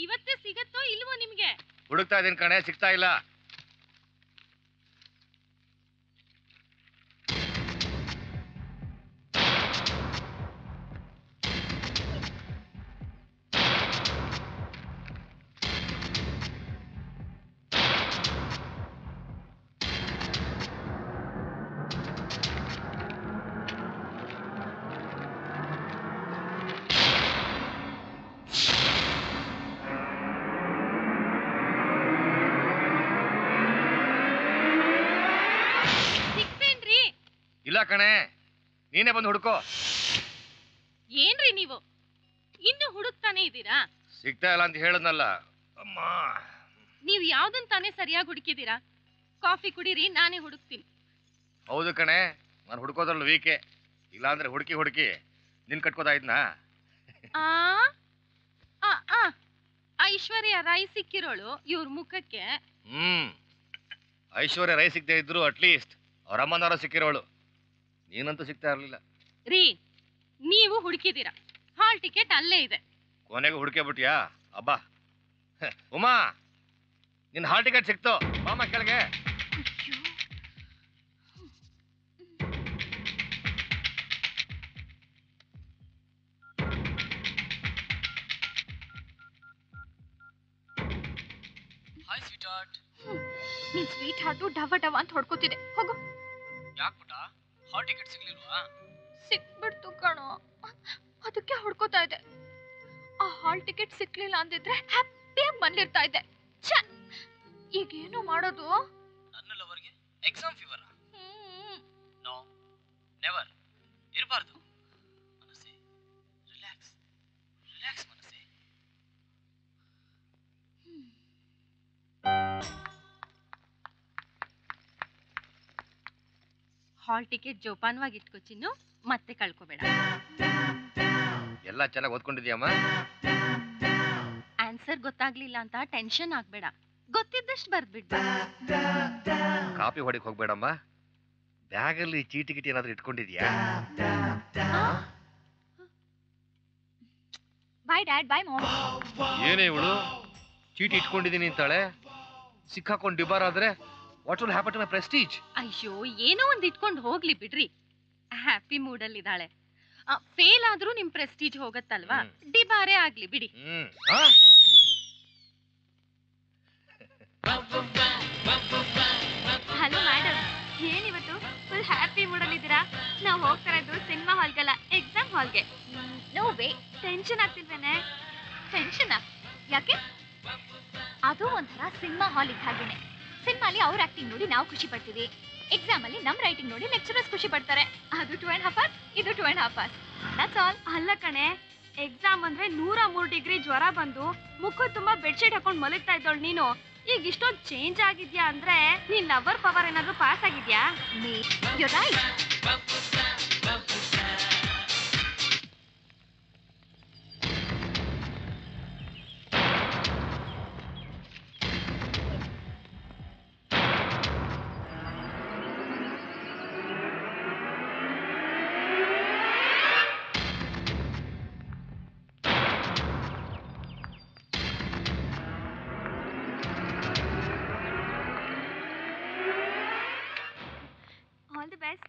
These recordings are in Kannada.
ಇವತ್ತೇ ಸಿಗತ್ತೋ ಇಲ್ವೋ ನಿಮ್ಗೆ ಹುಡುಕ್ತಾ ಇದೀನಿ ಕಣೆ ಸಿಗ್ತಾ ಇಲ್ಲ ಸಿಕ್ತೇನ್ರಿ ಇಲ್ಲ ಕಣೆ ನೀನೇ ಬಂದು ಹುಡ್ಕೋ ಏನ್ರಿ ನೀವು ಇನ್ನು ಹುಡುಕ್ತಾನೆ ಇದ್ದೀರಾ ಸಿಗ್ತಾ ಇಲ್ಲ ಅಂತ ಹೇಳದ್ನಲ್ಲ ಅಮ್ಮ ನೀವ್ ಯಾವ್ದನ್ ತಾನೇ ಸರಿಯಾಗಿ ಹುಡುಕಿದೀರಾ ಕಾಫಿ ಕುಡೀರಿ ನಾನೇ ಹುಡುಕ್ತೀನಿ ಹೌದು ಕಣೆ ನಾನು ಹುಡ್ಕೋದ್ರಲ್ಲಿ ವೀಕೆ ಇಲ್ಲಾಂದ್ರೆ ಹುಡುಕಿ ಹುಡುಕಿ ನಿನ್ ಕಟ್ಕೋತಾ ಇದ್ನಾ ಆ ಆ, ಆ. ಐಶ್ವರ್ಯ ರಾಯ್ ಸಿಕ್ಕಿರೋಳು ಇವ್ರ ಮುಖಕ್ಕೆ ಹ್ಮ್ ಐಶ್ವರ್ಯ ರೈ ಸಿಗದೆ ಇದ್ರು ಅಟ್ಲೀಸ್ಟ್ ಅವ್ರ ಅಮ್ಮನವರ ಸಿಕ್ಕಿರೋಳು ನೀನಂತೂ ಸಿಗ್ತಾ ಇರ್ಲಿಲ್ಲ ರೀ ನೀವು ಹುಡುಕಿದೀರಾ ಹಾಲ್ ಟಿಕೆಟ್ ಅಲ್ಲೇ ಇದೆ ಕೊನೆಗೆ ಹುಡುಕೆ ಬಿಟ್ಯಾ ಅಬ್ಬಾ ಹ, ಉಮಾ ನಿನ್ ಹಾಲ್ ಟಿಕೆಟ್ ಸಿಕ್ತು ಮಾಮ ಕೆಳಗೆ ಹಾಯ್ ಸ್ವೀಟ್ ಹಾರ್ಟ್ ನಿನ್ ಸ್ವೀಟ್ ಹಾರ್ಟು ಡವ ಡವ ಅಂತ ಹೊಡ್ಕೋತಿದೆ ಹೋಗು ಯಾಕೆ ಪುಟ ಹಾಲ್ ಟಿಕೆಟ್ ಸಿಗ್ಲಿಲ್ವಾ ಸಿಕ್ಬಿಡ್ತು ಕಣೋ ಅದಕ್ಕೆ ಹೊಡ್ಕೋತಾ ಇದೆ ಆ ಹಾಲ್ ಟಿಕೆಟ್ ಸಿಕ್ಲಿಲ್ಲ ಅಂದಿದ್ರೆ ಹ್ಯಾಪಿಯಾಗಿ ಬಂದಿರ್ತಾ ಇದ್ದೆ ಛ! ಈಗೇನು ಮಾಡೋದು ನನ್ನ ಲವರ್ಗೆ exam fever hmm. No never ಇರಬಾರ್ದು ಮನಸ್ಸೆ ರಿಲ್ಯಾಕ್ಸ್ ರಿಲ್ಯಾಕ್ಸ್ ಮನಸ್ಸೆ ಹಾಲ್ ಟಿಕೆಟ್ ಜೋಪಾನವಾಗಿ ಇಟ್ಕೋ ಚಿನ್ನು ಮತ್ತೆ ಕಳ್ಕೊಬೇಡ ಎಲ್ಲ ಚೆನ್ನಾಗಿ ಓದ್ಕೊಂಡಿದ್ಯಮ್ಮ ಆನ್ಸರ್ ಗೊತ್ತಾಗ್ಲಿಲ್ಲ ಅಂತ ಟೆನ್ಷನ್ ಆಗ್ಬೇಡ ಗೊತ್ತಿದ್ದಷ್ಟು ಬರ್ದ್ಬಿಡ್ಬೇಡ ಕಾಪಿ ಹೊಡಿಕ್ ಹೋಗ್ಬೇಡಮ್ಮ ಬ್ಯಾಗಲ್ಲಿ ಚೀಟಿ ಗಿಟಿ ಏನಾದ್ರು ಇಟ್ಕೊಂಡಿದ್ಯಾ ಬಾಯ್ ಡ್ಯಾಡ್ ಬಾಯ್ ಮಾಮ್ ಏನೇ ಇವಳು ಚೀಟಿ ಇಟ್ಕೊಂಡಿದೀನಿ ಅಂತಾಳೆ ಸಿಕ್ಕಾಕೊಂಡು ಡಿಬಾರ್ ಆದ್ರೆ what will happen to my prestige ಅಯ್ಯೋ ಏನೋ ಒಂದ್ ಇಟ್ಕೊಂಡು ಹೋಗ್ಲಿ ಬಿಡ್ರಿ ಹ್ಯಾಪಿ ಮೂಡಲ್ಲಿ ಇದ್ದಾಳೆ ಫೇಲ್ ಆದ್ರೂ ನಿಮ್ ಪ್ರೆಸ್ಟೀಜ್ ಹೋಗತ್ತಲ್ವಾ ಹ್ಮ್. ಡಿಬಾರೇ ಆಗ್ಲಿ ಬಿಡಿ ಹ್ಮ್ ಆ? ಹಲೋ ಮೇಡಮ್ ಏನಿವತ್ತು ಫುಲ್ ಹ್ಯಾಪಿ ಮೂಡಲ್ಲಿದ್ದೀರಾ ನಾವು ಹೋಗ್ತಾ ಇರೋದು ಸಿನಿಮಾ ಹಾಲ್ಗಲ್ಲ ಎಕ್ಸಾಮ್ ಹಾಲ್ಗೆ ನೋ ವೇ ಟೆನ್ಷನ್ ಆಗ್ತಿಲ್ವೇನೆ ಟೆನ್ಷನ್ ಯಾಕೆ ಅದು ಒಂಥರ ಸಿನಿಮಾ ಹಾಲ್ ಇದ್ದ ಹಾಗೇನೆ ಸಿನಿಮಾಲಿ ಅವ್ರ ಆಕ್ಟಿಂಗ್ ನೋಡಿ ನಾವು ಖುಷಿ ಪಡ್ತೀವಿ ಎಕ್ಸಾಮ್ ಅಲ್ಲಿ ನಮ್ ರೈಟಿಂಗ್ ನೋಡಿ ಲೆಕ್ಚರರ್ಸ್ ಖುಷಿ ಪಡ್ತಾರೆ ಅದು ಟು ಅಂಡ್ ಹಾಫ್ ಅವರ್ಸ್ ಇದು two and half hours that's all ಅಲ್ಲ ಕಣೆ ಎಕ್ಸಾಮ್ ಅಂದ್ರೆ ನೂರ ಮೂರು ಡಿಗ್ರಿ ಜ್ವರ ಬಂದು ಮುಖ ತುಂಬಾ ಬೆಡ್ಶೀಟ್ ಹಾಕೊಂಡು ಮಲಗ್ತಾ ಇದ್ದೋಳು ನೀನು ಈಗ ಇಷ್ಟೊಂದು ಚೇಂಜ್ ಆಗಿದ್ಯಾ ಅಂದ್ರೆ ನೀನ್ ಲವರ್ ಪವರ್ ಏನಾದ್ರೂ ಪಾಸ್ ಆಗಿದ್ಯಾ you write all the best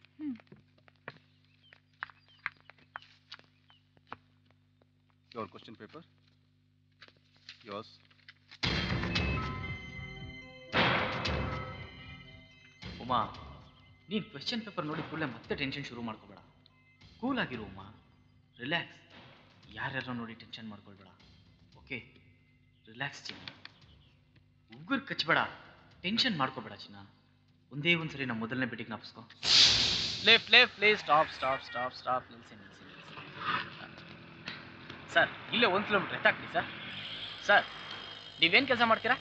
Your question paper. Yours. Uma ನೀನು ಕ್ವೆಶ್ಚನ್ ಪೇಪರ್ ನೋಡಿದ ಕೂಡಲೇ ಮತ್ತೆ ಟೆನ್ಷನ್ ಶುರು ಮಾಡ್ಕೋಬೇಡ ಕೂಲ್ ಆಗಿರು ಉಮಾ ರಿಲ್ಯಾಕ್ಸ್ ಯಾರ್ಯಾರೋ ನೋಡಿ ಟೆನ್ಷನ್ ಮಾಡ್ಕೊಳ್ಬೇಡ ಓಕೆ ರಿಲ್ಯಾಕ್ಸ್ ಚಿನ್ನ ಉಗುರು ಕಚ್ಚಬೇಡ ಟೆನ್ಷನ್ ಮಾಡ್ಕೋಬೇಡ ಚಿನ್ನ ಒಂದೇ ಒಂದು ಸರಿ ನಮ್ಮ ಮೊದಲನೇ ಭೇಟಿಗೆ ಜ್ಞಾಪಿಸ್ಕೊ left left please stop stop stop stop ನಿಲ್ಸಿ ನಿಲ್ಸಿ ನಿಲ್ಸಿ ಸರ್ ಇಲ್ಲೇ ಒಂದು ಕಿಲೋಮೀಟ್ರ್ ಎತ್ತಾಕ್ರಿ ಸರ್ ಸರ್ ನೀವೇನು ಕೆಲಸ ಮಾಡ್ತೀರಾ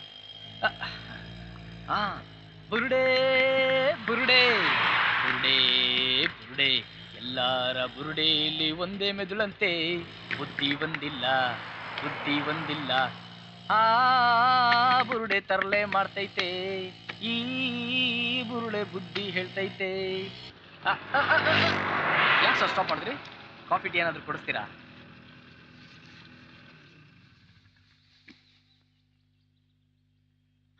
ಹಾಂ ಬುರುಡೆ ಬುರುಡೆ ಬುರುಡೆ ಬುರುಡೆ ಎಲ್ಲರ ಬುರುಡೆಯಲ್ಲಿ ಒಂದೇ ಮೆದುಳಂತೆ ಬುದ್ಧಿ ಒಂದಿಲ್ಲ ಬುದ್ಧಿ ಒಂದಿಲ್ಲ ಆ ಬುರುಡೆ ತರಲೆ ಮಾಡ್ತೈತೆ ಈ ಬುರುಡೆ ಬುದ್ಧಿ ಹೇಳ್ತೈತೆ ಯಾಕೆ ಸರ್ ಸ್ಟಾಪ್ ಮಾಡಿದ್ರಿ ಕಾಫಿ ಟೀ ಏನಾದರೂ ಕೊಡಿಸ್ತೀರಾ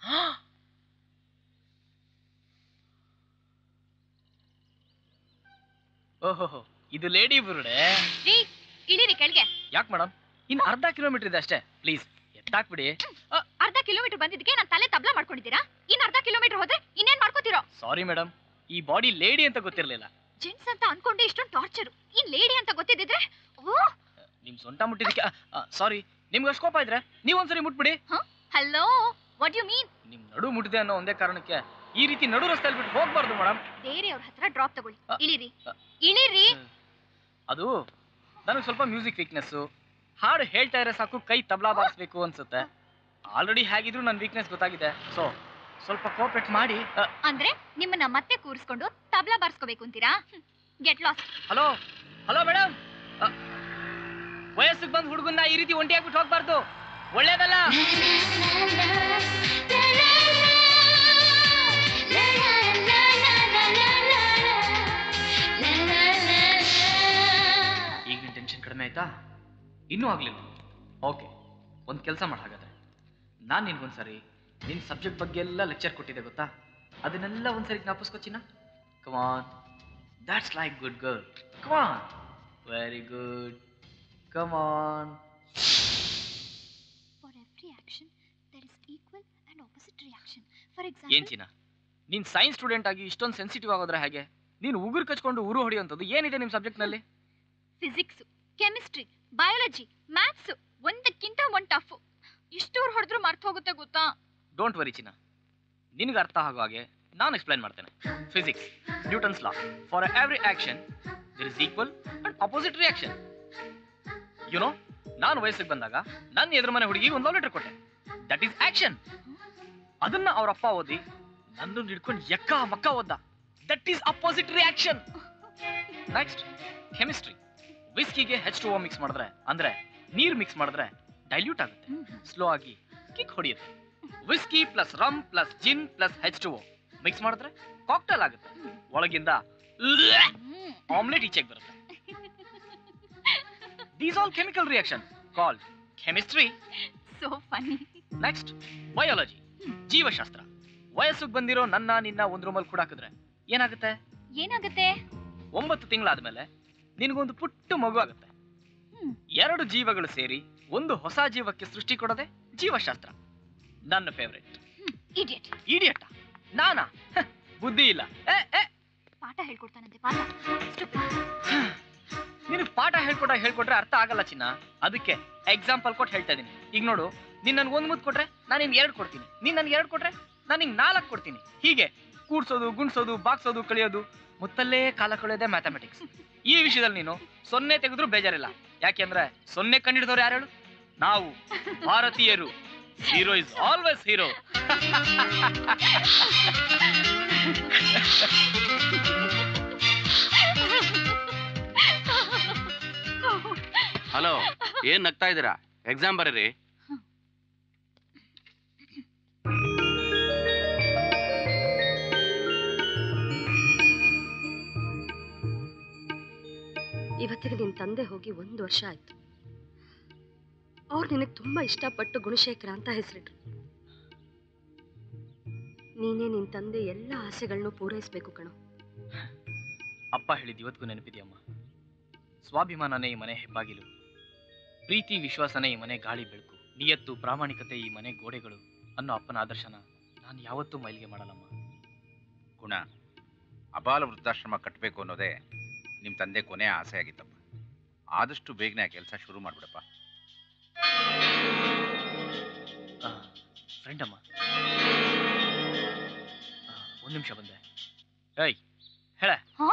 ಓಹೋ ಇದು ಲೇಡಿ ಬುರುಡೆ ರೀ ಇಳಿರಿ ಕೆಳಗೆ ಯಾಕೆ ಮೇಡಮ್ ಇನ್ನು ಅರ್ಧ ಕಿಲೋಮೀಟರ್ ಇದೆ ಅಷ್ಟೇ ಪ್ಲೀಸ್ ಎತ್ತಾಕ್ಬಿಡಿ ಅರ್ಧ ಕಿಲೋಮೀಟರ್ ಬಂದಿದ್ದಕ್ಕೆ ನಾನು ತಲೆ ತಬ್ಲಾ ಮಾಡ್ಕೊಂಡಿದ್ದೀರಾ ಇನ್ ಅರ್ಧ ಕಿಲೋಮೀಟರ್ ಹೋದ್ರೆ ಇನ್ನೇನ್ ಮಾಡ್ಕೋತಿರೋ ಸಾರಿ ಮೇಡಮ್ ಈ ಬಾಡಿ ಲೇಡಿ ಅಂತ ಗೊತ್ತಿರಲಿಲ್ಲ ಜೆಂಟ್ಸ್ ಅಂತ ಅನ್ಕೊಂಡೆ ಇಷ್ಟೊಂದು ಟಾರ್ಚರ್ ಇನ್ ಲೇಡಿ ಅಂತ ಗೊತ್ತಿದ್ದಿದ್ರೆ ಓ ನಿಮ್ ಸೊಂಟ ಮುಟ್ಟಿದಕ್ಕೆ ಸಾರಿ ನಿಮ್ಗೆ ಅಷ್ಟು ಕೋಪ ಇದ್ರೆ ನೀವು ಒಂದ್ಸರಿ ಮುಟ್ಬಿಡಿ ಹಲೋ ವಾಟ್ ಯು ಮೀನ್ ನಿಮ್ ನಡು ಮುಟ್ಟಿದೆ ಅನ್ನೋ ಒಂದೇ ಕಾರಣಕ್ಕೆ ಈ ರೀತಿ ನಡು ರಸ್ತೆಯಲ್ಲಿ ಬಿಟ್ಟು ಹೋಗ್ಬಾರ್ದು ಮೇಡಮ್ ಬೇರೆಯವ್ರ ಹತ್ರ ಡ್ರಾಪ್ ತಗೊಳ್ಳಿ ಅ, ಇಳಿರಿ ಅ. ಇಳಿರಿ ಅದು ನನಗೆ ಸ್ವಲ್ಪ ಮ್ಯೂಸಿಕ್ ವೀಕ್ನೆಸ್ಸು ಹಾಡು ಹೇಳ್ತಾ ಇದ್ರೆ ಸಾಕು ಕೈ ತಬಲಾ ಬಾರಿಸ್ಬೇಕು ಅನ್ಸುತ್ತೆ ಆಲ್ರೆಡಿ ಹೇಗಿದ್ರು ನನ್ನ ವೀಕ್ನೆಸ್ ಗೊತ್ತಾಗಿದೆ ಸೊ ಸ್ವಲ್ಪ ಕೋಪರೇಟ್ ಮಾಡಿ ಅಂದ್ರೆ ನಿಮ್ಮನ್ನ ಮತ್ತೆ ಕೂರಿಸ್ಕೊಂಡು ತಬ್ಲಾ ಬಾರ್ಸ್ಕೋಬೇಕು ಅಂತೀರಾ get lost hello hello madam ವಯಸ್ಸಿಗೆ ಬಂದು ಹುಡುಗನ್ನ ಈ ರೀತಿ ಒಂಟಿ ಆಗ್ಬಿಟ್ಟು ಹೋಗ್ಬಾರ್ದು ಒಳ್ಳೇದಲ್ಲ ಈಗ ನಿನ್ ಟೆನ್ಷನ್ ಕಡಿಮೆ ಆಯ್ತಾ ಇನ್ನೂ ಆಗ್ಲಿಲ್ಲ ಓಕೆ ಒಂದು ಕೆಲಸ ಮಾಡ ಹಾಗಾದ್ರೆ ನಾನು ನಿನ್ಗೊಂದ್ಸರಿ ನಿನ್ನ ಸಬ್ಜೆಕ್ಟ್ ಬಗ್ಗೆ ಎಲ್ಲ ಲೆಕ್ಚರ್ ಕೊಟ್ಟಿದ್ದೆ ಗೊತ್ತಾ ಅದನ್ನೆಲ್ಲ ಒಂದ್ಸರಿ ಜ್ಞಾಪಿಸ್ಕೊ ಚಿನ್ನ come on that's like good girl come on very good come on for every action there is equal and opposite reaction for an example ಚಿನ್ನ ನೀನ್ ಸೈನ್ಸ್ ಸ್ಟೂಡೆಂಟ್ ಆಗಿ ಇಷ್ಟೊಂದು ಸೆನ್ಸಿಟಿವ್ ಆಗೋದ್ರೆ ಹಾಗೆ ನೀನು ಉಗುರು ಕಚ್ಕೊಂಡು ಉರು ಹೊಡೆಯುವಂಥದ್ದು ಏನಿದೆ ನಿಮ್ಮ ಸಬ್ಜೆಕ್ಟ್ನಲ್ಲಿ ಫಿಸಿಕ್ಸ್ ಕೆಮಿಸ್ಟ್ರಿ ಬಯಾಲಜಿ ಮ್ಯಾಥ್ಸ್ ಒಂದಕ್ಕಿಂತ ಒಂದ್ ಟಫ್ ಇಷ್ಟೂರ್ ಹೊಡೆದ್ರು ಮರ್ತ್ ಹೋಗುತ್ತೆ ಗೊತ್ತಾ ಡೋಂಟ್ ವರಿ ಚಿನ್ನ ನಿನಗೆ ಅರ್ಥ ಆಗೋ ಹಾಗೆ ನಾನು ಎಕ್ಸ್ಪ್ಲೈನ್ ಮಾಡ್ತೇನೆ physics Newton's law for every action there is equal and opposite reaction you know ನಾನು ವಯಸ್ಸಿಗೆ ಬಂದಾಗ ನನ್ನ ಎದುರು ಮನೆ ಹುಡುಗಿಗೆ ಒಂದು ಲವ್ ಲೆಟರ್ ಕೊಟ್ಟೆ ದಟ್ ಈಸ್ ಆಕ್ಷನ್ ಅದನ್ನ ಅವ್ರ ಅಪ್ಪ ಓದಿ ನನ್ನನ್ನು ಹಿಡ್ಕೊಂಡು ಎಕ್ಕ ಮಕ್ಕ ಓದ್ದ that is opposite reaction next chemistry ವಿಸ್ಕಿಗೆ ಹೆಚ್ ಟು ಓ ಮಿಕ್ಸ್ ಮಾಡಿದ್ರೆ ಅಂದ್ರೆ ನೀರು ಮಿಕ್ಸ್ ಮಾಡಿದ್ರೆ ಡೈಲ್ಯೂಟ್ ಆಗುತ್ತೆ ಸ್ಲೋ ಆಗಿ ಕಿಕ್ ಹೊಡೆಯುತ್ತೆ whisky plus rum plus gin plus H to mix ಮಾಡಿದ್ರೆ ಕಾಕ್ಟೇಲ್ ಆಗುತ್ತೆ ಒಳಗಿಂದ ಆಮ್ಲೆಟ್ ಈಚೆಗೆ ಬರುತ್ತೆ these all chemical reaction called chemistry so funny next biology ಜೀವಶಾಸ್ತ್ರ ವಯಸ್ಸಿಗೆ ಬಂದಿರೋ ನನ್ನ ನಿನ್ನ ಒಂದ್ ರೂಮಲ್ಲಿ ಕೂಡ ಹಾಕಿದ್ರೆ ಏನಾಗುತ್ತೆ ಏನಾಗುತ್ತೆ ಒಂಬತ್ತು ತಿಂಗಳಾದ್ಮೇಲೆ ನಿನಗೊಂದು ಪುಟ್ಟ ಮಗು ಆಗುತ್ತೆ ಹ್ಮ್. ಎರಡು ಜೀವಗಳು ಸೇರಿ ಒಂದು ಹೊಸ ಜೀವಕ್ಕೆ ಸೃಷ್ಟಿ ಕೊಡೋದೆ ಜೀವಶಾಸ್ತ್ರ ನನ್ನ ಫೇವ್ರೆಟ್ ಇಡಿಯಟ್ ಇಡಿಯಟ್ಟ ನಾನಾ ಹ, ಬುದ್ಧಿ ಇಲ್ಲ ಏ ಏ ಪಾಠ ಹೇಳ್ಕೊಡ್ತಾನಂತೆ ಪಾಠ Stupid. ನಿನಗೆ ಪಾಠ ಹೇಳ್ಕೊಟ್ಟ ಹೇಳ್ಕೊಟ್ರೆ ಅರ್ಥ ಆಗಲ್ಲ ಚಿನ್ನ ಅದಕ್ಕೆ ಎಕ್ಸಾಂಪಲ್ ಕೊಟ್ಟು ಹೇಳ್ತಾ ಇದೀನಿ ಈಗ ನೋಡು ನೀನ್ ನನ್ಗೆ ಒಂದು ಮುದ್ದು ಕೊಟ್ರೆ ನಾನು ನಿನ್ಗೆ ಎರಡು ಕೊಡ್ತೀನಿ ನೀನ್ ನನ್ಗೆ ಎರಡು ಕೊಟ್ರೆ ನಾನು ನಿಂಗೆ ನಾಲ್ಕು ಕೊಡ್ತೀನಿ ಹೀಗೆ ಕೂಡ್ಸೋದು ಗುಣ್ಸೋದು ಬಾಗ್ಸೋದು ಕಳಿಯೋದು ಮುತ್ತಲ್ಲೇ ಕಾಲ ಕಳೆಯೋದೇ ಮ್ಯಾಥಮೆಟಿಕ್ಸ್ ಈ ವಿಷಯದಲ್ಲಿ ನೀನು ಸೊನ್ನೆ ತೆಗೆದ್ರು ಬೇಜಾರಿಲ್ಲ ಯಾಕೆಂದ್ರೆ ಸೊನ್ನೆ ಕಂಡಿಡಿದವ್ರು ಯಾರು ಹೇಳು ನಾವು ಭಾರತೀಯರು hero is always hero hello ಏನ್ ನಗ್ತಾ ಇದ್ದೀರಾ ಎಕ್ಸಾಮ್ ಬರೀರಿ ಇವತ್ತಿಗೆ ನಿನ್ನ ತಂದೆ ಹೋಗಿ ಒಂದು ವರ್ಷ ಆಯ್ತು ಅವ್ರು ನಿನಗೆ ತುಂಬ ಇಷ್ಟಪಟ್ಟು ಗುಣಶೇಖರ ಅಂತ ಹೆಸರಿಟ್ರು ನೀನೇ ನಿನ್ನ ತಂದೆ ಎಲ್ಲ ಆಸೆಗಳನ್ನು ಪೂರೈಸಬೇಕು ಕಣೋ ಅಪ್ಪ ಹೇಳಿದ ಇವತ್ತಿಗೂ ನೆನಪಿದೆಯಮ್ಮ ಸ್ವಾಭಿಮಾನನೇ ಈ ಮನೆ ಹೆಬ್ಬಾಗಿಲು ಪ್ರೀತಿ ವಿಶ್ವಾಸನೇ ಈ ಮನೆ ಗಾಳಿ ಬೆಳಕು ನಿಯತ್ತು ಪ್ರಾಮಾಣಿಕತೆ ಈ ಮನೆ ಗೋಡೆಗಳು ಅನ್ನೋ ಅಪ್ಪನ ಆದರ್ಶನ ನಾನು ಯಾವತ್ತೂ ಮೈಲಿಗೆ ಮಾಡಲ್ಲಮ್ಮ ಗುಣ ಅಬಾಲ ವೃದ್ಧಾಶ್ರಮ ಕಟ್ಟಬೇಕು ಅನ್ನೋದೇ ನಿಮ್ಮ ತಂದೆ ಕೊನೆಯ ಆಸೆ ಆಗಿತ್ತಪ್ಪ ಆದಷ್ಟು ಬೇಗನೆ ಆ ಕೆಲಸ ಶುರು ಮಾಡ್ಬಿಡಪ್ಪ ಫ್ರೆಂಡ್ ಅಮ್ಮ ಒಂದು ನಿಮಿಷ ಬಂದೆ ಏಯ್ ಹೇಳ ಹಾ?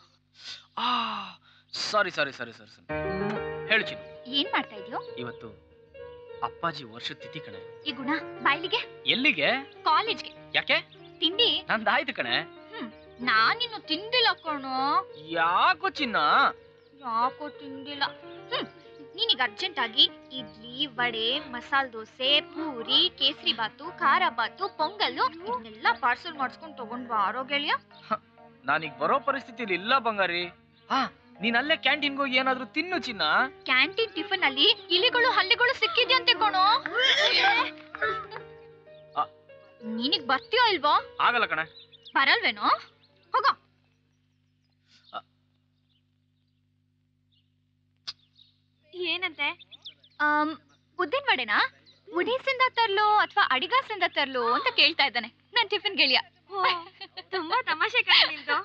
ಸಾರಿ ಸಾರಿ ಸಾರಿ ಸಾರಿ ಸರಿ ಹೇಳು ಚಿನ್ನು ಏನ್ ಮಾಡ್ತಾ ಇದೀಯೋ ಇವತ್ತು ಅಪ್ಪಾಜಿ ವರ್ಷದ ತಿಥಿ ಕಣೆ ಈ ಗುಣ ಬಾಯ್ಲಿಗೆ ಎಲ್ಲಿಗೆ ಕಾಲೇಜ್ಗೆ ಯಾಕೆ ತಿಂಡಿ ನಂದಾಯ್ತು ಕಣೆ ನಾನಿನ್ನು ತಿಂದಿಲ್ಲ ಕಣೋ ಯಾಕೋ ಚಿನ್ನ ಯಾಕೋ ತಿಂದಿಲ್ಲ ಹ್ಮ್ ನೀನೀಗ ಅರ್ಜೆಂಟ್ ಆಗಿ ಇಡ್ಲಿ ವಡೆ ಮಸಾಲ್ ದೋಸೆ ಪೂರಿ ಕೇಸರಿ ಬಾತು ಖಾರ ಬಾತು ಪೊಂಗಲ್ಲು ಇದನ್ನೆಲ್ಲ ಪಾರ್ಸಲ್ ಮಾಡಿಸ್ಕೊಂಡು ತಗೊಂಡ್ ಬಾರೋ ಗೆಳೆಯ ನಾನೀಗ ಬರೋ ಪರಿಸ್ಥಿತಿಲಿ ಇಲ್ಲ ಬಂಗಾರಿ ಹಾ ನೀನ್ ಅಲ್ಲೇ ಕ್ಯಾಂಟೀನ್ಗೆ ಹೋಗಿ ಏನಾದ್ರೂ ತಿನ್ನು ಚಿನ್ನ ಕ್ಯಾಂಟೀನ್ ಟಿಫನ್ ಅಲ್ಲಿ ಇಲಿಗಳು ಹಲ್ಲಿಗಳು ಸಿಕ್ಕಿದ್ಯಂತೆ ಕಣೋ ನಿನಗ್ ಬರ್ತೀಯೋ ಇಲ್ವೋ ಆಗಲ್ಲ ಕಣೆ ಬರಲ್ವೇನೋ ಹೋಗೋ ಏನಂತೆ ಉದ್ದಿನ ವಡೆನಾ ಉಡೀಸಿಂದ ತರ್ಲು ಅಥವಾ ಅಡಿಗಾಸಿಂದ ತರ್ಲು ಅಂತ ಕೇಳ್ತಾ ಇದ್ದಾನೆ ನನ್ ಟಿಫಿನ್ ಗೆಳೆಯ ಓ, ತುಂಬಾ ತಮಾಷೆ ಕಣ ನಿಲ್ದು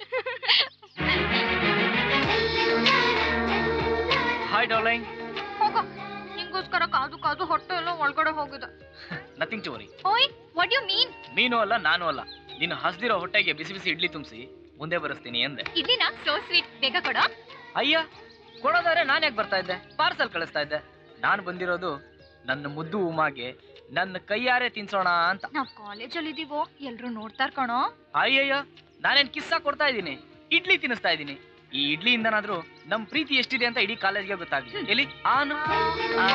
ಹಾಯ್ ಡಾರ್ಲಿಂಗ್ ಹೋಗೋ ನಿಂಗೋಸ್ಕರ ಕಾದು ಕಾದು ಹೊಟ್ಟೆ ಎಲ್ಲ ಒಳಗಡೆ ಹೋಗಿದೆ ನಥಿಂಗ್ ಟು ವರಿ ಓಯ್ ವಾಟ್ ಯು ಮೀನ್ ನೀನು ಅಲ್ಲ ನಾನು ಅಲ್ಲ ನೀನು ಹಸ್ದಿರೋ ಹೊಟ್ಟೆಗೆ ಬಿಸಿ ಬಿಸಿ ಇಡ್ಲಿ ತುಂಬಿಸಿ ಮುಂದೆ ಬರೆಸ್ತೀನಿ ಎಂದೆ ಇಡ್ಲಿನಾ ಸೋ ಸ್ವೀಟ್ ಬೇಗ ಕೊಡೋ ಅಯ್ಯ ಕೊಡೋದಾದ್ರೆ ನಾನು ಯಾಕೆ ಬರ್ತಾ ಇದ್ದೆ ಪಾರ್ಸಲ್ ಕಳಿಸ್ತಾ ಇದ್ದೆ ನಾನು ಬಂದಿರೋದು ನನ್ನ ಮುದ್ದು ಉಮಾಗೆ ನನ್ನ ಕೈಯಾರೆ ತಿನ್ಸೋಣ ಅಂತ ನಾವ್ ಕಾಲೇಜಲ್ಲಿ ಇದೀವೋ ಎಲ್ರು ನೋಡ್ತಾರ್ ಕಣೋ ಅಯ್ಯಯ್ಯ ನಾನೇನ್ ಕಿಸ್ಸ ಕೊಡ್ತಾ ಇದ್ದೀನಿ ಇಡ್ಲಿ ತಿನ್ನಿಸ್ತಾ ಇದ್ದೀನಿ ಈ ಇಡ್ಲಿಯಿಂದನಾದ್ರೂ ನಮ್ ಪ್ರೀತಿ ಎಷ್ಟಿದೆ ಅಂತ ಇಡೀ ಕಾಲೇಜ್ಗೆ ಗೊತ್ತಾಗ್ಲಿ ಎಲ್ಲಿ ಆನು ಆ.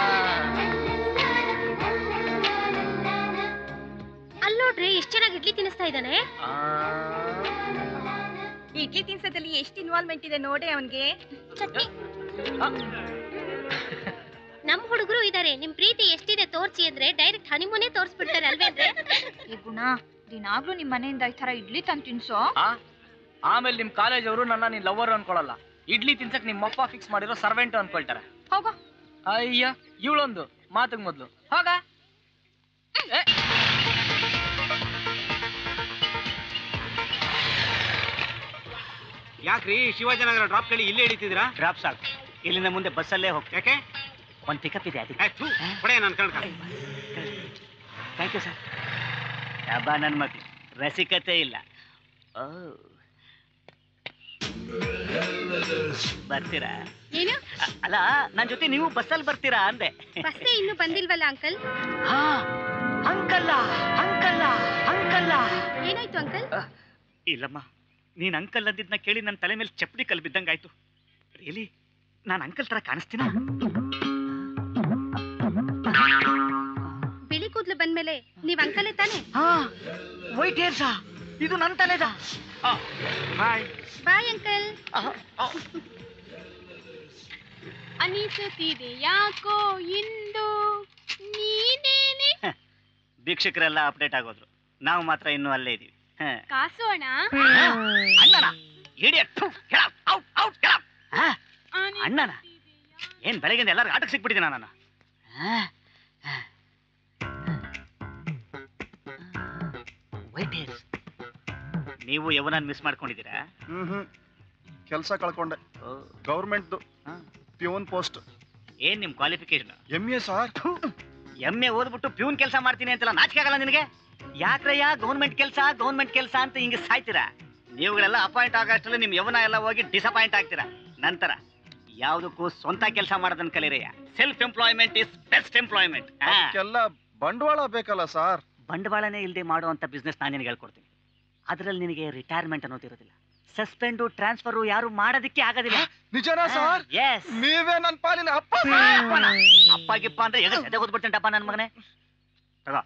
ಅಲ್ಲೋಡ್ರಿ ಎಷ್ಟ್ ಚೆನ್ನಾಗಿ ಇಡ್ಲಿ ತಿನ್ನಿಸ್ತಾ ಇದ್ದಾನೆ ಆ. ಇಡ್ಲಿ ತಿನ್ಸೋದಲ್ಲಿ ಎಷ್ಟು ಇನ್ವಾಲ್ವ್ಮೆಂಟ್ ಇದೆ ನೋಡಿ ಅವನ್ಗೆ ಚಟ್ನಿ ಆ. ನಮ್ ಹುಡುಗರು ಇದಾರೆ ನಿಮ್ ಪ್ರೀತಿ ಎಷ್ಟಿದೆ ತೋರ್ಸಿ ಅಂದ್ರೆ ಡೈರೆಕ್ಟ್ ಹನಿಮೂನೇ ತೋರ್ಸ್ಬಿಡ್ತಾರೆ ಅಲ್ವೇಂದ್ರೆ ಈ ಗುಣ ದಿನಾಗ್ಲೂ ನಿಮ್ ಮನೆಯಿಂದ ಈ ತರ ಇಡ್ಲಿ ತಂದ್ ತಿನ್ಸೋ ಆ? ಆಮೇಲೆ ನಿಮ್ ಕಾಲೇಜ್ ಅವರು ನನ್ನ ನೀನ್ ಲವರ್ ಅನ್ಕೊಳಲ್ಲ ಇಡ್ಲಿ ತಿನ್ಸಕ್ ನಿಮ್ಮ ಅಪ್ಪ ಫಿಕ್ಸ್ ಮಾಡಿರೋ ಸರ್ವೆಂಟ್ ಅನ್ಕೊಳ್ತಾರೆ ಹೋಗೋ ಅಯ್ಯ ಇವಳೊಂದು ಮಾತಿಗೆ ಮೊದ್ಲು ಹೋಗ ಏ. ಯಾಕ್ರಿ ಶಿವಾಜಿನಗರ ಡ್ರಾಪ್ ಕೇಳಿ ಇಲ್ಲೇ ಹಿಡಿತಿದ್ದೀರಾ ಡ್ರಾಪ್ ಸಾಕು ಇಲ್ಲಿಂದ ಮುಂದೆ ಬಸ್ಸಲ್ಲೇ ಹೋಗ್ತೀವಿ ಯಾಕೆ ಒಂದು ಪಿಕಪ್ ಇದೆ ಅದಕ್ಕೆ ಏ, ಥು, ಕೊಡೆ ನಾನು ಕಣ್ಕ ಥ್ಯಾಂಕ್ ಯು ಸರ್ ಡಬ್ಬ ನನ್ನ ಮಕ್ಳು ರಸಿಕತೆ ಇಲ್ಲ ಓ ಬರ್ತೀರಾ ಏನು ಅ- ಅಲ್ಲ ನನ್ನ ಜೊತೆ ನೀವು ಬಸ್ಸಲ್ಲಿ ಬರ್ತೀರಾ ಅಂದೆ ಬಸ್ಸೇ ಇನ್ನು ಬಂದಿಲ್ವಲ್ಲ ಅಂಕಲ್ ಹಾ ಅಂಕಲ್ಲ ಅಂಕಲ್ಲ ಅಂಕಲ್ಲ ಏನಾಯ್ತು ಅಂಕಲ್ ಇಲ್ಲಮ್ಮ ನೀನ್ ಅಂಕಲ್ ಅಂದಿದ್ನ ಕೇಳಿ ನನ್ನ ತಲೆ ಮೇಲೆ ಚಪ್ಪಡಿ ಕಲ್ ಬಿದ್ದಂಗಾಯ್ತು ರಿಯಲಿ ನಾನು ಅಂಕಲ್ ತರ ಕಾಣಿಸ್ತೀನ ಬಿಳಿ ಕೂದ್ಲು ಬಂದ್ಮೇಲೆ ನೀವ್ ಅಂಕಲೇ ತಾನೆ ಹಾ ವೈಟ್ ಹೇರ್ಸಾ ಇದು ನನ್ನ ತಲೆದ ಹಾಯ್ ಬಾಯ್ ಅಂಕಲ್ ಅನಿಸುತ್ತಿದೆ ಯಾಕೋ ಇಂದು ನೀನೇನೆ ಭಿಕ್ಷಕರೆಲ್ಲ ಅಪ್ಡೇಟ್ ಆಗೋದ್ರು ನಾವು ಮಾತ್ರ ಇನ್ನೂ ಅಲ್ಲೇ ಇದೀವಿ ಹ. ಕಾಸು ಅಣ್ಣ ಅಣ್ಣನ idiot. ಥು, get out, out, out, get out. ಹ? ಅಣ್ಣನ ಏನ್ ಬೆಳಗಿಂದ ಎಲ್ಲರಿಗೂ ಆಟಕ್ಕೆ ಸಿಕ್ಬಿಟ್ಟಿದ್ದೀನ ನಾನು ವೈಟ್ ಹೇರ್ಸ್ ನೀವು ಯವನನ್ನ ಮಿಸ್ ಮಾಡ್ಕೊಂಡಿದ್ದೀರಾ ಹ್ಮ್ ಕೆಲಸ ಕಳ್ಕೊಂಡೆ ಗೌರ್ಮೆಂಟ್ದು ಹಾ. ಪ್ಯೂನ್ ಪೋಸ್ಟ್ ಏನ್ ನಿಮ್ qualification M A sir M A ಓದ್ಬಿಟ್ಟು ಪ್ಯೂನ್ ಕೆಲಸ ಮಾಡ್ತೀನಿ ಅಂತೆಲ್ಲ ನಾಚಿಕೆ ಆಗಲ್ಲ ನಿನಗೆ ಯಾಕ್ರಯ್ಯ ಗೌರ್ಮೆಂಟ್ ಕೆಲಸ ಗೌರ್ಮೆಂಟ್ ಕೆಲಸ ಅಂತ ಹಿಂಗೆ ಸಾಯ್ತೀರಾ ನೀವುಗಳೆಲ್ಲ ಅಪಾಯಿಂಟ್ ಆಗಷ್ಟರಲ್ಲಿ ನಿಮ್ ಯವನ ಎಲ್ಲ ಹೋಗಿ ಡಿಸಪಾಯಿಂಟ್ ಆಗ್ತೀರಾ ನಂತರ ಯಾವುದಕ್ಕೂ ಸ್ವಂತ ಕೆಲಸ ಮಾಡೋದನ್ನ ಕಲೀರಯ್ಯ self employment is best employment ಎಲ್ಲ ಬಂಡವಾಳ ಬೇಕಲ್ಲ ಸಾರ್ ಬಂಡವಾಳನೇ ಇಲ್ಲದೆ ಮಾಡುವಂತ ಬಿಸ್ನೆಸ್ ನಾನು ನಿನಗೆ ಹೇಳ್ಕೊಡ್ತೀನಿ ಅದರಲ್ಲಿ ನಿನಗೆ ರಿಟೈರ್ಮೆಂಟ್ ಅನ್ನೋದು ಇರೋದಿಲ್ಲ ಸಸ್ಪೆಂಡು ಟ್ರಾನ್ಸ್ಫರು ಯಾರು ಮಾಡೋದಕ್ಕೆ ಆಗೋದಿಲ್ಲ ನಿಜನಾ ಸಾರ್ ಎಸ್ ನೀವೇ ನನ್ ಪಾಲಿನ ಅಪ್ಪ ಅಪ್ಪ ಗಿಪ್ಪ ಅಂದ್ರೆ ಎಗ ಸದೆ ಓದ್ಬಿಡ್ತೇನಪ್ಪ ನನ್ನ ಮಗನೇ ತಗೋ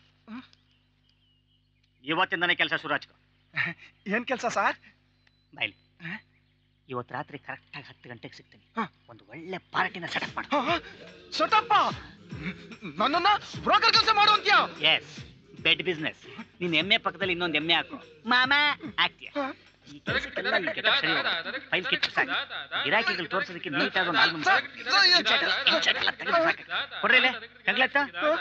ಇವತ್ತಿಂದನೇ ಕೆಲಸ ಶುರು ಹಚ್ಕೋ ಏನ್ ಕೆಲಸ ಸಾರ್ ಬಾಯ್ಲಿ ಇವತ್ತು ರಾತ್ರಿ ಕರೆಕ್ಟಾಗಿ ಹತ್ತು ಗಂಟೆಗೆ ಸಿಗ್ತೀನಿ ಹ. ಒಂದು ಒಳ್ಳೆ ಪಾರ್ಟಿನ ಸೆಟಪ್ ಮಾಡು ಸೊಟಪ್ಪ ನನ್ನನ್ನ ಬ್ರೋಕರ್ ಕೆಲಸ ಮಾಡುವಂತ್ಯಾ ಎಸ್ ಬೆಡ್ ಬಿಸ್ನೆಸ್ ನಿನ್ ಎಮ್ಮೆ ಪಕ್ಕದಲ್ಲಿ ಇನ್ನೊಂದು ಎಮ್ಮೆ ಹಾಕು ಮಾಮ ಆಗ್ತೀಯ ಈ ಕೆಲಸಕ್ಕೆಲ್ಲ ಈ ಕೆಟ್ಟ ಸರಿ ಫೈಲ್ ಕಿತ್ತು ಸಾಕು ಗಿರಾಕಿಗಳು ತೋರ್ಸೋದಕ್ಕೆ ನೀಟಾಗಿ ಒಂದು ಆಲ್ಬಮ್ ಕೊಡ್ರಿ ಇಲ್ಲಿ ಹೆಂಗ್ಲತ್ತ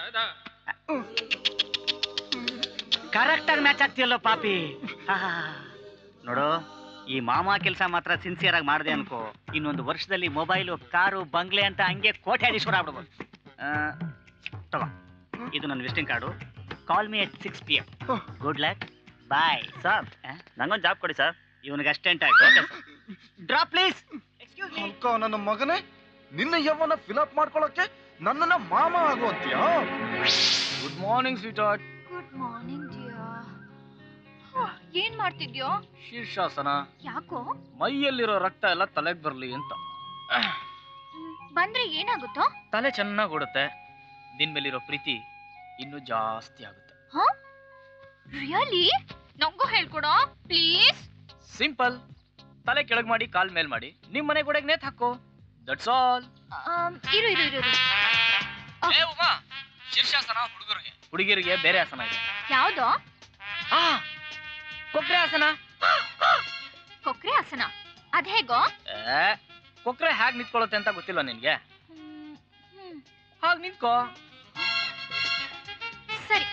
ಕರೆಕ್ಟಾಗಿ ಮ್ಯಾಚ್ ಆಗ್ತೀಯಲ್ಲೋ ಪಾಪಿ ಆಹಾ. ನೋಡು ಈ ಮಾಮ ಕೆಲಸ ಮಾತ್ರ ಸಿನ್ಸಿಯರ್ ಆಗಿ ಮಾಡಿದೆ ಅನ್ಕೋ ಇನ್ನೊಂದು ವರ್ಷದಲ್ಲಿ ಮೊಬೈಲು ಕಾರು ಬಂಗ್ಲೆ ಅಂತ ಹಂಗೆ ಕೋಟ್ಯಾಧೀಶ್ವರ ಆಗ್ಬಿಡ್ಬೋದು ಆ, ತಗೋ ಇದು ನನ್ನ visiting card call me at six P M good luck bye sir ನಂಗೊಂದು ಜಾಬ್ ಕೊಡಿ ಸರ್ ಇವನಿಗೆ ಅಸ್ಟೆಂಟ್ ಆಗಿ okay sir drop please excuse me ಅಲ್ಕ ನನ್ನ ಮಗನೇ ನಿನ್ನ ಯವ್ವನ ಫಿಲಪ್ ಮಾಡ್ಕೊಳಕ್ಕೆ ನನ್ನನ್ನ ಮಾಮ ಆಗುವಂತ್ಯಾ good morning sweetheart good morning dear ಏನ್ ಮಾಡ್ತಿದ್ಯೋ ಶೀರ್ಷಾಸನ ಯಾಕೋ ಮೈಯಲ್ಲಿರೋ ರಕ್ತ ಎಲ್ಲ ತಲೆಗೆ ಬರ್ಲಿ ಅಂತ ಮ್, ಬಂದ್ರೆ ಏನಾಗುತ್ತೋ ತಲೆ ಚೆನ್ನಾಗಿ ಓಡುತ್ತೆ ನಿನ್ ಮೇಲಿರೋ ಪ್ರೀತಿ ಇನ್ನೂ ಜಾಸ್ತಿ ಆಗುತ್ತೆ ರಿಯಲಿ ನಂಗೂ ಹೇಳ್ಕೊಡೋ ಪ್ಲೀಸ್ ಸಿಂಪಲ್ ತಲೆ ಕೆಳಗ್ ಮಾಡಿ ಕಾಲ್ ಮೇಲ್ ಮಾಡಿ ನಿಮ್ ಮನೆ ಗೋಡೆಗೆ ನೇತ್ ಹಾಕೋ ದಟ್ಸ್ ಆಲ್ ಇರು ಇರು ಇರು ಇರು. ಶೀರ್ಷಾಸನ ಹುಡುಗರಿಗೆ ಹುಡುಗಿರಿಗೆ ಬೇರೆ ಆಸನ ಇದೆ ಯಾವ್ದೋ ಆ ಕೊಕ್ರೆ ಹಾಸನ ಕೊಕ್ರೆ ಹಾಸನ ಅದ್ ಹೇಗೋ ಏ ಕೊಕ್ರೆ ಹ್ಯಾಗ್ ನಿಂತ್ಕೊಳ್ಳುತ್ತೆ ಅಂತ ಗೊತ್ತಿಲ್ಲ ನಿನ್ಗೆ ಹಾಗ್ ನಿಂತ್ಕೋ ಸರಿ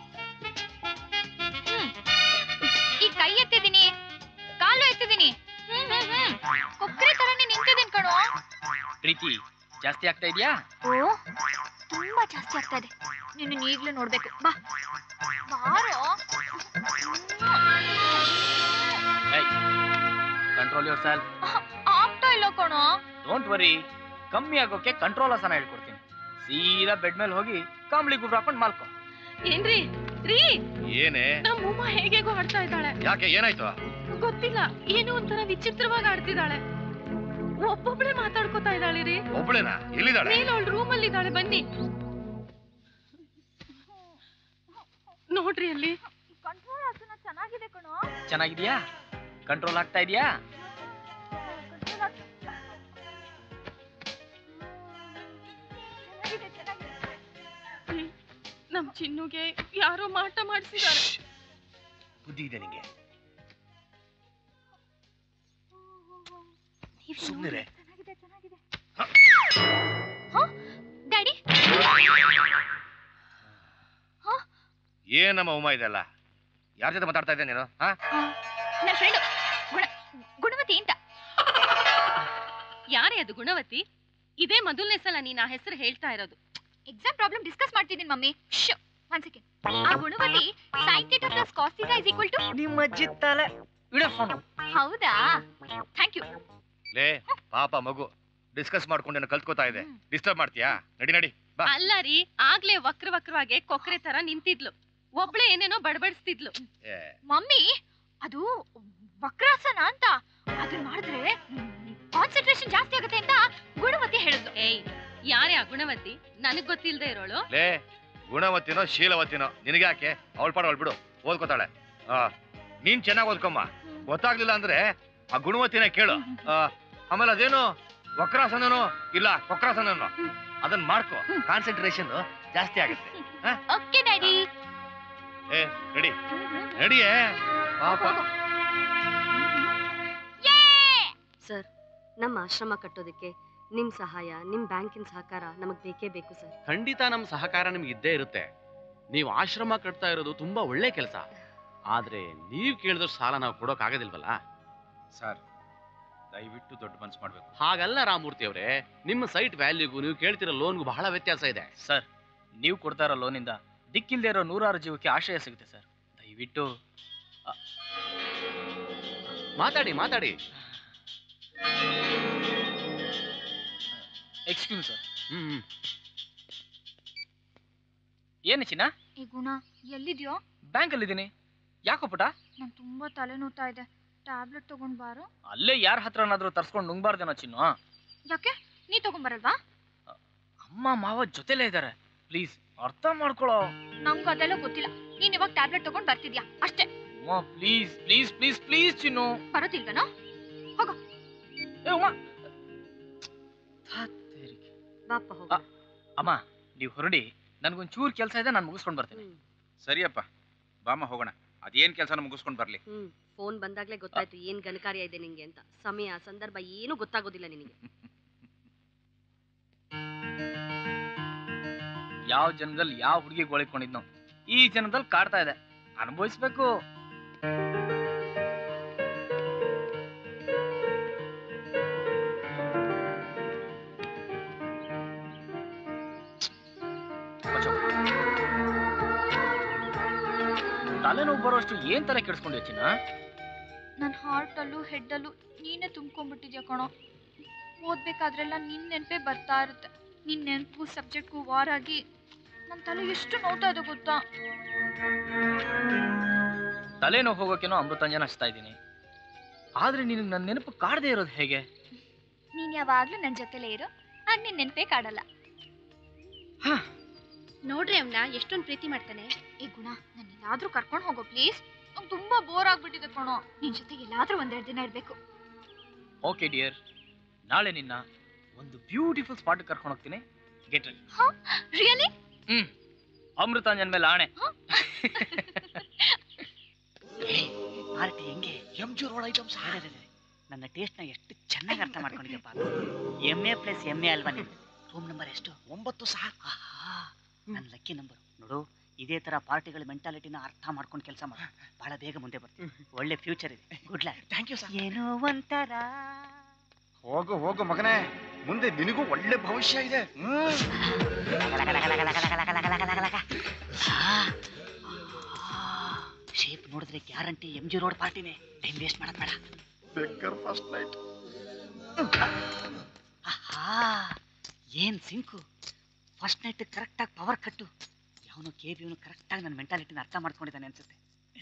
ಹ್ಮ್. ಈ ಕೈ ಎತ್ತಿದೀನಿ ಕಾಲು ಎತ್ತಿದೀನಿ ಹ್ಮ್ ಹ್ಮ್ ಹ್ಮ್ ಕೊಕ್ರೆ ತರನೇ ನಿಂತಿದ್ದೀನಿ ಕಣೋ ಪ್ರೀತಿ ಜಾಸ್ತಿ ಆಗ್ತಾ ಇದೆಯಾ ಓ ತುಂಬಾ ಜಾಸ್ತಿ ಆಗ್ತಾ ಇದೆ ನಿನ್ನ ಈಗ್ಲೂ ನೋಡ್ಬೇಕು ಬಾ ಬಾರೋ ಕಂಟ್ರೋಲ್ ಯೋರ್ ಸೆಲ್ಫ್ ಆಗ್ತಾ ಇಲ್ಲ ಕಣೋ ಡೋಂಟ್ ವರಿ ಕಮ್ಮಿ ಆಗೋಕೆ ಕಂಟ್ರೋಲ್ ಆಸನ ಹೇಳ್ಕೊಡ್ತೀನಿ ಸೀದಾ ಬೆಡ್ ಮೇಲೆ ಹೋಗಿ ಕಾಂಬ್ಳಿ ಗುಬ್ರು ಹಾಕೊಂಡು ಮಾಲ್ಕೊ ಏನ್ರಿ ರೀ ಏನೇ ನಮ್ಮ ಉಮ್ಮ ಹೇಗೇಗೋ ಆಡ್ತಾ ಇದ್ದಾಳೆ ಯಾಕೆ ಏನಾಯ್ತು ಗೊತ್ತಿಲ್ಲ ಏನೋ ಒಂಥರ ವಿಚಿತ್ರವಾಗಿ ಆಡ್ತಿದ್ದಾಳೆ ಒಬ್ಬೊಬ್ಳೆ ಮಾತಾಡ್ಕೊತಾ ಇದ್ದಾಳೆ ರೀ ಒಬ್ಳೇನಾ ಎಲ್ಲಿದ್ದಾಳೆ ಮೇಲೆ ಅವಳು ರೂಮ್ ಅಲ್ಲಿ ಇದ್ದಾಳೆ ಬನ್ನಿ ನೋಡ್ರಿ ಅಲ್ಲಿ ಕಂಟ್ರೋಲ್ ಹಾಸನ ಚೆನ್ನಾಗಿದೆ ಕಣೋ ಚೆನ್ನಾಗಿದ್ಯಾ ಕಂಟ್ರೋಲ್ ಆಗ್ತಾ ಇದೆಯಾ ಚೆನ್ನಾಗಿದೆ ಚೆನ್ನಾಗಿದೆ ನಮ್ ಚಿನ್ನುಗೆ ಯಾರೋ ಮಾಟ ಮಾಡಿಸಿದ್ದಾರೆ ಬುದ್ಧಿ ಇದೆ ನಿಂಗೆ ನೀವು ಸುಮ್ನಿರೆ. ಚೆನ್ನಾಗಿದೆ ಚೆನ್ನಾಗಿದೆ ಡ್ಯಾಡಿ ಏನಮ್ಮ ಉಮಾ ಇದೆಲ್ಲ ಯಾರ ಜೊತೆ ಮಾತಾಡ್ತಾ ಇದ್ದೆ ನೀನು ಹಾ ನನ್ನ ಫ್ರೆಂಡ್ ಗುಣ ಗುಣವತಿ ಅಂತ ಯಾರೇ ಅದು ಗುಣವತಿ ಇದೇ ಮೊದಲನೇ ಸಲ ನೀನ್ ಆ ಹೆಸರು ಹೇಳ್ತಾ ಇರೋದು ಎಕ್ಸಾಮ್ ಪ್ರಾಬ್ಲಮ್ ಡಿಸ್ಕಸ್ ಮಾಡ್ತಿದ್ದೀನಿ ಮಮ್ಮಿ ಒನ್ ಸೆಕೆಂಡ್ ಆ Gunavathi sine theta plus cos theta is equal to ನಿಮ್ಮ ಅಜ್ಜಿ ತಲೆ ಇಡೋ ಫೋನು ಹೌದಾ ಥ್ಯಾಂಕ್ ಯು ಲೇ ಪಾಪ ಮಗು ಡಿಸ್ಕಸ್ ಮಾಡ್ಕೊಂಡು ಏನೋ ಕಲ್ತ್ಕೋತಾ ಇದೆ ಡಿಸ್ಟರ್ಬ್ ಮಾಡ್ತೀಯಾ ನಡಿ ನಡಿ ಬಾ ಅಲ್ಲ ರೀ ಆಗ್ಲೇ ವಕ್ರ ವಕ್ರವಾಗಿ ಕೊಕ್ರೆ ತರ ನಿಂತಿದ್ಲು ಒಬ್ಳೆ ಏನೇನೋ ಬಡಬಡಿಸ್ತಿದ್ಲು ಏ, ಮಮ್ಮಿ ಅದು ವಕ್ರಾಸನ ಅಂತ ಅದನ್ನ ಮಾಡಿದ್ರೆ ಕಾನ್ಸಂಟ್ರೇಷನ್ ಜಾಸ್ತಿ ಆಗುತ್ತೆ ಅಂತ ಗುಣವತಿ ಹೇಳಿದ್ಲು ಏಯ್ ಯಾರೇ ಆ ಗುಣವತಿ ನನಗ್ ಗೊತ್ತಿಲ್ದೇ ಇರೋಳು ಲೇ ಗುಣವತಿನೋ ಶೀಲವತಿನೋ ನಿನಗೆ ಯಾಕೆ ಅವಳ ಪಾಡ ಅವಳು ಬಿಡು ಓದ್ಕೋತಾಳೆ ಆ ನೀನ್ ಚೆನ್ನಾಗಿ ಓದ್ಕೊಮ್ಮ ಗೊತ್ತಾಗ್ಲಿಲ್ಲ ಅಂದ್ರೆ ಆ ಗುಣವತಿನ ಕೇಳು ಆ, ಆಮೇಲೆ ಅದೇನು ವಕ್ರಾಸನನೋ ಇಲ್ಲ ಕೊಕ್ರಾಸನನೋ ಅದನ್ನ ಮಾಡ್ಕೋ ಕಾನ್ಸಂಟ್ರೇಷನ್ ಜಾಸ್ತಿ ಆಗುತ್ತೆ ಓಕೆ ಡ್ಯಾಡಿ ಏ ನಡಿ ನಡಿಯೇ ಪಾಪ ಸರ್ ನಮ್ಮ ಆಶ್ರಮ ಕಟ್ಟೋದಕ್ಕೆ ನಿಮ್ಮ ಸಹಾಯ ನಿಮ್ಮ ಬ್ಯಾಂಕಿನ ಸಹಕಾರ ನಮಗೆ ಬೇಕೇ ಬೇಕು ಸರ್ ಖಂಡಿತ ನಮ್ಮ ಸಹಕಾರ ನಿಮ್ಗೆ ಇದ್ದೇ ಇರುತ್ತೆ ನೀವು ಆಶ್ರಮ ಕಟ್ತಾ ಇರೋದು ತುಂಬಾ ಒಳ್ಳೆ ಕೆಲಸ ಆದ್ರೆ ನೀವು ಕೇಳಿದಷ್ಟು ಸಾಲ ನಾವು ಕೊಡೋಕ್ ಆಗೋದಿಲ್ವಲ್ಲ ಸರ್ ದಯವಿಟ್ಟು ದೊಡ್ಡ ಮನ್ಸು ಮಾಡಬೇಕು ಹಾಗಲ್ಲ ರಾಮೂರ್ತಿ ಅವರೇ ನಿಮ್ಮ ಸೈಟ್ ವ್ಯಾಲ್ಯೂಗೂ ನೀವು ಕೇಳ್ತಿರೋ ಲೋನ್ಗೂ ಬಹಳ ವ್ಯತ್ಯಾಸ ಇದೆ ಸರ್ ನೀವು ಕೊಡ್ತಾ ಇರೋ ಲೋನಿಂದ ದಿಕ್ಕಿಲ್ದೇ ಇರೋ ನೂರಾರು ಜೀವಕ್ಕೆ ಆಶ್ರಯ ಸಿಗುತ್ತೆ ಸರ್ ದಯವಿಟ್ಟು ಮಾತಾಡಿ ಮಾತಾಡಿ ಎಕ್ಸ್ಕ್ಯೂಸ್ ಸರ್ ಹ್ಮ್ ಏನು ಚಿನ್ನ ಈ ಗುಣ ಎಲ್ಲಿದ್ಯೋ ಬ್ಯಾಂಕಲ್ಲಿ ಇದ್ದೀನಿ ಯಾಕೋ ಪುಟ ನಂಗೆ ತುಂಬಾ ತಲೆ ನೋತಾ ಇದೆ ಟ್ಯಾಬ್ಲೆಟ್ ತಗೊಂಡ್ ಬಾರೋ ಅಲ್ಲೇ ಯಾರ ಹತ್ರನಾದ್ರೂ ತರ್ಸ್ಕೊಂಡು ನುಂಗ್ಬಾರ್ದೇನೋ ಚಿನ್ನು ಯಾಕೆ ನೀ ತಗೊಂಬರಲ್ವಾ ಅಮ್ಮ ಮಾವ ಜೊತೆಲೇ ಇದ್ದಾರೆ ಪ್ಲೀಸ್ ಅರ್ಥ ಮಾಡ್ಕೊಳ್ಳೋ ನಂಗೆ ಅದೆಲ್ಲ ಗೊತ್ತಿಲ್ಲ ನೀನ್ ಇವಾಗ ಟ್ಯಾಬ್ಲೆಟ್ ತಗೊಂಡ್ ಬರ್ತಿದ್ಯಾ ಅಷ್ಟೇ ಅಮ್ಮ ಪ್ಲೀಸ್ ಪ್ಲೀಸ್ ಪ್ಲೀಸ್ ಪ್ಲೀಸ್ ಚಿನ್ನು ಬರೋದಿಲ್ವೇನೋ ಏ ಉಮ್ಮ ಬಾಪ ಹೋಗ ಅಮ್ಮ ನೀವು ಹೊರಡಿ ನನಗೊಂದು ಚೂರು ಕೆಲಸ ಇದೆ ನಾನು ಮುಗಿಸ್ಕೊಂಡು ಬರ್ತೀನಿ ಸರಿಯಪ್ಪ ಬಾಮ ಹೋಗೋಣ ಅದೇನ್ ಕೆಲಸನ ಮುಗಿಸ್ಕೊಂಡು ಬರ್ಲಿ ಹ್ಮ್ ಫೋನ್ ಬಂದಾಗ್ಲೇ ಗೊತ್ತಾಯ್ತು ಏನ್ ಘನಕಾರ್ಯ ಇದೆ ನಿಂಗೆ ಅಂತ ಸಮಯ ಸಂದರ್ಭ ಏನು ಗೊತ್ತಾಗೋದಿಲ್ಲ ನಿನಗೆ ಯಾವ ಜನ್ಮದಲ್ಲಿ ಯಾವ ಹುಡುಗಿ ಗೋಳಿಕೊಂಡಿದ್ನೋ ಈ ಜನ್ಮದಲ್ಲಿ ಕಾಡ್ತಾ ಇದೆ ಅನುಭವಿಸ್ಬೇಕು ತಲೆನೋವು ಬರೋಷ್ಟು ಏನ್ ತಲೆ ಕೆಡಿಸ್ಕೊಂಡಿ ಚಿನ್ನ ನನ್ನ ಹಾರ್ಟಲ್ಲೂ ಹೆಡ್ಡಲ್ಲೂ ನೀನೇ ತುಂಬ್ಕೊಂಡ್ಬಿಟ್ಟಿದ್ಯಾ ಕಣೋ ಓದ್ಬೇಕಾದ್ರೆಲ್ಲ ನಿನ್ ನೆನಪೇ ಬರ್ತಾ ಇರುತ್ತೆ ನಿನ್ ನೆನಪು ಸಬ್ಜೆಕ್ಟ್ಗೂ ವಾರ್ ಆಗಿ ನನ್ನ ತಲೆ ಎಷ್ಟು ನೋತಾ ಇದೆ ಗೊತ್ತಾ ತಲೆನೋವು ಹೋಗೋಕೇನೋ ಅಮೃತಾಂಜನ ಹಚ್ತಾ ಇದ್ದೀನಿ ಆದ್ರೆ ನಿನಗೆ ನನ್ನ ನೆನಪು ಕಾಡದೇ ಇರೋದು ಹೇಗೆ ನೀನ್ ಯಾವಾಗ್ಲೂ ನನ್ನ ಜೊತೆಲೇ ಇರು ಆಗ ನಿನ್ ನೆನಪೇ ಕಾಡಲ್ಲ ನೋಡ್ರಿ ಅವನ್ನ ಎಷ್ಟೊಂದು ಪ್ರೀತಿ ಮಾಡ್ತಾನೆ ಏ ಗುಣ ನನ್ನ ಎಲ್ಲಾದ್ರೂ ಕರ್ಕೊಂಡು ಹೋಗೋ ಪ್ಲೀಸ್ ನಂಗೆ ತುಂಬಾ ಬೋರ್ ಆಗ್ಬಿಟ್ಟಿದೆ ಕಣೋ ನಿನ್ ಜೊತೆ ಎಲ್ಲಾದ್ರೂ ಒಂದೆರಡು ದಿನ ಇರ್ಬೇಕು ಓಕೆ ಡಿಯರ್ ನಾಳೆ ನಿನ್ನ ಒಂದು ಬ್ಯೂಟಿಫುಲ್ ಸ್ಪಾಟ್ ಕರ್ಕೊಂಡು ಹೋಗ್ತೀನಿ ಗೆಟ್ ರೆಡಿ ರಿಯಲಿ ಹ್ಮ್ ಅಮೃತಾಂಜನ್ ಮೇಲೆ ಆಣೆ ಪಾರ್ಟಿ ಹೆಂಗೆ ಎಂ ಜಿ ರೋಡ್ ಐಟಮ್ಸ್ ಅರೆ, ಅರೆ, ಅರೆ. ನನ್ನ ಟೇಸ್ಟ್ ನ ಎಷ್ಟು ಚೆನ್ನಾಗಿ ಅರ್ಥ ಮಾಡ್ಕೊಂಡಿದ್ಯಪ್ಪ M A plus M A ಅಲ್ವಾ ನೀನು ರೂಮ್ ನಂಬರ್ ಎಷ್ಟು ಒಂಬತ್ತು ಸರ್ ಆಹಾ ನನ್ನ ಲಕ್ಕಿ ನಂಬರ್ ನೋಡು ಇದೇ ತರ ಪಾರ್ಟಿಗಳ ಮೆಂಟಾಲಿಟಿನ ಅರ್ಥ ಮಾಡ್ಕೊಂಡು ಕೆಲಸ ಮಾಡು ಬಹಳ ಬೇಗ ಮುಂದೆ ಬರ್ತೀನಿ ಒಳ್ಳೆ ಫ್ಯೂಚರ್ ಇದೆ good luck thank you sir ಏನೋ ಒಂಥರ ಹೋಗು ಹೋಗು ಮಗನೇ ಮುಂದೆ ನಿನಗೂ ಒಳ್ಳೆ ಭವಿಷ್ಯ ಇದೆ ಹ್ಮ್ ಶೇಪ್ ನೋಡಿದ್ರೆ ಗ್ಯಾರಂಟಿ ಎಂ ಜಿ ರೋಡ್ ಪಾರ್ಟಿನೇ ಟೈಮ್ ವೇಸ್ಟ್ ಮಾಡೋದ್ ಬೇಡ ಬೆಕ್ಕರ್ ಫಸ್ಟ್ ನೈಟ್ ಆಹಾ ಏನ್ ಸಿಂಕು ಫಸ್ಟ್ ನೈಟ್ ಕರೆಕ್ಟಾಗಿ ಪವರ್ ಕಟ್ಟು ಯಾವನು ಕೆ ಬಿ ಅವನು ಕರೆಕ್ಟಾಗಿ ನನ್ನ ಮೆಂಟಾಲಿಟಿನ ಅರ್ಥ ಮಾಡ್ಕೊಂಡಿದ್ದಾನೆ ಅನ್ಸುತ್ತೆ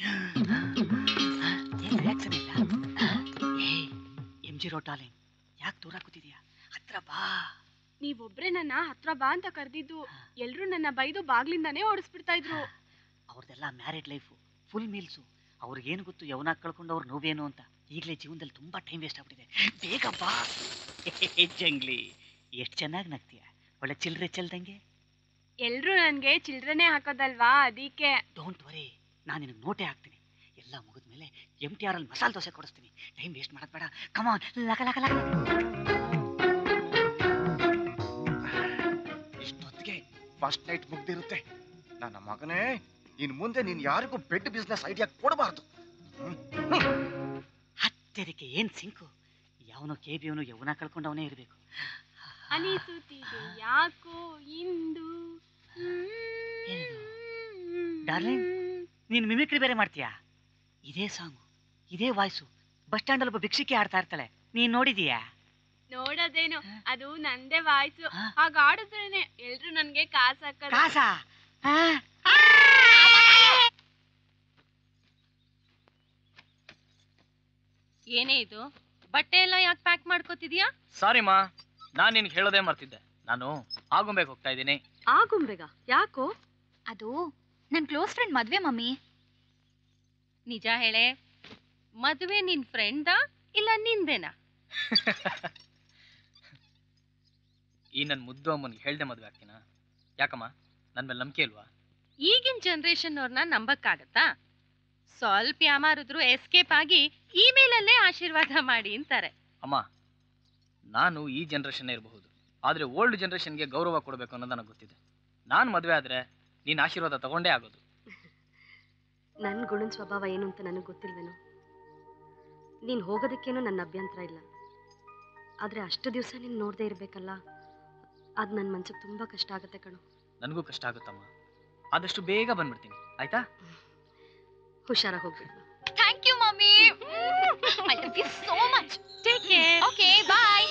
ಏನ್ ರಿಯಾಕ್ಷನ್ ಇಲ್ಲ ಏ ಎಂ ಜಿ ರೋಡ್ ಡಾರ್ಲಿಂಗ್ ಯಾಕೆ ದೂರ ಕೂತಿದ್ಯಾ ಹತ್ರ ಬಾ ನೀವೊಬ್ರೆ ನನ್ನ ಹತ್ರ ಬಾ ಅಂತ ಕರೆದಿದ್ದು ಎಲ್ರು ನನ್ನ ಬೈದು ಬಾಗ್ಲಿಂದಾನೇ ಓಡಿಸ್ಬಿಡ್ತಾ ಇದ್ರು ಅವ್ರದ್ದೆಲ್ಲ ಮ್ಯಾರಿಡ್ ಲೈಫು ಫುಲ್ ಮೀಲ್ಸು ಅವ್ರಿಗೇನು ಗೊತ್ತು ಯವನಾಗ್ ಕಳ್ಕೊಂಡು ಅವ್ರು ನೋವೇನು ಅಂತ ಈಗಲೇ ಜೀವನದಲ್ಲಿ ತುಂಬಾ ಟೈಮ್ ವೇಸ್ಟ್ ಆಗ್ಬಿಟ್ಟಿದೆ ಬೇಗ ಬಾ ಜಂಗ್ಲಿ ಎಷ್ಟು ಚೆನ್ನಾಗಿ ನಗ್ತೀಯ ಒಳ್ಳೆ ಚಿಲ್ರೆ ಚೆಲ್ದಂಗೆ ಎಲ್ರು ನನ್ಗೆ ಚಿಲ್ಡ್ರನೇ ಹಾಕೋದಲ್ವಾ ಅದಕ್ಕೆ ಡೋಂಟ್ ವರಿ ನಾನು ನಿನಗೆ ನೋಟೇ ಹಾಕ್ತೀನಿ ಎಲ್ಲ ಮುಗಿದ್ಮೇಲೆ ಎಮ್ ಟಿ ಆರ್ ಅಲ್ಲಿ ಮಸಾಲೆ ದೋಸೆ ಕೊಡಿಸ್ತೀನಿ ಟೈಮ್ ವೇಸ್ಟ್ ಮಾಡೋದು ಬೇಡ ಕಮಾನ್ ಲಕ ಲಕ ಲಕ ಇಷ್ಟೊತ್ತಿಗೆ ಫಸ್ಟ್ ನೈಟ್ ಮುಗ್ದಿರುತ್ತೆ ನನ್ನ ಮಗನೇ ಇನ್ ಮುಂದೆ ನೀನ್ ಯಾರಿಗೂ ಬೆಡ್ ಬಿಸ್ನೆಸ್ ಐಡಿಯಾ ಕೊಡಬಾರ್ದು ಹತ್ತೆದಕ್ಕೆ ಏನ್ ಸಿಂಕು ಯಾವನೋ ಕೆ ಬಿ ಅವನು ಯವನ ಕಳ್ಕೊಂಡವನೇ ಇರಬೇಕು ಅನಿಸುತ್ತಿದೆ ಯಾಕೋ ಇಂದು ಡಾರ್ಲಿಂಗ್ ನೀನು ಮಿಮಿಕ್ರಿ ಬೇರೆ ಮಾಡ್ತೀಯಾ ಇದೇ ಸಾಂಗು ಇದೇ ವಾಯ್ಸು ಬಸ್ ಸ್ಟ್ಯಾಂಡ್ ಒಬ್ಬ ಭಿಕ್ಷಿಕೆ ಆಡ್ತಾ ಇರ್ತಾಳೆ ನೀನ್ ನೋಡಿದೀಯಾ ನೋಡೋದೇನು ಅದು ನಂದೇ ವಾಯ್ಸು ಹಾ. ಹಾಗ ಆಡಿದ್ರೇನೆ ಎಲ್ರು ನನ್ಗೆ ಕಾಸು ಹಾಕೋದು ಕಾಸ ಏನೇ ಇದು ಬಟ್ಟೆ ಎಲ್ಲ ಯಾಕೆ ಪ್ಯಾಕ್ ಮಾಡ್ಕೋತಿದ್ಯಾ ಸಾರಿ ಮಾ ನಾನು ನಿನ್ಗೆ ಹೇಳೋದೇ ಮರ್ತಿದ್ದೆ ನಾನು ಆಗುಂಬೆಗೆ ಹೋಗ್ತಾ ಇದ್ದೀನಿ ಆಗುಂಬೆಗ ಯಾಕೋ ಅದು ನನ್ನ ಕ್ಲೋಸ್ ಫ್ರೆಂಡ್ ಮದ್ವೆ ಮಮ್ಮಿ ನಿಜ ಹೇಳೆ ಮದುವೆ ನಿನ್ ಫ್ರೆಂಡಾ ಇಲ್ಲ ನಿಂದೇನಾ ಈ ನನ್ನ ಮುದ್ದು ಅಮ್ಮನಿಗೆ ಹೇಳ್ದೆ ಮದುವೆ ಆಗ್ತೀನಾ ಯಾಕಮ್ಮ ನನ್ನ ಮೇಲೆ ನಂಬಿಕೆ ಇಲ್ವಾ ಈಗಿನ ಜನ್ರೇಷನ್ ಅವ್ರನ್ನ ನಂಬಕ್ಕಾಗತ್ತಾ ಸ್ವಲ್ಪ ಯಾಮಾರಿದ್ರು ಎಸ್ಕೇಪ್ ಆಗಿ ಇಮೇಲ್ ಅಲ್ಲೇ ಆಶೀರ್ವಾದ ಮಾಡಿ ಅಂತಾರೆ ಅಮ್ಮ ನಾನು ಈ ಜನ್ರೇಷನ್ನೇ ಇರಬಹುದು ಆದರೆ ಓಲ್ಡ್ ಜನ್ರೇಷನ್ಗೆ ಗೌರವ ಕೊಡಬೇಕು ಅನ್ನೋದು ನನಗೆ ಗೊತ್ತಿದೆ ನಾನು ಮದುವೆ ಆದರೆ ನೀನು ಆಶೀರ್ವಾದ ತಗೊಂಡೇ ಆಗೋದು ನನ್ನ ಗುಣದ ಸ್ವಭಾವ ಏನು ಅಂತ ನನಗೆ ಗೊತ್ತಿಲ್ವೇನೋ ನೀನು ಹೋಗೋದಕ್ಕೇನೋ ನನ್ನ ಅಭ್ಯಂತರ ಇಲ್ಲ ಆದರೆ ಅಷ್ಟು ದಿವಸ ನೀನು ನೋಡದೇ ಇರಬೇಕಲ್ಲ ಅದು ನನ್ನ ಮನ್ಸಿಗೆ ತುಂಬ ಕಷ್ಟ ಆಗುತ್ತೆ ಕಣೋ ನನಗೂ ಕಷ್ಟ ಆಗುತ್ತಮ್ಮ ಆದಷ್ಟು ಬೇಗ ಬಂದ್ಬಿಡ್ತೀನಿ ಆಯ್ತಾ ಹುಷಾರಾಗಿ ಹೋಗ್ಬಿಡು thank you mummy I love you so much take care okay bye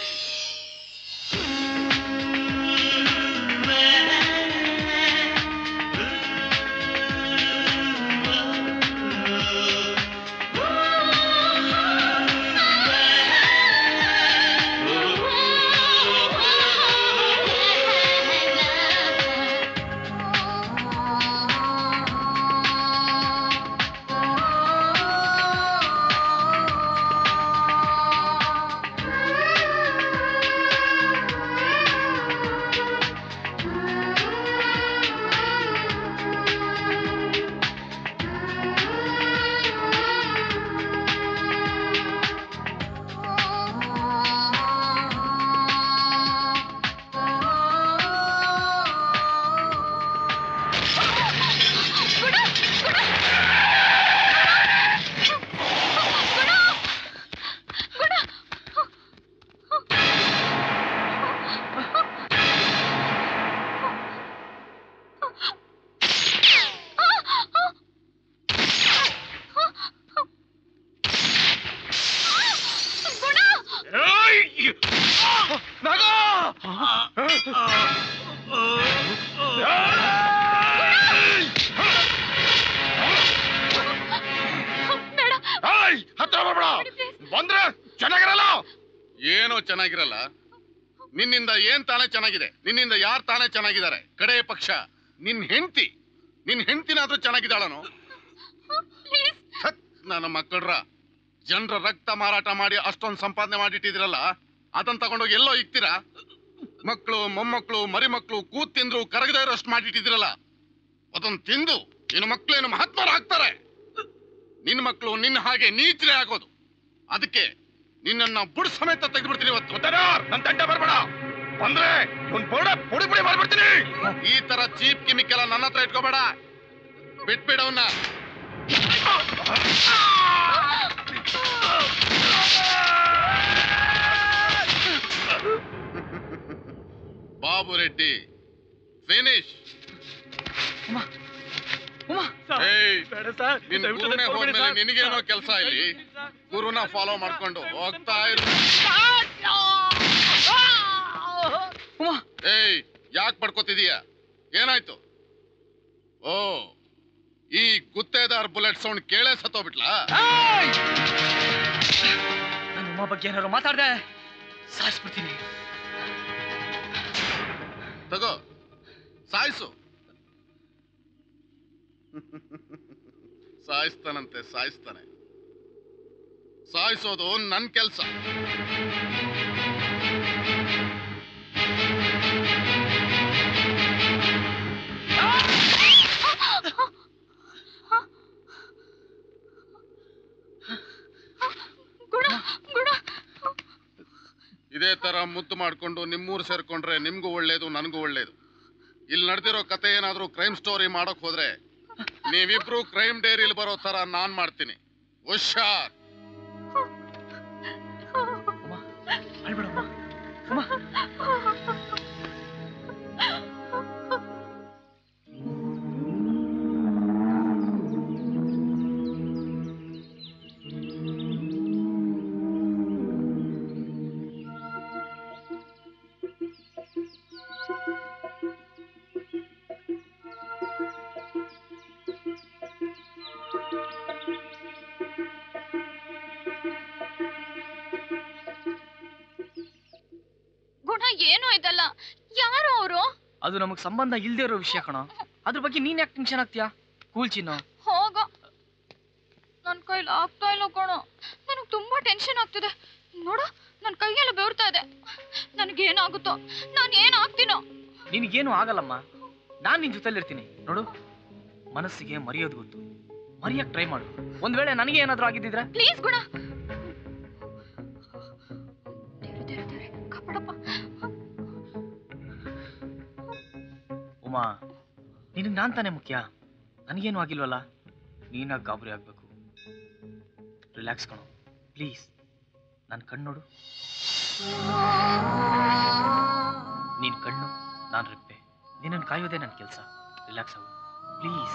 ಹತ್ರ ಬರ್ಬೇಡ ಬಂದ್ರೆ ಚೆನ್ನಾಗಿರಲ್ಲ ಏನೋ ಚೆನ್ನಾಗಿರಲ್ಲ ನಿನ್ನಿಂದ ಏನ್ ತಾನೇ ಚೆನ್ನಾಗಿದೆ ನಿನ್ನಿಂದ ಯಾರು ತಾನೇ ಚೆನ್ನಾಗಿದ್ದಾರೆ ಕಡೆ ಪಕ್ಷ ನಿನ್ ಹೆಂಡತಿ ನಿನ್ ಹೆಂಡತಿನಾದ್ರೂ ಚೆನ್ನಾಗಿದ್ದಾಳನು ನನ್ನ ಮಕ್ಕಳ್ರ ಜನರ ರಕ್ತ ಮಾರಾಟ ಮಾಡಿ ಅಷ್ಟೊಂದು ಸಂಪಾದನೆ ಮಾಡಿಟ್ಟಿದಿರಲ್ಲ ಅದನ್ನ ತಗೊಂಡೋಗಿ ಎಲ್ಲೋ ಇಕ್ತೀರಾ ಮಕ್ಕಳು ಮೊಮ್ಮಕ್ಕಳು ಮರಿ ಮಕ್ಕಳು ಕೂತ್ ತಿಂದ್ರು ಕರಗದೇ ಇರೋಷ್ಟು ಮಾಡಿಟ್ಟಿದಿರಲ್ಲ ಅದನ್ನ ತಿಂದು ಇನ್ನು ಮಕ್ಕಳೇನು ಮಹಾತ್ಮರು ಆಗ್ತಾರೆ ನಿನ್ ಮಕ್ಕಳು ನಿನ್ನ ಹಾಗೆ ನೀಚಲೆ ಆಗೋದು ಅದಕ್ಕೆ ನಿನ್ನನ್ನ ಬುಡ್ ಸಮೇತ ತೆಗೆದ್ಬಿಡ್ತೀನಿ ಇವತ್ತು ನನ್ ತಂಟೆ ಬರ್ಬೇಡ ಬಂದ್ರೆ ಇವನ್ ಪೌಡ ಪುಡಿ ಪುಡಿ ಮಾಡ್ಬಿಡ್ತೀನಿ ಈ ತರ ಚೀಪ್ ಕಿಮಿಕೆಲ್ಲ ನನ್ನ ಹತ್ರ ಇಟ್ಕೋಬೇಡ ಬಿಟ್ಬಿಡವನ್ನ ಬಾಬು ರೆಡ್ಡಿ ಫಿನಿಶ್ ನಿನ್ ಗುರುನೇ ಹೋದ್ಮೇಲೆ ನಿನಗೇನೋ ಕೆಲಸ ಇಲ್ಲಿ ಗುರುನ ಫಾಲೋ ಮಾಡ್ಕೊಂಡು ಹೋಗ್ತಾ ಇರು ಏಯ್ ಯಾಕೆ ಪಡ್ಕೋತಿದೀಯ ಏನಾಯ್ತು ಓ ಈ ಗುತ್ತೇದಾರ್ ಬುಲೆಟ್ ಸೌಂಡ್ ಕೇಳೇ ಸತ್ತೋಗ್ಬಿಟ್ಲಾ ನಾನು ಉಮಾ ಬಗ್ಗೆ ಏನಾದ್ರು ಮಾತಾಡ್ದೆ ಸಾಯಿಸ್ಬಿಡ್ತೀನಿ ತಗೋ ಸಾಯಿಸು ಸಾಯಿಸ್ತಾನಂತೆ ಸಾಯಿಸ್ತಾನೆ ಸಾಯಿಸೋದು ನನ್ ಕೆಲ್ಸ ಗುಣ ಗುಣ ಇದೇ ತರ ಮುದ್ದು ಮಾಡ್ಕೊಂಡು ನಿಮ್ಮೂರು ಸೇರ್ಕೊಂಡ್ರೆ ನಿಮ್ಗೂ ಒಳ್ಳೇದು ನನಗೂ ಒಳ್ಳೇದು ಇಲ್ಲಿ ನಡೆದಿರೋ ಕತೆ ಏನಾದ್ರೂ ಕ್ರೈಮ್ ಸ್ಟೋರಿ ಮಾಡಕ್ ಹೋದ್ರೆ ನೀವಿಬ್ರು ಕ್ರೈಮ್ ಡೈರಿಲಿ ಬರೋ ತರ ನಾನ್ ಮಾಡ್ತೀನಿ ಹುಷಾರ್ ಗುಣ ಏನೋ ಇದಲ್ಲ ಯಾರು ಅವರು ಅದು ನಮಗ್ ಸಂಬಂಧ ಇಲ್ದೇ ಇರೋ ವಿಷಯ ಕಣ ಅದ್ರ ಬಗ್ಗೆ ನೀನ್ ಯಾಕೆ ಟೆನ್ಷನ್ ಆಗ್ತೀಯಾ ಕೂಲ್ ಚಿನ್ನು ಹೋಗೋ ನನ್ ಕೈಲಿ ಆಗ್ತಾ ಇಲ್ಲ ಕಣೋ ನನಗ್ ತುಂಬಾ ಟೆನ್ಷನ್ ಆಗ್ತಿದೆ ನೋಡು ನನ್ ಕೈಯೆಲ್ಲ ಬೆವರ್ತಾ ಇದೆ ನನಗೇನಾಗುತ್ತೋ ನಾನು ಏನಾಗ್ತೀನೋ ನಿನಗೇನು ಆಗಲ್ಲಮ್ಮ ನಾನ್ ನಿನ್ ಜೊತೆಲಿ ಇರ್ತೀನಿ ನೋಡು ಮನಸ್ಸಿಗೆ ಮರೆಯೋದು ಗೊತ್ತು ಮರೆಯಕ್ ಟ್ರೈ ಮಾಡು ಒಂದ್ ವೇಳೆ ನನಗೆ ಏನಾದ್ರೂ ಆಗಿದ್ದಿದ್ರೆ ಪ್ಲೀಸ್ ಗುಣ ದೇವ್ರೆ, ದೇವ್ರೆ, ದೇವ್ರೆ, ಕಾಪಾಡಪ್ಪ ಉಮಾ ನಿನಗ್ ನಾನ್ ತಾನೇ ಮುಖ್ಯ ನನಗೇನು ಆಗಿಲ್ವಲ್ಲ ನೀನಾಗ ಗಾಬರಿ ಆಗ್ಬೇಕು ರಿಲ್ಯಾಕ್ಸ್ ಕಣೋ ಪ್ಲೀಸ್ ನನ್ನ ಕಣ್ಣು ನೋಡು ನೀನ್ ಕಣ್ಣು ನಾನ್ ರೆಪ್ಪೆ ನಿನ್ನನ್ನು ಕಾಯೋದೇ ನನ್ನ ಕೆಲಸ ರಿಲ್ಯಾಕ್ಸ್ ಆಗು ಪ್ಲೀಸ್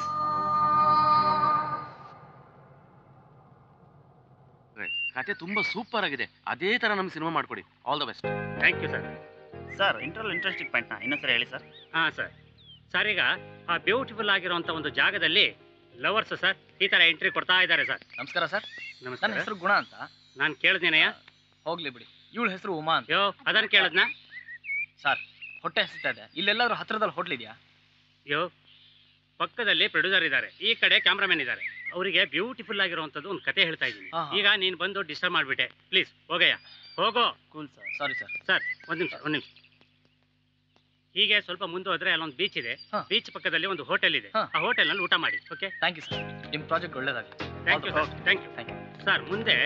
ಕತೆ ತುಂಬಾ ಸೂಪರ್ ಆಗಿದೆ ಅದೇ ತರ ನಮ್ ಸಿನಿಮಾ ಮಾಡ್ಕೊಡಿ all the best thank you sir sir ಇಂಟ್ರಲ್ ಇಂಟ್ರೆಸ್ಟಿಂಗ್ ಪಾಯಿಂಟ್ನ ಇನ್ನೊಂದ್ಸರಿ ಹೇಳಿ ಸರ್ ಹಾ ಸರ್ ಸರ್ ಈಗ ಆ ಬ್ಯೂಟಿಫುಲ್ ಆಗಿರುವಂತ ಒಂದು ಜಾಗದಲ್ಲಿ ಲವರ್ಸ್ ಸರ್ ಈ ತರ ಎಂಟ್ರಿ ಕೊಡ್ತಾ ಇದ್ದಾರೆ ಸರ್ ನಮಸ್ಕಾರ ಸರ್ ನನ್ನ ನಮಸ್ಕಾರ ಹೆಸರು ಗುಣ ಅಂತ ನಾನು ಕೇಳಿದ್ದೀನಯ್ಯ ಹೋಗ್ಲಿ ಬಿಡಿ ಇವಳ ಹೆಸರು ಉಮಾ ಅಂತ ಯೋ ಅದನ್ನ ಕೇಳದ್ನ ಸರ್ ಹೊಟ್ಟೆ ಹಸಿತಾ ಇದೆ ಇಲ್ಲೆಲ್ಲಾದ್ರೂ ಹತ್ರದಲ್ಲಿ ಹೋಟ್ಲ್ ಇದೆಯಾ ಯೋ ಪಕ್ಕದಲ್ಲಿ ಪ್ರೊಡ್ಯೂಸರ್ ಇದ್ದಾರೆ ಈ ಕಡೆ ಕ್ಯಾಮ್ರಾಮನ್ ಇದ್ದಾರೆ ಅವರಿಗೆ ಬ್ಯೂಟಿಫುಲ್ ಆಗಿರುವಂತದ್ದು ಒಂದು ಕತೆ ಹೇಳ್ತಾ ಇದ್ದೀನಿ ಹಾ, ಹಾ. ಈಗ ನೀನು ಬಂದು ಡಿಸ್ಟರ್ಬ್ ಮಾಡ್ಬಿಟ್ಟೆ ಪ್ಲೀಸ್ ಹೋಗಯ್ಯ ಹೋಗೋ cool sir sorry sir sir ಒಂದ್ ನಿಮಿಷ ಒಂದ್ ನಿಮಿಷ ಹೀಗೆ ಸ್ವಲ್ಪ ಮುಂದೆ ಹೋದ್ರೆ ಅಲ್ಲೊಂದು ಬೀಚ್ ಇದೆ ಹಾ. ಬೀಚ್ ಪಕ್ಕದಲ್ಲಿ ಒಂದು ಹೋಟೆಲ್ ಇದೆ ಹಾ. ಆ ಹೋಟೆಲ್ ನಲ್ಲಿ ಊಟ ಮಾಡಿ ಓಕೆ ಥ್ಯಾಂಕ್ ಯು ಸರ್ ನಿಮ್ಮ ಪ್ರಾಜೆಕ್ಟ್ ಒಳ್ಳೇದಾಗಲಿ thank you sir thank you thank you sir ಮುಂದೆ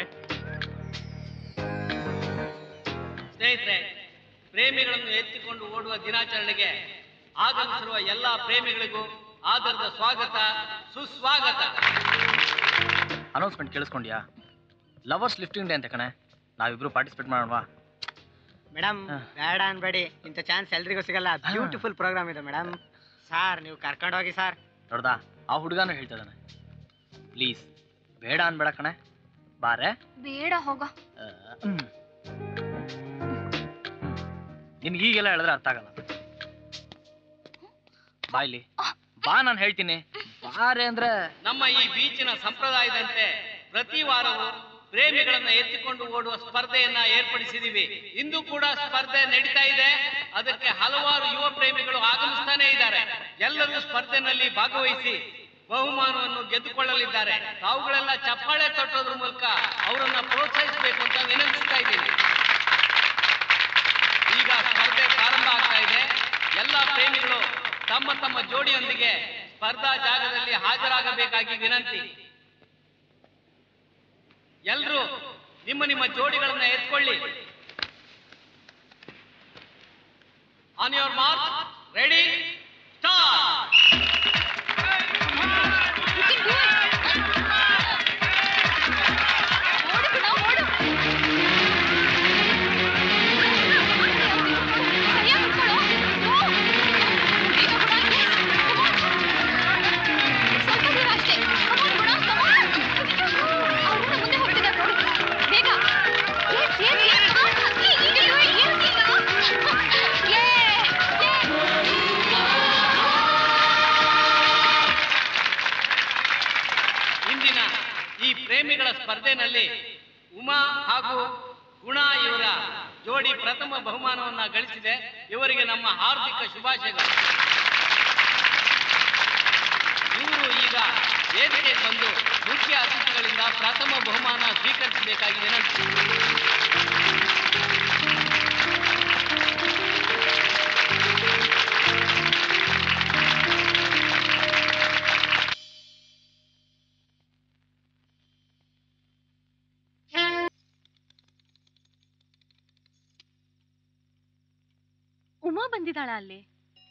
ಸ್ನೇಹಿತರೆ ಪ್ರೇಮಿಗಳನ್ನು ಎತ್ತಿಕೊಂಡು ಓಡುವ ದಿನಾಚರಣೆಗೆ ಆಗಮಿಸಿರುವ ಎಲ್ಲ ಪ್ರೇಮಿಗಳಿಗೂ ಆದರದ ಸ್ವಾಗತ ಸುಸ್ವಾಗತ ಅನೌನ್ಸ್ಮೆಂಟ್ ಕೇಳಿಸ್ಕೊಂಡ್ಯಾ ಲವರ್ಸ್ ಲಿಫ್ಟಿಂಗ್ ಡೇ ಅಂತ ಕಣೆ ನಾವಿಬ್ರು ಪಾರ್ಟಿಸಿಪೇಟ್ ಮಾಡೋಣವಾ ಮೇಡಮ್ ಹಾ. ಬೇಡ ಅನ್ಬೇಡಿ ಇಂಥ ಚಾನ್ಸ್ ಎಲ್ರಿಗೂ ಸಿಗಲ್ಲ ಬ್ಯೂಟಿಫುಲ್ ಪ್ರೋಗ್ರಾಮ್ ಇದೆ ಮೇಡಮ್ ಸಾರ್ ನೀವು ಕರ್ಕೊಂಡು ಹೋಗಿ ಸರ್ ನೋಡ್ದಾ ಆ ಹುಡುಗನೂ ಹೇಳ್ತಾ ಇದ್ದಾನೆ ಪ್ಲೀಸ್ ಬೇಡ ಅನ್ಬೇಡ ಕಣೆ ಬಾರೆ ಬೇಡ ಹೋಗೋ ನಿನ್ಗೆ ಈಗೆಲ್ಲ ಹೇಳಿದ್ರೆ ಅರ್ಥ ಆಗಲ್ಲ ಬಾ ಇಲ್ಲಿ ಬಾ ನಾನು ಹೇಳ್ತೀನಿ ಬಾರೆ ಅಂದ್ರೆ ನಮ್ಮ ಈ ಬೀಚಿನ ಸಂಪ್ರದಾಯದಂತೆ ಪ್ರತಿ ವಾರವೂ ಪ್ರೇಮಿಗಳನ್ನ ಎತ್ತಿಕೊಂಡು ಓಡುವ ಸ್ಪರ್ಧೆಯನ್ನ ಏರ್ಪಡಿಸಿದೀವಿ ಇಂದು ಕೂಡ ಸ್ಪರ್ಧೆ ನಡೀತಾ ಇದೆ ಅದಕ್ಕೆ ಹಲವಾರು ಯುವ ಪ್ರೇಮಿಗಳು ಆಗಮಿಸ್ತಾನೆ ಇದ್ದಾರೆ ಎಲ್ಲರೂ ಸ್ಪರ್ಧೆನಲ್ಲಿ ಭಾಗವಹಿಸಿ ಬಹುಮಾನವನ್ನು ಗೆದ್ದುಕೊಳ್ಳಲಿದ್ದಾರೆ ತಾವುಗಳೆಲ್ಲ ಚಪ್ಪಾಳೆ ತಟ್ಟೋದ್ರ ಮೂಲಕ ಅವರನ್ನ ಪ್ರೋತ್ಸಾಹಿಸಬೇಕು ಅಂತ ವಿನಂತಿಸ್ತಾ ಇದ್ದೀನಿ ಈಗ ಸ್ಪರ್ಧೆ ಪ್ರಾರಂಭ ಆಗ್ತಾ ಇದೆ ಎಲ್ಲ ಪ್ರೇಮಿಗಳು ತಮ್ಮ ತಮ್ಮ ಜೋಡಿಯೊಂದಿಗೆ ಸ್ಪರ್ಧಾ ಜಾಗದಲ್ಲಿ ಹಾಜರಾಗಬೇಕಾಗಿ ವಿನಂತಿ ಎಲ್ರೂ ನಿಮ್ಮ ನಿಮ್ಮ ಜೋಡಿಗಳನ್ನ ಎತ್ಕೊಳ್ಳಿ on your mark ready start ಇಂದಿನ ಈ ಪ್ರೇಮಿಗಳ ಸ್ಪರ್ಧೆನಲ್ಲಿ ಉಮಾ ಹಾಗೂ ಗುಣ ಇವರ ಜೋಡಿ ಪ್ರಥಮ ಬಹುಮಾನವನ್ನ ಗಳಿಸಿದೆ ಇವರಿಗೆ ನಮ್ಮ ಹಾರ್ದಿಕ ಶುಭಾಶಯಗಳು ಇವರು ಈಗ ವೇದಿಕೆಗೆ ಬಂದು ಮುಖ್ಯ ಅತಿಥಿಗಳಿಂದ ಪ್ರಥಮ ಬಹುಮಾನ ಸ್ವೀಕರಿಸಬೇಕಾಗಿ ವಿನಂತಿ ಉಮಾ ಬಂದಿದ್ದಾಳ ಅಲ್ಲಿ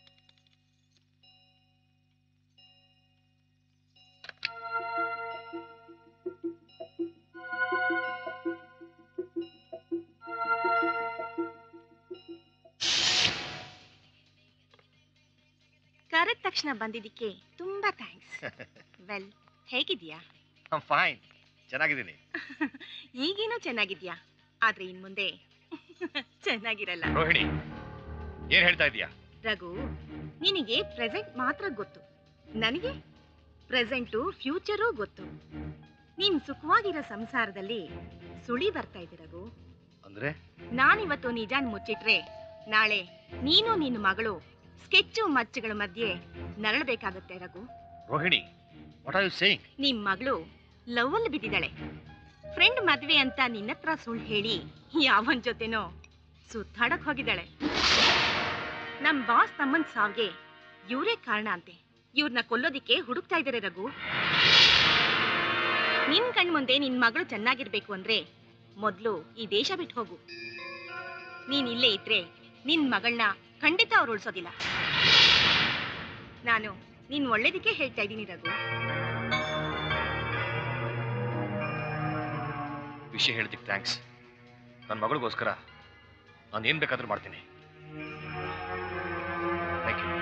ಕರೆದ ತಕ್ಷಣ ಬಂದಿದ್ದಕ್ಕೆ ತುಂಬಾ ಥ್ಯಾಂಕ್ಸ್ ವೆಲ್ ಹೇಗಿದ್ಯಾ ಫೈನ್ ಚೆನ್ನಾಗಿದ್ದೀನಿ ಈಗೇನೋ ಚೆನ್ನಾಗಿದ್ಯಾ ಆದ್ರೆ ಇನ್ ಮುಂದೆ ಚೆನ್ನಾಗಿರಲ್ಲ ರೋಹಿಣಿ ಏನ್ ಹೇಳ್ತಾ ಇದೀಯಾ ರಘು ನಿನಗೆ ಪ್ರೆಸೆಂಟ್ ಮಾತ್ರ ಗೊತ್ತು ನನಗೆ ಪ್ರೆಸೆಂಟು ಫ್ಯೂಚರೂ ಗೊತ್ತು ನೀನ್ ಸುಖವಾಗಿರೋ ಸಂಸಾರದಲ್ಲಿ ಸುಳಿ ಬರ್ತಾ ಇದೆ ರಘು ಅಂದ್ರೆ ನಾನಿವತ್ತು ನಿಜಾನ್ ಮುಚ್ಚಿಟ್ರೆ ನಾಳೆ ನೀನು ನಿನ್ನ ಮಗಳು ಸ್ಕೆಚ್ಚು ಮಚ್ಚುಗಳ ಮಧ್ಯೆ ನರಳಬೇಕಾಗತ್ತೆ Raghu Rohini what are you saying ನಿಮ್ ಮಗಳು ಲವ್ ಅಲ್ಲಿ ಬಿದ್ದಿದ್ದಾಳೆ ಫ್ರೆಂಡ್ ಮದ್ವೆ ಅಂತ ನಿನ್ನತ್ರ ಸುಳ್ಳು ಹೇಳಿ ಯಾವನ್ ಜೊತೆನೋ ಸುತ್ತಾಡಕ್ ಹೋಗಿದ್ದಾಳೆ ನಮ್ ಬಾಸ್ ತಮ್ಮನ್ ಸಾವ್ಗೆ ಇವರೇ ಕಾರಣ ಅಂತೆ ಇವ್ರನ್ನ ಕೊಲ್ಲೋದಿಕ್ಕೆ ಹುಡುಕ್ತಾ ಇದ್ದಾರೆ ರಘು ನಿನ್ ಕಣ್ ಮುಂದೆ ನಿನ್ ಮಗಳು ಚೆನ್ನಾಗಿರ್ಬೇಕು ಅಂದ್ರೆ ಮೊದ್ಲು ಈ ದೇಶ ಬಿಟ್ಟು ಹೋಗು ನೀನ್ ಇಲ್ಲೇ ಇದ್ರೆ ನಿನ್ ಮಗಳನ್ನ ಖಂಡಿತ ಅವ್ರು ಉಳ್ಸೋದಿಲ್ಲ ನಾನು ನೀನ್ ಒಳ್ಳೇದಕ್ಕೆ ಹೇಳ್ತಾ ಇದ್ದೀನಿ ರಘು ವಿಷಯ ಹೇಳಿದ್ದಕ್ಕೆ ಥ್ಯಾಂಕ್ಸ್ ನನ್ನ ಮಗಳಿಗೋಸ್ಕರ ನಾನು ಏನ್ ಬೇಕಾದ್ರೂ ಮಾಡ್ತೀನಿ ಥ್ಯಾಂಕ್ ಯು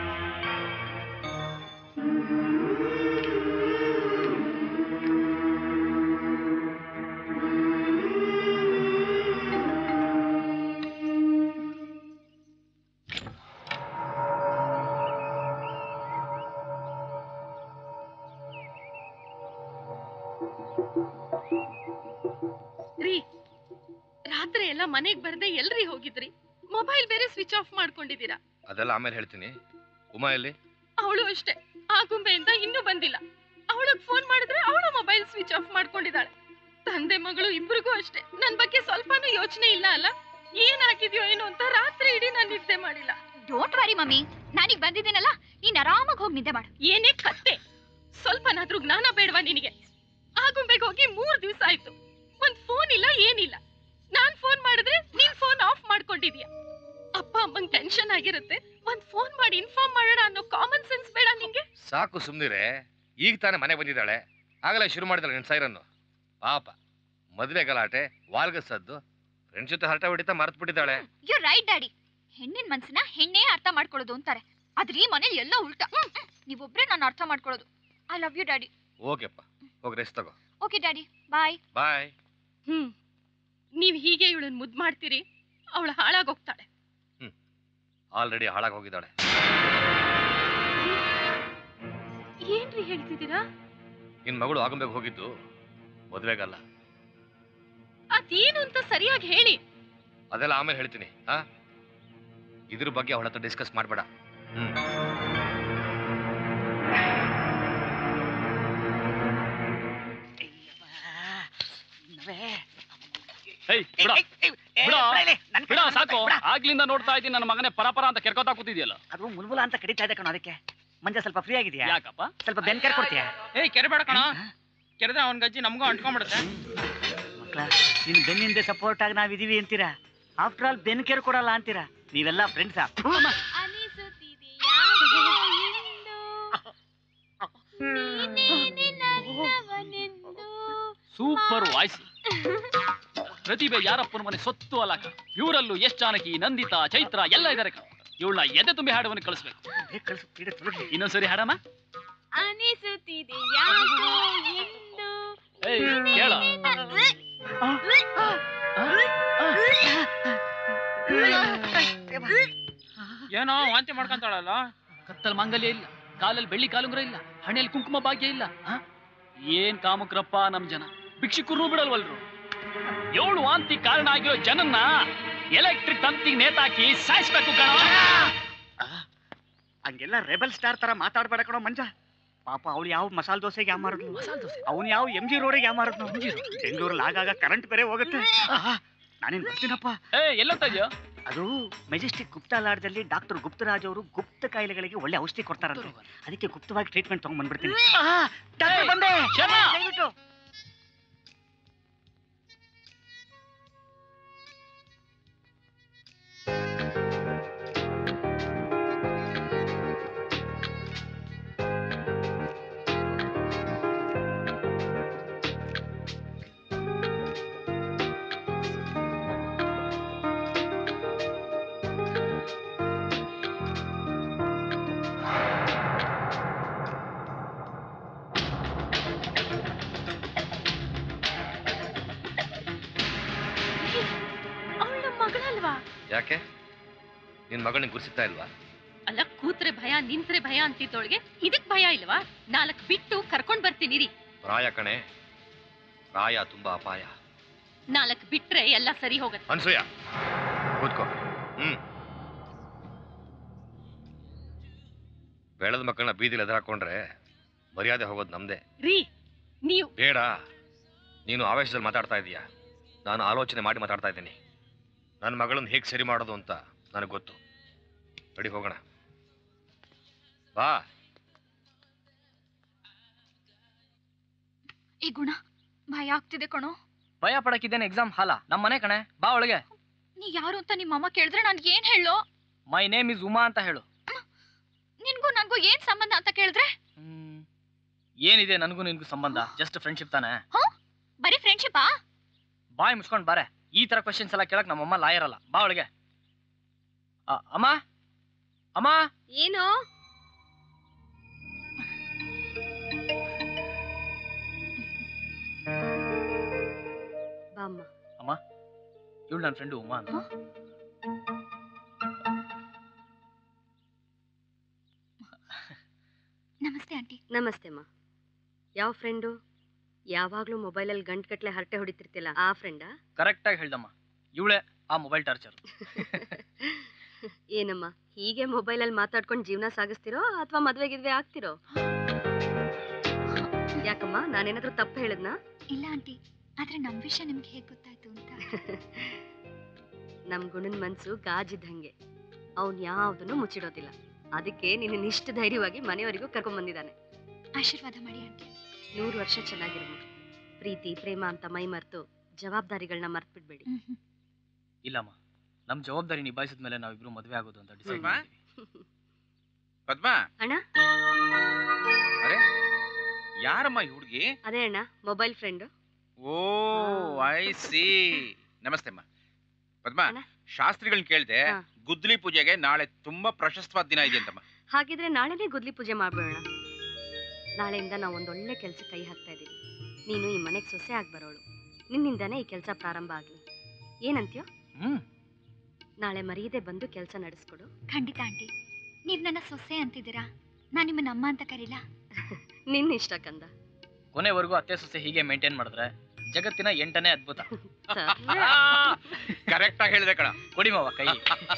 ರೀ ರಾತ್ರಿ ಎಲ್ಲ ಮನೆಗ್ ಬರ್ದೆ ಎಲ್ರಿ ಹೋಗಿದ್ರಿ ಮೊಬೈಲ್ ಬೇರೆ ಸ್ವಿಚ್ ಆಫ್ ಮಾಡ್ಕೊಂಡಿದ್ದೀರಾ ಅದೆಲ್ಲ ಆಮೇಲೆ ಹೇಳ್ತೀನಿ ಉಮಾ ಎಲ್ಲಿ ಅವಳು ಅಷ್ಟೇ ಆ ಗುಂಬೆಯಿಂದ ಇನ್ನೂ ಬಂದಿಲ್ಲ ಅವಳಗ್ ಫೋನ್ ಮಾಡಿದ್ರೆ ಅವಳು ಮೊಬೈಲ್ ಸ್ವಿಚ್ ಆಫ್ ಮಾಡ್ಕೊಂಡಿದ್ದಾಳೆ ತಂದೆ ಮಗಳು ಇಬ್ರಿಗೂ ಅಷ್ಟೇ ನನ್ ಬಗ್ಗೆ ಸ್ವಲ್ಪನೂ ಯೋಚನೆ ಇಲ್ಲ ಅಲ್ಲ ಏನ್ ಹಾಕಿದ್ಯೋ ಏನೋ ಅಂತ ರಾತ್ರಿ ಇಡೀ ನಾನು ನಿದ್ದೆ ಮಾಡಿಲ್ಲ ಡೋಂಟ್ ವರಿ ಮಮ್ಮಿ ನಾನೀಗ ಬಂದಿದ್ದೀನಲ್ಲ ನೀನ್ ಆರಾಮಾಗಿ ಹೋಗಿ ನಿದ್ದೆ ಮಾಡು ಏನೇ ಕತ್ತೆ ಸ್ವಲ್ಪನಾದ್ರೂ ಜ್ಞಾನ ಬೇಡವಾ ನಿನಗೆ ಆ ಗುಂಬೆಗೆ ಹೋಗಿ ಮೂರ್ ದಿವಸ ಆಯ್ತು ಒಂದ್ ಫೋನ್ ಇಲ್ಲ ಏನಿಲ್ಲ ನಾನ್ ಫೋನ್ ಮಾಡಿದ್ರೆ ನೀನ್ ಫೋನ್ ಆಫ್ ಮಾಡ್ಕೊಂಡಿದ್ಯಾ ಅಪ್ಪ ಅಮ್ಮಂಗ್ ಟೆನ್ಷನ್ ಆಗಿರುತ್ತೆ ಒಂದ್ ಫೋನ್ ಮಾಡಿ ಇನ್ಫಾರ್ಮ್ ಮಾಡೋಣ ಅನ್ನೋ ಕಾಮನ್ ಸೆನ್ಸ್ ಬೇಡ ನಿಂಗೆ ಸಾಕು ಸುಮ್ನಿರೆ ಈಗ ತಾನೇ ಮನೆ ಬಂದಿದ್ದಾಳೆ ಆಗಲೇ ಶುರು ಮಾಡಿದಾಳೆ ನಿನ್ ಸೈರನ್ನು ಪಾಪ ಮದುವೆ ಗಲಾಟೆ ವಾಲ್ಗಸದ್ದು ಫ್ರೆಂಡ್ಸ್ ಜೊತೆ ಹರಟೆ ಹೊಡಿತಾ ಮರ್ತ್ ಬಿಟ್ಟಿದ್ದಾಳೆ ಯು ರೈಟ್ ಡ್ಯಾಡಿ ಹೆಣ್ಣಿನ ಮನ್ಸನ್ನ ಹೆಣ್ಣೇ ಅರ್ಥ ಮಾಡ್ಕೊಳ್ಳೋದು ಅಂತಾರೆ ಆದ್ರೆ ಈ ಮನೇಲಿ ಎಲ್ಲ ಉಲ್ಟಾ ನೀವೊಬ್ರೇ ನಾನು ಅರ್ಥ ಮಾಡ್ಕೊಳ್ಳೋದು ಐ ಲವ್ ಯು ಡ್ಯಾಡಿ ಓಕೆಪ್ಪ ಹೋಗಿ ರೆಸ್ಟ್ ತಗೋ ಓಕೆ ಡ್ಯಾಡಿ ಬಾಯ್ ಬಾಯ್ ಹ್ಮ್ ನೀವ್ ಹೀಗೆ ಇವಳನ್ ಮುದ್ ಮಾಡ್ತೀರಿ ಅವಳು ಹಾಳಾಗೋಗ್ತಾಳೆ ಆಲ್ರೆಡಿ ಹಾಳಾಗಿ ಹೋಗಿದ್ದಾಳೆ ಏನ್ರಿ ಹೇಳ್ತಿದ್ದೀರಾ ನಿನ್ ಮಗಳು ಆಗಂಬೇಕು ಹೋಗಿದ್ದು ಮದುವೆಗಲ್ಲ ಅದೇನು ಅಂತ ಸರಿಯಾಗಿ ಹೇಳಿ ಅದೆಲ್ಲ ಆಮೇಲೆ ಹೇಳ್ತೀನಿ ಹಾ ಇದ್ರ ಬಗ್ಗೆ ಅವಳ ಹತ್ರ ಡಿಸ್ಕಸ್ ಮಾಡಬೇಡ ಹ್ಮ್ ಹೇಯ್ ಬಿಡ ಬಿಡ ಬಿಡ ಸಾಕು ಆಗ್ಲಿಂದ ನೋಡ್ತಾ ಇದ್ದೀನಿ ನನ್ನ ಮಗನೇ ಪರಪರ ಅಂತ ಕೆರ್ಕೋತಾ ಕೂತಿದ್ಯಲ್ಲ ಅದು ಮುಲ್ಮುಲ ಅಂತ ಕಡಿತಾ ಇದೆ ಕಣ ಅದಕ್ಕೆ ಮಂಜ ಸ್ವಲ್ಪ ಫ್ರೀ ಆಗಿದ್ಯಾ ಯಾಕಪ್ಪ ಸ್ವಲ್ಪ ಬೆನ್ ಕೆರ್ ಕೊಡ್ತೀಯಾ ಏಯ್ ಕೆರೆ ಬೇಡ ಕಣ ಕೆರೆದ್ರೆ ಅವನ ಗಜ್ಜಿ ನಮಗೂ ಅಂಟ್ಕೊಂಡ್ಬಿಡುತ್ತೆ ಮಕ್ಳ ನಿನ್ ಬೆನ್ನಿಂದೆ ಸಪೋರ್ಟ್ ಆಗಿ ನಾವಿದೀವಿ ಅಂತೀರಾ ಆಫ್ಟರ್ ಆಲ್ ಬೆನ್ ಕೇರ್ ಕೊಡಲ್ಲ ಅಂತೀರಾ ನೀವೆಲ್ಲ ಫ್ರೆಂಡ್ಸಾ ಸೂಪರ್ ವಾಯ್ಸ್ ಪ್ರತಿಭೆ ಯಾರಪ್ಪನ ಮನೆ ಸೊತ್ತು ಅಲ್ಲ ಅಕ್ಕ. ಇವರಲ್ಲೂ ಎಷ್ಟ್ ಜಾನಕಿ ನಂದಿತಾ ಚೈತ್ರ ಎಲ್ಲ ಇದಾರೆ ಅಕ್ಕ. ಇವಳನ್ನ ಎದೆ ತುಂಬಿ ಹಾಡುವನ್ನು ಕಳಿಸ್ಬೇಕು ಇನ್ನೊಂದ್ಸರಿ ಹಾಡಮ್ಮ ಅನಿಸುತ್ತಿದೆ ಯಾಕೋ ಎಂದು ಏಯ್ ಕೇಳ ಏನೋ ವಾಂತಿ ಮಾಡ್ಕೊಂತಾಳಲ್ಲ ಕತ್ತಲ್ ಮಾಂಗಲ್ಯ ಇಲ್ಲ ಕಾಲಲ್ಲಿ ಬೆಳ್ಳಿ ಕಾಲುಂಗ್ರ ಇಲ್ಲ ಹಣೆಯಲ್ಲಿ ಕುಂಕುಮ ಭಾಗ್ಯ ಇಲ್ಲ ಆ? ಏನ್ ಕಾಮಕ್ರಪ್ಪ ನಮ್ ಜನ ಭಿಕ್ಷುಕರು ಬಿಡಲ್ವಲ್ರು ಏಳು ವಾಂತಿ ಕಾರಣ ಆಗಿರೋ ಜನನ್ನ ಎಲೆಕ್ಟ್ರಿಕ್ ತಂತಿಗೆ ನೇತಾಕಿ ಸಾಯಿಸ್ಬೇಕು ಕಣ ಹಂಗೆಲ್ಲ ರೆಬಲ್ ಸ್ಟಾರ್ ತರ ಮಾತಾಡ್ಬೇಡ ಕಣೋ ಮಂಜ ಪಾಪ ಅವಳು ಯಾವ ಮಸಾಲ ದೋಸೆಗೆ ಯಾವ ಮಾರಿದ್ಲು ಅವನು ಯಾವ ಎಂ ಜಿ ರೋಡಿಗೆ ಯಾವ ಮಾರಿದ್ನು ಬೆಂಗಳೂರಲ್ಲಿ ಆಗಾಗ ಕರೆಂಟ್ ಬೇರೆ ಹೋಗುತ್ತೆ ನಾನೇನ್ ಬರ್ತೀನಪ್ಪ ಏ ಎಲ್ಲೋಗ್ತಾ ಇದೆಯೋ ಅದು ಮೆಜೆಸ್ಟಿಕ್ ಗುಪ್ತಾ ಲಾಡ್ಜಲ್ಲಿ ಡಾಕ್ಟರ್ ಗುಪ್ತರಾಜ್ ಅವರು ಗುಪ್ತ ಕಾಯಿಲೆಗಳಿಗೆ ಒಳ್ಳೆ ಔಷಧಿ ಕೊಡ್ತಾರಂತೆ ಅದಕ್ಕೆ ಗುಪ್ತವಾಗಿ ಟ್ರೀಟ್ಮೆಂಟ್ ತಗೊಂಡ್ ಬಂದ್ಬಿಡ್ತೀನಿ ಡಾಕ್ಟರ್ ಬಂದೆ ಶರ್ಮಾ! ದಯವಿಟ್ಟು ಅವಳ ಮಗಳಲ್ವಾ ಯಾಕೆ ನಿನ್ ಮಗಳನ್ನ ಗುರ್ಸಿತಾ ಇಲ್ವಾ ಅಲ್ಲ ಕೂತ್ರೆ ಭಯ ನಿಂತ್ರೆ ಭಯ ಅಂತಿದ್ದೊಳಗೆ ಇದಕ್ ಭಯ ಇಲ್ವಾ ನಾಲ್ಕ್ ಬಿಟ್ಟು ಕರ್ಕೊಂಡ್ ಬರ್ತೀನಿ ರೀ ಪ್ರಾಯ ಕಣೆ ಪ್ರಾಯ ತುಂಬಾ ಅಪಾಯ ನಾಲ್ಕ್ ಬಿಟ್ರೆ ಎಲ್ಲ ಸರಿ ಹೋಗತ್ತೆ ಅನ್ಸೂಯ ಕೂತ್ಕೋ ಹ್ಮ್ ಬೆಳೆದ ಮಕ್ಕಳನ್ನ ಬೀದಿಲಿ ಎದುರಾಕೊಂಡ್ರೆ ಮರ್ಯಾದೆ ಹೋಗೋದು ನಮ್ದೇ ರೀ ನೀವು ಬೇಡ ನೀನು ಆವೇಶದಲ್ಲಿ ಮಾತಾಡ್ತಾ ಇದೀಯ ನಾನು ಆಲೋಚನೆ ಮಾಡಿ ಮಾತಾಡ್ತಾ ಇದ್ದೀನಿ ನನ್ನ ಮಗಳನ್ನ ಹೇಗೆ ಸರಿ ಮಾಡೋದು ಅಂತ ನನಗೆ ಗೊತ್ತು ರೆಡಿ ಹೋಗೋಣ ಬಾ ಈ ಗುಣ ಭಯ ಆಗ್ತಿದೆ ಕಣೋ ಭಯ ಪಡಕ್ಕಿದ್ದೇನೆ ಎಕ್ಸಾಮ್ ಹಾಲ ನಮ್ಮ ಮನೆ ಕಣೆ ಬಾ ಒಳಗೆ ನೀ ಯಾರು ಅಂತ ನಿಮ್ಮ ಅಮ್ಮ ಕೇಳಿದ್ರೆ ನಾನು ಏನ್ ಹೇಳೋ ಮೈ ನೇಮ್ ಇಸ್ ಉಮಾ ಅಂತ ಹೇಳು ನಿನ್ಗೂ ನನ್ಗೂ ಏನ್ ಸಂಬಂಧ ಅಂತ ಕೇಳಿದ್ರೆ ಏನಿದೆ ನನಗೂ ನಿನ್ಗೂ ಸಂಬಂಧ ಜಸ್ಟ್ ಫ್ರೆಂಡ್ಶಿಪ್ ತಾನೆ ಬರೀ ಫ್ರೆಂಡ್ಶಿಪ್ಪಾ ಬಾಯ್ ಮುಚ್ಕೊಂಡ್ ಬಾರೆ ಈ ತರ ಕ್ವಶನ್ಸ್ ಎಲ್ಲ ಕೇಳಕ್ ನಮ್ಮಮ್ಮ ಲಾಯರ್ ಅಲ್ಲ ಬಾ ಒಳಗೆ ಆ, ಅಮ್ಮ ಅಮ್ಮ ಏನು ಬಾಮ್ಮ ಅಮ್ಮ ಇವಳು ನನ್ನ ಫ್ರೆಂಡು ಉಮಾ ಅಂತ ನಮಸ್ತೆ ಆಂಟಿ ನಮಸ್ತೆ ಅಮ್ಮ ಯಾವ ಫ್ರೆಂಡು ಯಾವಾಗ್ಲೂ ಮೊಬೈಲಲ್ಲಿ ಗಂಟ್ಗಟ್ಲೆ ಹರಟೆ ಹೊಡಿತಿರ್ತಿಲ್ಲ ಆ ಫ್ರೆಂಡಾ ಕರೆಕ್ಟ್ ಆಗಿ ಹೇಳ್ದಮ್ಮ ಇವಳೆ ಆ ಮೊಬೈಲ್ ಟಾರ್ಚರ್ ಏನಮ್ಮ ಹೀಗೆ ಮೊಬೈಲಲ್ಲಿ ಮಾತಾಡ್ಕೊಂಡು ಜೀವನ ಸಾಗಿಸ್ತಿರೋ ಅಥವಾ ಮದ್ವೆ ಗಿದ್ವೆ ಆಗ್ತಿರೋ ಯಾಕಮ್ಮ ನಾನೇನಾದ್ರೂ ತಪ್ಪು ಹೇಳಿದ್ನಾ ಇಲ್ಲ ಆಂಟಿ ಆದ್ರೆ ನಮ್ ವಿಷಯ ನಿಮ್ಗೆ ಹೇಗ್ ಗೊತ್ತಾಯ್ತು ಅಂತ ನಮ್ ಗುಣನ್ ಮನ್ಸು ಗಾಜಿದ್ದಂಗೆ ಅವ್ನ್ ಯಾವ್ದನ್ನು ಮುಚ್ಚಿಡೋದಿಲ್ಲ ಅದಕ್ಕೆ ನಿನ್ನ ಇಷ್ಟು ಧೈರ್ಯವಾಗಿ ಮನೆಯವರೆಗೂ ಕರ್ಕೊಂಡ್ ಬಂದಿದ್ದಾನೆ ಆಶೀರ್ವಾದ ಮಾಡಿ ಆಂಟಿ ನೂರು ವರ್ಷ ಚೆನ್ನಾಗಿರು ಪ್ರೀತಿ ಪ್ರೇಮ ಅಂತ ಮೈ ಮರ್ತು ಜವಾಬ್ದಾರಿಗಳನ್ನ ಮರ್ತ್ ಬಿಡ್ಬೇಡಿ ಇಲ್ಲಮ್ಮ ನಮ್ ಜವಾಬ್ದಾರಿ ನಿಭಾಯಿಸಿದ ಮೇಲೆ ನಾವಿಬ್ರು ಮದ್ವೆ ಆಗೋದು ಅಂತ ಡಿಸೈಡ್ ಪದ್ಮ? ಪದ್ಮಾ ಅಣ್ಣ ಅರೆ ಯಾರಮ್ಮ ಈ ಹುಡುಗಿ ಅದೇ ಅಣ್ಣ mobile friend oh I see ನಮಸ್ತೆ ಅಮ್ಮ ಪದ್ಮ ಶಾಸ್ತ್ರಿಗಳನ್ನ ಕೇಳ್ದೆ ಗುದ್ಲಿ ಪೂಜೆಗೆ ನಾಳೆ ತುಂಬಾ ಪ್ರಶಸ್ತವಾದ ದಿನ ಇದೆ ಅಂತಮ್ಮ ಹಾಗಿದ್ರೆ ನಾಳೆನೇ ಗುದ್ಲಿ ಪೂಜೆ ಮಾಡ್ಬಿಡೋಣ ನಾಳೆಯಿಂದ ನಾವು ಒಂದೊಳ್ಳೆ ಕೆಲಸ ಕೈ ಹಾಕ್ತಾ ಇದ್ದೀವಿ ನೀನು ಈ ಮನೆಗೆ ಸೊಸೆ ಆಗಿ ಬರೋಳು ನಿನ್ನಿಂದಾನೇ ಈ ಕೆಲಸ ಪ್ರಾರಂಭ ಆಗಲಿ ಏನಂತ್ಯೋ ಹ್ಮ್ ನಾಳೆ ಮರೀದೆ ಬಂದು ಕೆಲಸ ನಡೆಸ್ಕೊಡು ಖಂಡಿತ ಆಂಟಿ ನೀವ್ ನನ್ನ ಸೊಸೆ ಅಂತಿದ್ದೀರಾ ನಾನ್ ನಿಮ್ಮನ್ನ ಅಮ್ಮ ಅಂತ ಕರೀಲಾ ನಿನ್ನ ಇಷ್ಟ ಕಂದ ಕೊನೆವರೆಗೂ ಅತ್ತೆ ಸೊಸೆ ಹೀಗೆ ಮೇಂಟೈನ್ ಮಾಡಿದ್ರೆ ಜಗತ್ತಿನ ಎಂಟನೇ ಅದ್ಭುತ ಕರೆಕ್ಟ್ ಆಗಿ ಹೇಳ್ದೆ ಕಣ ಕೊಡಿ ಮಾವ ಕೈ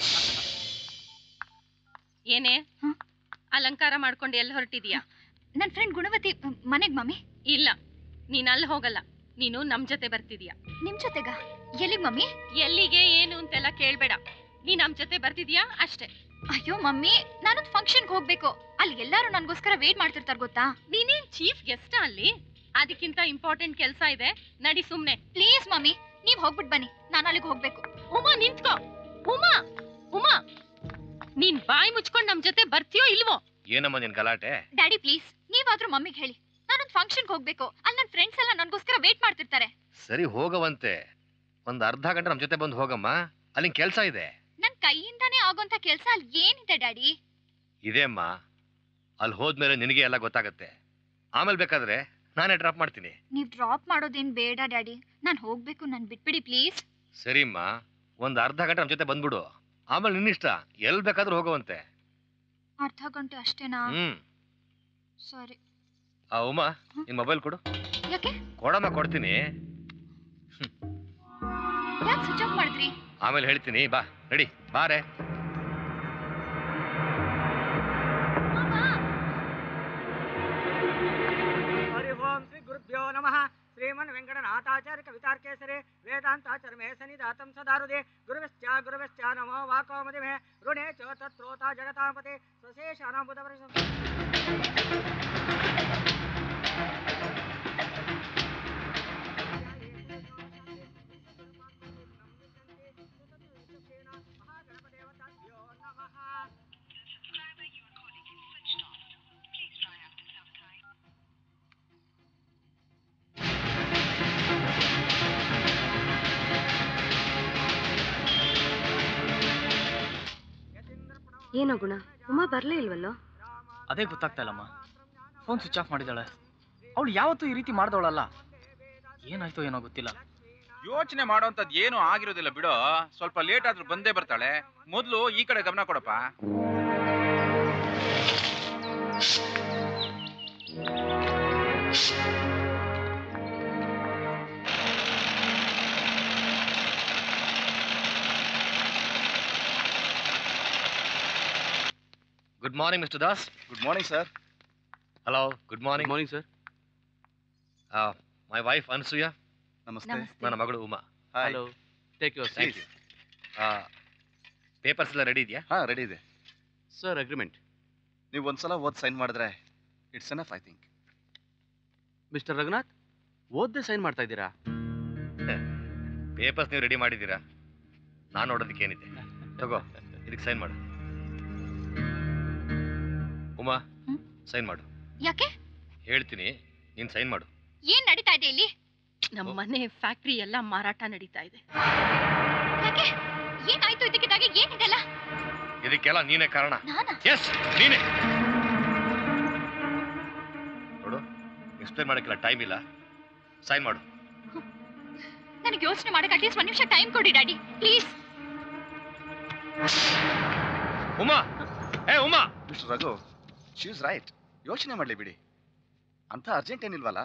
ಏನೇ ಅಲಂಕಾರ ಮಾಡ್ಕೊಂಡು ಎಲ್ಲಿ ಹೊರಟಿದೀಯಾ ನನ್ ಫ್ರೆಂಡ್ ಗುಣವತಿ ಮನೆಗ್ ಮಮ್ಮಿ ಇಲ್ಲ ನೀನ್ ಅಲ್ಲಿ ಹೋಗಲ್ಲ ನೀನು ನಮ್ ಜೊತೆ ಬರ್ತಿದೀಯ ನಿಮ್ ಜೊತೆಗ ಎಲ್ಲಿಗ್ ಮಮ್ಮಿ ಎಲ್ಲಿಗೆ ಏನು ಅಂತೆಲ್ಲ ಕೇಳ್ಬೇಡ ನೀ ನಮ್ ಜೊತೆ ಬರ್ತಿದೀಯಾ ಅಷ್ಟೇ ಅಯ್ಯೋ ಮಮ್ಮಿ ನಾನೊಂದ್ ಫಂಕ್ಷನ್ಗೆ ಹೋಗ್ಬೇಕು ಅಲ್ಲಿ ಎಲ್ಲಾರು ನನ್ಗೋಸ್ಕರ ವೇಟ್ ಮಾಡ್ತಿರ್ತಾರ ಗೊತ್ತಾ ನೀನೇನ್ ಚೀಫ್ ಗೆಸ್ಟ್ ಅಲ್ಲಿ ಅದಕ್ಕಿಂತ ಇಂಪಾರ್ಟೆಂಟ್ ಕೆಲಸ ಇದೆ ನಡಿ ಸುಮ್ನೆ ಪ್ಲೀಸ್ ಮಮ್ಮಿ ನೀವ್ ಹೋಗ್ಬಿಟ್ ಬನ್ನಿ ನಾನು ಅಲ್ಲಿಗೆ ಹೋಗ್ಬೇಕು ಉಮಾ ನಿಂತ್ಕೋ ಉಮಾ ಉಮಾ ನೀನ್ ಬಾಯಿ ಮುಚ್ಕೊಂಡ್ ನಮ್ ಜೊತೆ ಬರ್ತೀಯೋ ಇಲ್ವೋ ಏನಮ್ಮ ನಿನ್ ಗಲಾಟೆ ಡ್ಯಾಡಿ ಪ್ಲೀಸ್ ನೀವಾದ್ರೂ ಮಮ್ಮಿಗೆ ಹೇಳಿ ನಾನೊಂದು ಫಂಕ್ಷನ್ಗೆ ಹೋಗ್ಬೇಕು ಅಲ್ಲಿ ನನ್ನ ಫ್ರೆಂಡ್ಸ್ ಎಲ್ಲ ನನಗೋಸ್ಕರ ವೇಟ್ ಮಾಡ್ತಿರ್ತಾರೆ ಸರಿ ಹೋಗವಂತೆ ಒಂದ್ ಅರ್ಧ ಗಂಟೆ ನಮ್ ಜೊತೆ ಬಂದು ಹೋಗಮ್ಮ ಅಲ್ಲಿ ಕೆಲ್ಸ ಇದೆ ನನ್ ಕೈಯಿಂದಾನೇ ಆಗೋಂತ ಕೆಲ್ಸ ಅಲ್ಲಿ ಏನಿದೆ ಡ್ಯಾಡಿ ಇದೆ ಅಮ್ಮ ಅಲ್ಲಿ ಹೋದ್ಮೇಲೆ ನಿನಗೆ ಎಲ್ಲ ಗೊತ್ತಾಗತ್ತೆ ಆಮೇಲೆ ಬೇಕಾದ್ರೆ ನಾನೇ ಡ್ರಾಪ್ ಮಾಡ್ತೀನಿ ನೀವ್ ಡ್ರಾಪ್ ಮಾಡೋದೇನ್ ಬೇಡ ಡ್ಯಾಡಿ ನಾನ್ ಹೋಗ್ಬೇಕು ನನ್ ಬಿಟ್ಬಿಡಿ ಪ್ಲೀಸ್ ಸರಿಮ್ಮ ಒಂದ್ ಅರ್ಧ ಗಂಟೆ ನಮ್ ಜೊತೆ ಬಂದ್ಬಿಡು ಆಮೇಲೆ ನಿನ್ನಿಷ್ಟ ಎಲ್ ಬೇಕಾದ್ರೂ ಹೋಗುವಂತೆ ಅರ್ಧ ಗಂಟೆ ಅಷ್ಟೇನಾ ಹ್ಮ್ ಸರಿ ಆ ಉಮಾ ನಿನ್ ಮೊಬೈಲ್ ಕೊಡು ಯಾಕೆ ಕೊಡಮ್ಮ ಕೊಡ್ತೀನಿ ಯಾಕೆ ಸ್ವಿಚ್ ಆಫ್ ಮಾಡಿದ್ರಿ ಆಮೇಲೆ ಹೇಳ್ತೀನಿ ಬಾ ರೆಡಿ ಬಾರೆ ಹರಿ ಓಂ ಶ್ರೀ ಗುರುಭ್ಯೋ ನಮಃ ಶ್ರೀಮನ್ ವೆಂಕಟನಾಥಾಚಾರ್ಯ ಕವಿತಾರ್ಕೇಸರಿ ವೇದಾಂತಾಚರ್ಮೇ ಸನ್ನಿಧಾತಂ ಸದಾರುದೆ ಗುರುವೆಶ್ಚ ಗುರುವೆಶ್ಚ ನಮೋ ವಾಕೋಮದಿಮೆ ಋಣೇ ಚ ತತ್ರೋತಾ ಜಗತಾಂಪತೆ ಸ್ವಶೇಷಾನಾಂ ಬುಧವರ್ಷ ಏನೋ ಗುಣ ಉಮಾ ಬರ್ಲೇ ಇಲ್ವಲ್ಲೋ ಅದೇ ಗೊತ್ತಾಗ್ತಾ ಇಲ್ಲಮ್ಮ ಫೋನ್ ಸ್ವಿಚ್ ಆಫ್ ಮಾಡಿದಾಳೆ ಅವಳು ಯಾವತ್ತೂ ಈ ರೀತಿ ಮಾಡ್ದವಳಲ್ಲ ಏನಾಯ್ತೋ ಏನೋ ಗೊತ್ತಿಲ್ಲ ಯೋಚನೆ ಮಾಡೋಂಥದ್ದು ಏನು ಆಗಿರೋದಿಲ್ಲ ಬಿಡೋ ಸ್ವಲ್ಪ ಲೇಟ್ ಆದ್ರೂ ಬಂದೇ ಬರ್ತಾಳೆ ಮೊದಲು ಈ ಕಡೆ ಗಮನ ಕೊಡಪ್ಪ good morning mister Das good morning sir hello good morning morning sir my wife Anasuya ನಮಸ್ತೆ ನನ್ನ ಮಗಳು Uma hello take your thank you papers ಎಲ್ಲ ರೆಡಿ ಇದೆಯಾ ಹಾ ರೆಡಿ ಇದೆ ಸರ್ ಅಗ್ರಿಮೆಂಟ್ ನೀವು ಒಂದ್ಸಲ ಓದ್ ಸೈನ್ ಮಾಡಿದ್ರೆ it's enough I think mister Raghunath ಓದ್ದೆ ಸೈನ್ ಮಾಡ್ತಾ ಇದ್ದೀರಾ ಪೇಪರ್ಸ್ ನೀವು ರೆಡಿ ಮಾಡಿದ್ದೀರಾ ನಾನು ನೋಡೋದಕ್ಕೆ ಏನಿದೆ ತಗೋ ಇದಕ್ಕೆ ಸೈನ್ ಮಾಡು ಉಮಾ ಸೈನ್ ಮಾಡು ಯಾಕೆ ಹೇಳ್ತೀನಿ ನೀನು ಸೈನ್ ಮಾಡು ಏನ್ ನಡೀತಾ ಇದೆ ಇಲ್ಲಿ ನಮ್ಮ ಮನೆ ಫ್ಯಾಕ್ಟ್ರಿ ಎಲ್ಲ ಮಾರಾಟ ನಡೀತಾ ಇದೆ ಯಾಕೆ ಏನಾಯ್ತು ಇದಕ್ಕಿದ್ದಾಗೆ ಏನಿದೆಲ್ಲ ಇದಕ್ಕೆಲ್ಲ ನೀನೇ ಕಾರಣ ನಾನಾ ಎಸ್ ನೀನೇ ನೋಡು ಎಕ್ಸ್ಪ್ಲೇನ್ ಮಾಡಕ್ಕಿಲ್ಲ ಟೈಮ್ ಇಲ್ಲ ಸೈನ್ ಮಾಡು ನನಗೆ ಯೋಚನೆ ಮಾಡಕ್ಕೆ ಅಟ್ಲೀಸ್ಟ್ ಒಂದ್ ನಿಮಿಷ ಟೈಮ್ ಕೊಡಿ ಡ್ಯಾಡಿ ಪ್ಲೀಸ್ ಉಮಾ ಏ Uma mister Raghu she is right ಯೋಚನೆ ಮಾಡಲಿ ಬಿಡಿ ಅಂತ ಅರ್ಜೆಂಟ್ ಏನಿಲ್ವಲ್ಲ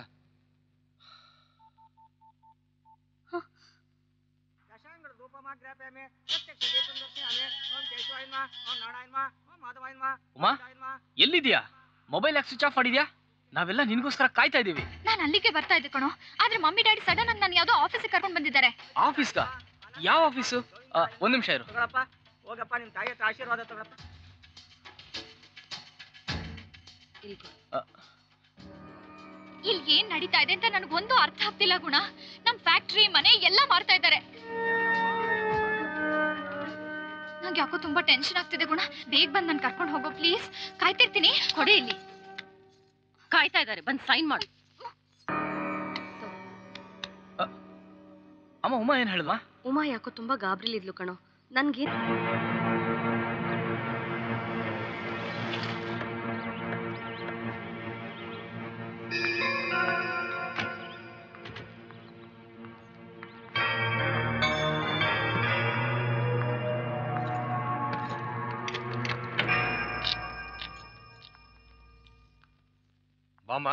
ದಶಾಂಗರ ಧೂಪಮಾಗ್ರಾಪಯಾಮಿ ಪ್ರತ್ಯಕ್ಷ ದೀಪಂ ದರ್ಶಯಾಮಿ ಓಂ ಕೇಶವಾಯ ನಮಃ ಓಂ ನಾರಾಯಣ ನಮಃ ಓಂ ಮಾಧವಾಯ ನಮಃ ಉಮಾ ಎಲ್ಲಿದ್ಯಾ ಮೊಬೈಲ್ ಯಾಕೆ ಸ್ವಿಚ್ ಆಫ್ ಮಾಡಿದ್ಯಾ ನಾವೆಲ್ಲ ನಿನ್ಗೋಸ್ಕರ ಕಾಯ್ತಾ ಇದೀವಿ ನಾನು ಅಲ್ಲಿಗೆ ಬರ್ತಾ ಇದ್ದೆ ಕಣೋ ಆದ್ರೆ ಮಮ್ಮಿ ಡ್ಯಾಡಿ ಸಡನ್ ಆಗಿ ನಾನು ಯಾವ್ದೋ ಆಫೀಸಿಗೆ ಕರ್ಕೊಂಡು ಬಂದಿದ್ದಾರೆ ಆಫೀಸ್ಗ ಯಾವ ಆಫೀಸು ಆ, ಒಂದ್ ನಿಮಿಷ ಇರು ತಗೊಳಪ್ಪ ಹೋಗಪ್ಪ ನಿಮ್ ತಾಯಿ ಹತ್ರ ಆಶೀರ್ವಾದ ತಗೊಳಪ್ಪ ಇಲ್ಲಿ ಏನ್ ನಡೀತಾ ಇದೆ ಅಂತ ನನಗೊಂದು ಅರ್ಥ ಆಗ್ತಿಲ್ಲ ಗುಣ ನಮ್ ಫ್ಯಾಕ್ಟ್ರಿ ಮನೆ ಎಲ್ಲ ಮಾರ್ತಾ ಇದ್ದಾರೆ ನಂಗೆ ಯಾಕೋ ತುಂಬಾ ಟೆನ್ಷನ್ ಆಗ್ತಿದೆ ಗುಣ ಬೇಗ ಬಂದ್ ನನ್ ಕರ್ಕೊಂಡು ಹೋಗೋ ಪ್ಲೀಸ್ ಕಾಯ್ತಿರ್ತೀನಿ ಕೊಡೆ ಇಲ್ಲಿ ಕಾಯ್ತಾ ಇದ್ದಾರೆ ಬಂದ್ ಸೈನ್ ಮಾಡು ಅಮ್ಮ ಉಮಾ ಏನ್ ಹೇಳಿದ್ವಾ ಉಮಾ ಯಾಕೋ ತುಂಬಾ ಗಾಬ್ರಿಲಿದ್ಲು ಕಣೋ ನನ್ಗೆ ಬಾಮ್ಮ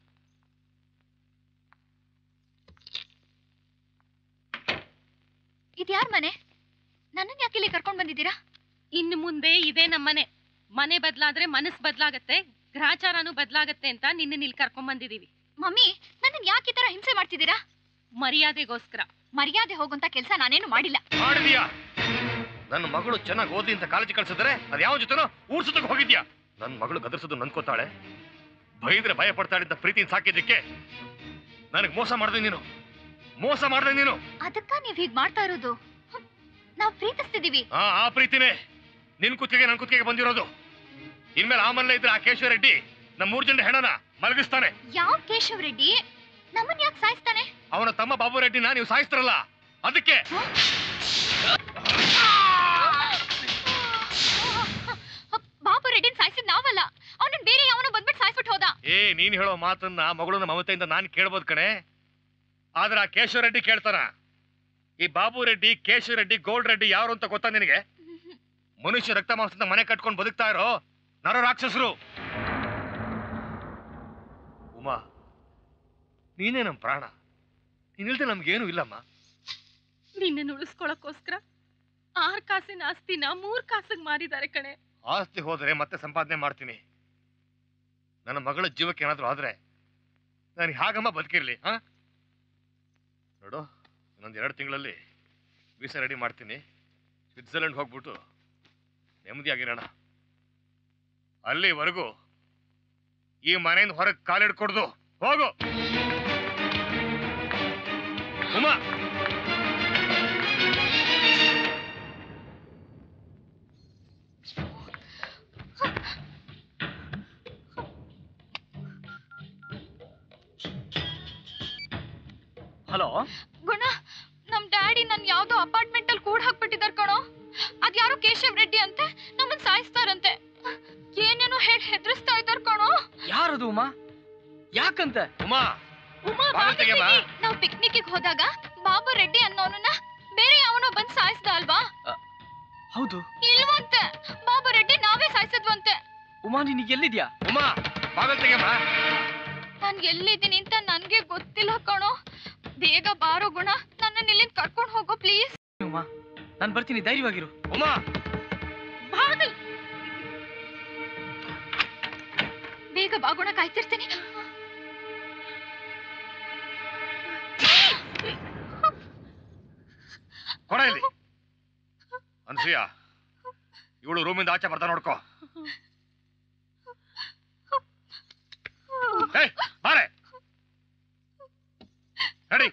ಇದ್ಯಾರ್ ಮನೆ ನನ್ನನ್ ಯಾಕೆ ಇಲ್ಲಿ ಕರ್ಕೊಂಡ್ ಬಂದಿದ್ದೀರಾ ಇನ್ನು ಮುಂದೆ ಇದೇ ನಮ್ಮನೆ ಮನೆ ಬದಲಾದ್ರೆ ಮನಸ್ಸು ಬದಲಾಗತ್ತೆ ಗ್ರಹಚಾರನೂ ಬದಲಾಗತ್ತೆ ಅಂತ ನಿನ್ನ ಇಲ್ಲಿ ಕರ್ಕೊಂಡ್ ಬಂದಿದೀವಿ ಮಮ್ಮಿ ನನ್ನನ್ ಯಾಕೆ ಈ ತರ ಹಿಂಸೆ ಮಾಡ್ತಿದ್ದೀರಾ ಮರ್ಯಾದೆಗೋಸ್ಕರ ಮರ್ಯಾದೆ ಹೋಗುವಂತ ಕೆಲಸ ನಾನೇನು ಮಾಡಿಲ್ಲ ಮಾಡಿದ್ಯಾ ನನ್ನ ಮಗಳು ಚೆನ್ನಾಗಿ ಓದಿ ಅಂತ ಕಾಲೇಜ್ ಕಳ್ಸಿದ್ರೆ ಅದ್ ಯಾವ ಜೊತೆನೋ ಊರ್ ಸುತ್ತಕ್ಕೆ ಹೋಗಿದ್ಯಾ ನನ್ನ ಮಗಳು ಗದರ್ಸೋದು ನನ್ಕೋತಾಳೆ ಬೈದ್ರೆ ಭಯ ಪಡ್ತಾಳೆ ಅಂತ ಪ್ರೀತಿನ ಸಾಕಿದ್ದಕ್ಕೆ ನನಗೆ ಮೋಸ ಮಾಡ್ದೆ ನೀನು ಮೋಸ ಮಾಡ್ದೆ ನೀನು ಅದಕ್ಕ ನೀವ್ ಹೀಗ್ ಮಾಡ್ತಾ ಇರೋದು ಹ್ಮ್. ನಾವ್ ಪ್ರೀತಿಸ್ತಿದೀವಿ ಆ ಆ ಪ್ರೀತಿನೇ ನಿನ್ ಕುತ್ತಿಗೆ ನನ್ ಕುತ್ತಿಗೆ ಬಂದಿರೋದು ಇನ್ಮೇಲೆ ಆ ಮನೇಲೆ ಇದ್ರೆ ಆ ಕೇಶವ ರೆಡ್ಡಿ ನಮ್ಮ ಮೂರ್ ಜನ ಹೆಣನ ಮಲಗಿಸ್ತಾನೆ ಯಾವ ಕೇಶವ್ ರೆಡ್ಡಿ ನಮ್ಮನ್ ಯಾಕೆ ಸಾಯಿಸ್ತಾನೆ ಅವನ ತಮ್ಮ ಬಾಬು ರೆಡ್ಡಿನ ನೀವು ಸಾಯಿಸ್ತಾರಲ್ಲ ಅದಕ್ಕೆ ಬಾಬು ರೆಡ್ಡಿನ್ ಸಾಯಿಸಿದ್ ನಾವಲ್ಲ ಅವನನ್ನ ಬೇರೆ ಯಾವನೋ ಬಂದ್ಬಿಟ್ಟು ಸಾಯಿಸ್ಬಿಟ್ಟು ಹೋದ ಏ ನೀನ್ ಹೇಳೋ ಮಾತನ್ನ ಮಗಳನ್ನ ಮಮತೆಯಿಂದ ನಾನು ಕೇಳ್ಬೋದು ಕಣೆ ಆದ್ರೆ ಆ ಕೇಶವ ರೆಡ್ಡಿ ಕೇಳ್ತಾನ ಈ ಬಾಬು ರೆಡ್ಡಿ ಕೇಶವ ರೆಡ್ಡಿ ಗೋಲ್ಡ್ ರೆಡ್ಡಿ ಯಾರು ಅಂತ ಗೊತ್ತಾ ನಿನಗೆ ಮನುಷ್ಯ ರಕ್ತ ಮಾಂಸದಿಂದ ಮನೆ ಕಟ್ಕೊಂಡು ಬದುಕ್ತಾ ಇರೋ ನರ ರಾಕ್ಷಸರು ಉಮಾ ನೀನೇ ನಮ್ ಪ್ರಾಣ ನೀನಿಲ್ದೆ ನಮ್ಗೇನು ಇಲ್ಲಮ್ಮ ನಿನ್ನನ್ನು ಉಳಿಸ್ಕೊಳಕ್ಕೋಸ್ಕರ ಆರ್ ಕಾಸಿನ ಆಸ್ತಿನ ಮೂರ್ ಕಾಸಿಗೆ ಮಾರಿದ್ದಾರೆ ಕಣೆ ಆಸ್ತಿ ಹೋದ್ರೆ ಮತ್ತೆ ಸಂಪಾದನೆ ಮಾಡ್ತೀನಿ ನನ್ನ ಮಗಳ ಜೀವಕ್ಕೆ ಏನಾದ್ರೂ ಆದ್ರೆ ನಾನು ಹಾಗಮ್ಮ ಬದುಕಿರ್ಲಿ ಹಾ ನೋಡು ಇನ್ನೊಂದು ಎರಡು ತಿಂಗಳಲ್ಲಿ ವೀಸಾ ರೆಡಿ ಮಾಡ್ತೀನಿ ಸ್ವಿಟ್ಜರ್ಲೆಂಡ್ ಹೋಗ್ಬಿಟ್ಟು ನೆಮ್ಮದಿಯಾಗಿರೋಣ ಅಲ್ಲಿವರೆಗೂ ಈ ಮನೆಯಿಂದ ಹೊರಗೆ ಕಾಲಿಡ್ಕೊಡ್ದು ಹೋಗು ಉಮಾ ಹಲೋ ಗುಣ ನಮ್ ಡ್ಯಾಡಿ ನನ್ ಯಾವ್ದೋ ಅಪಾರ್ಟ್ಮೆಂಟ್ ಅಲ್ಲಿ ಕೂಡ ಹಾಕ್ಬಿಟ್ಟಿದಾರ್ ಕಣೋ ಅದ್ಯಾರೋ ಕೇಶವ್ ರೆಡ್ಡಿ ಅಂತೆ ನಮ್ಮನ್ ಸಾಯಿಸ್ತಾರಂತೆ ಏನೇನೋ ಹೇಳಿ ಹೆದರ್ಸ್ತಾ ಇದಾರ್ ಕಣೋ ಯಾರದು ಉಮಾ ಯಾಕಂತೆ ಉಮಾ ಉಮಾ ಬಾಗಿಲು ತೆಗೆಯಮ್ಮ. ಬಾಗಿಲು ನಾವ್ ಪಿಕ್ನಿಕ್ ಹೋದಾಗ ಬಾಬು ರೆಡ್ಡಿ ಅನ್ನೋನನ್ನ ಬೇರೆ ಯಾವನೋ ಬಂದ್ ಸಾಯಿಸ್ದ ಅಲ್ವಾ ಹೌದು ಇಲ್ವಂತೆ ಬಾಬು ರೆಡ್ಡಿ ನಾವೇ ಸಾಯಿಸಿದ್ವಂತೆ ಉಮಾ ನಿನಗೆ ಎಲ್ಲಿದ್ಯಾ ಉಮಾ ಬಾಗಲ್ ತೆಗೆಯಮ್ಮ ನಾನ್ ಎಲ್ಲಿದ್ದೀನಿ ಅಂತ ನನ್ಗೆ ಗೊತ್ತಿಲ್ಲ ಕಣೋ ಬೇಗ ಬಾರೋ ಗುಣ ನನ್ನ ಇಲ್ಲಿಂದ ಕರ್ಕೊಂಡ್ ಹೋಗೋ ಪ್ಲೀಸ್ ಉಮಾ ನಾನು ಬರ್ತೀನಿ ಧೈರ್ಯವಾಗಿರು ಉಮಾ ಬಾಗಿಲ್ ಬೇಗ ಬಾ ಗುಣ ಕಾಯ್ತಿರ್ತೀನಿ ಕೊಡ ಇಲ್ಲಿ ಅನ್ಸೂಯ ಇವಳು ರೂಮಿಂದ ಆಚೆ ಬರ್ತಾ ನೋಡ್ಕೋ ಏಯ್, ಬಾರೆ ನಡಿ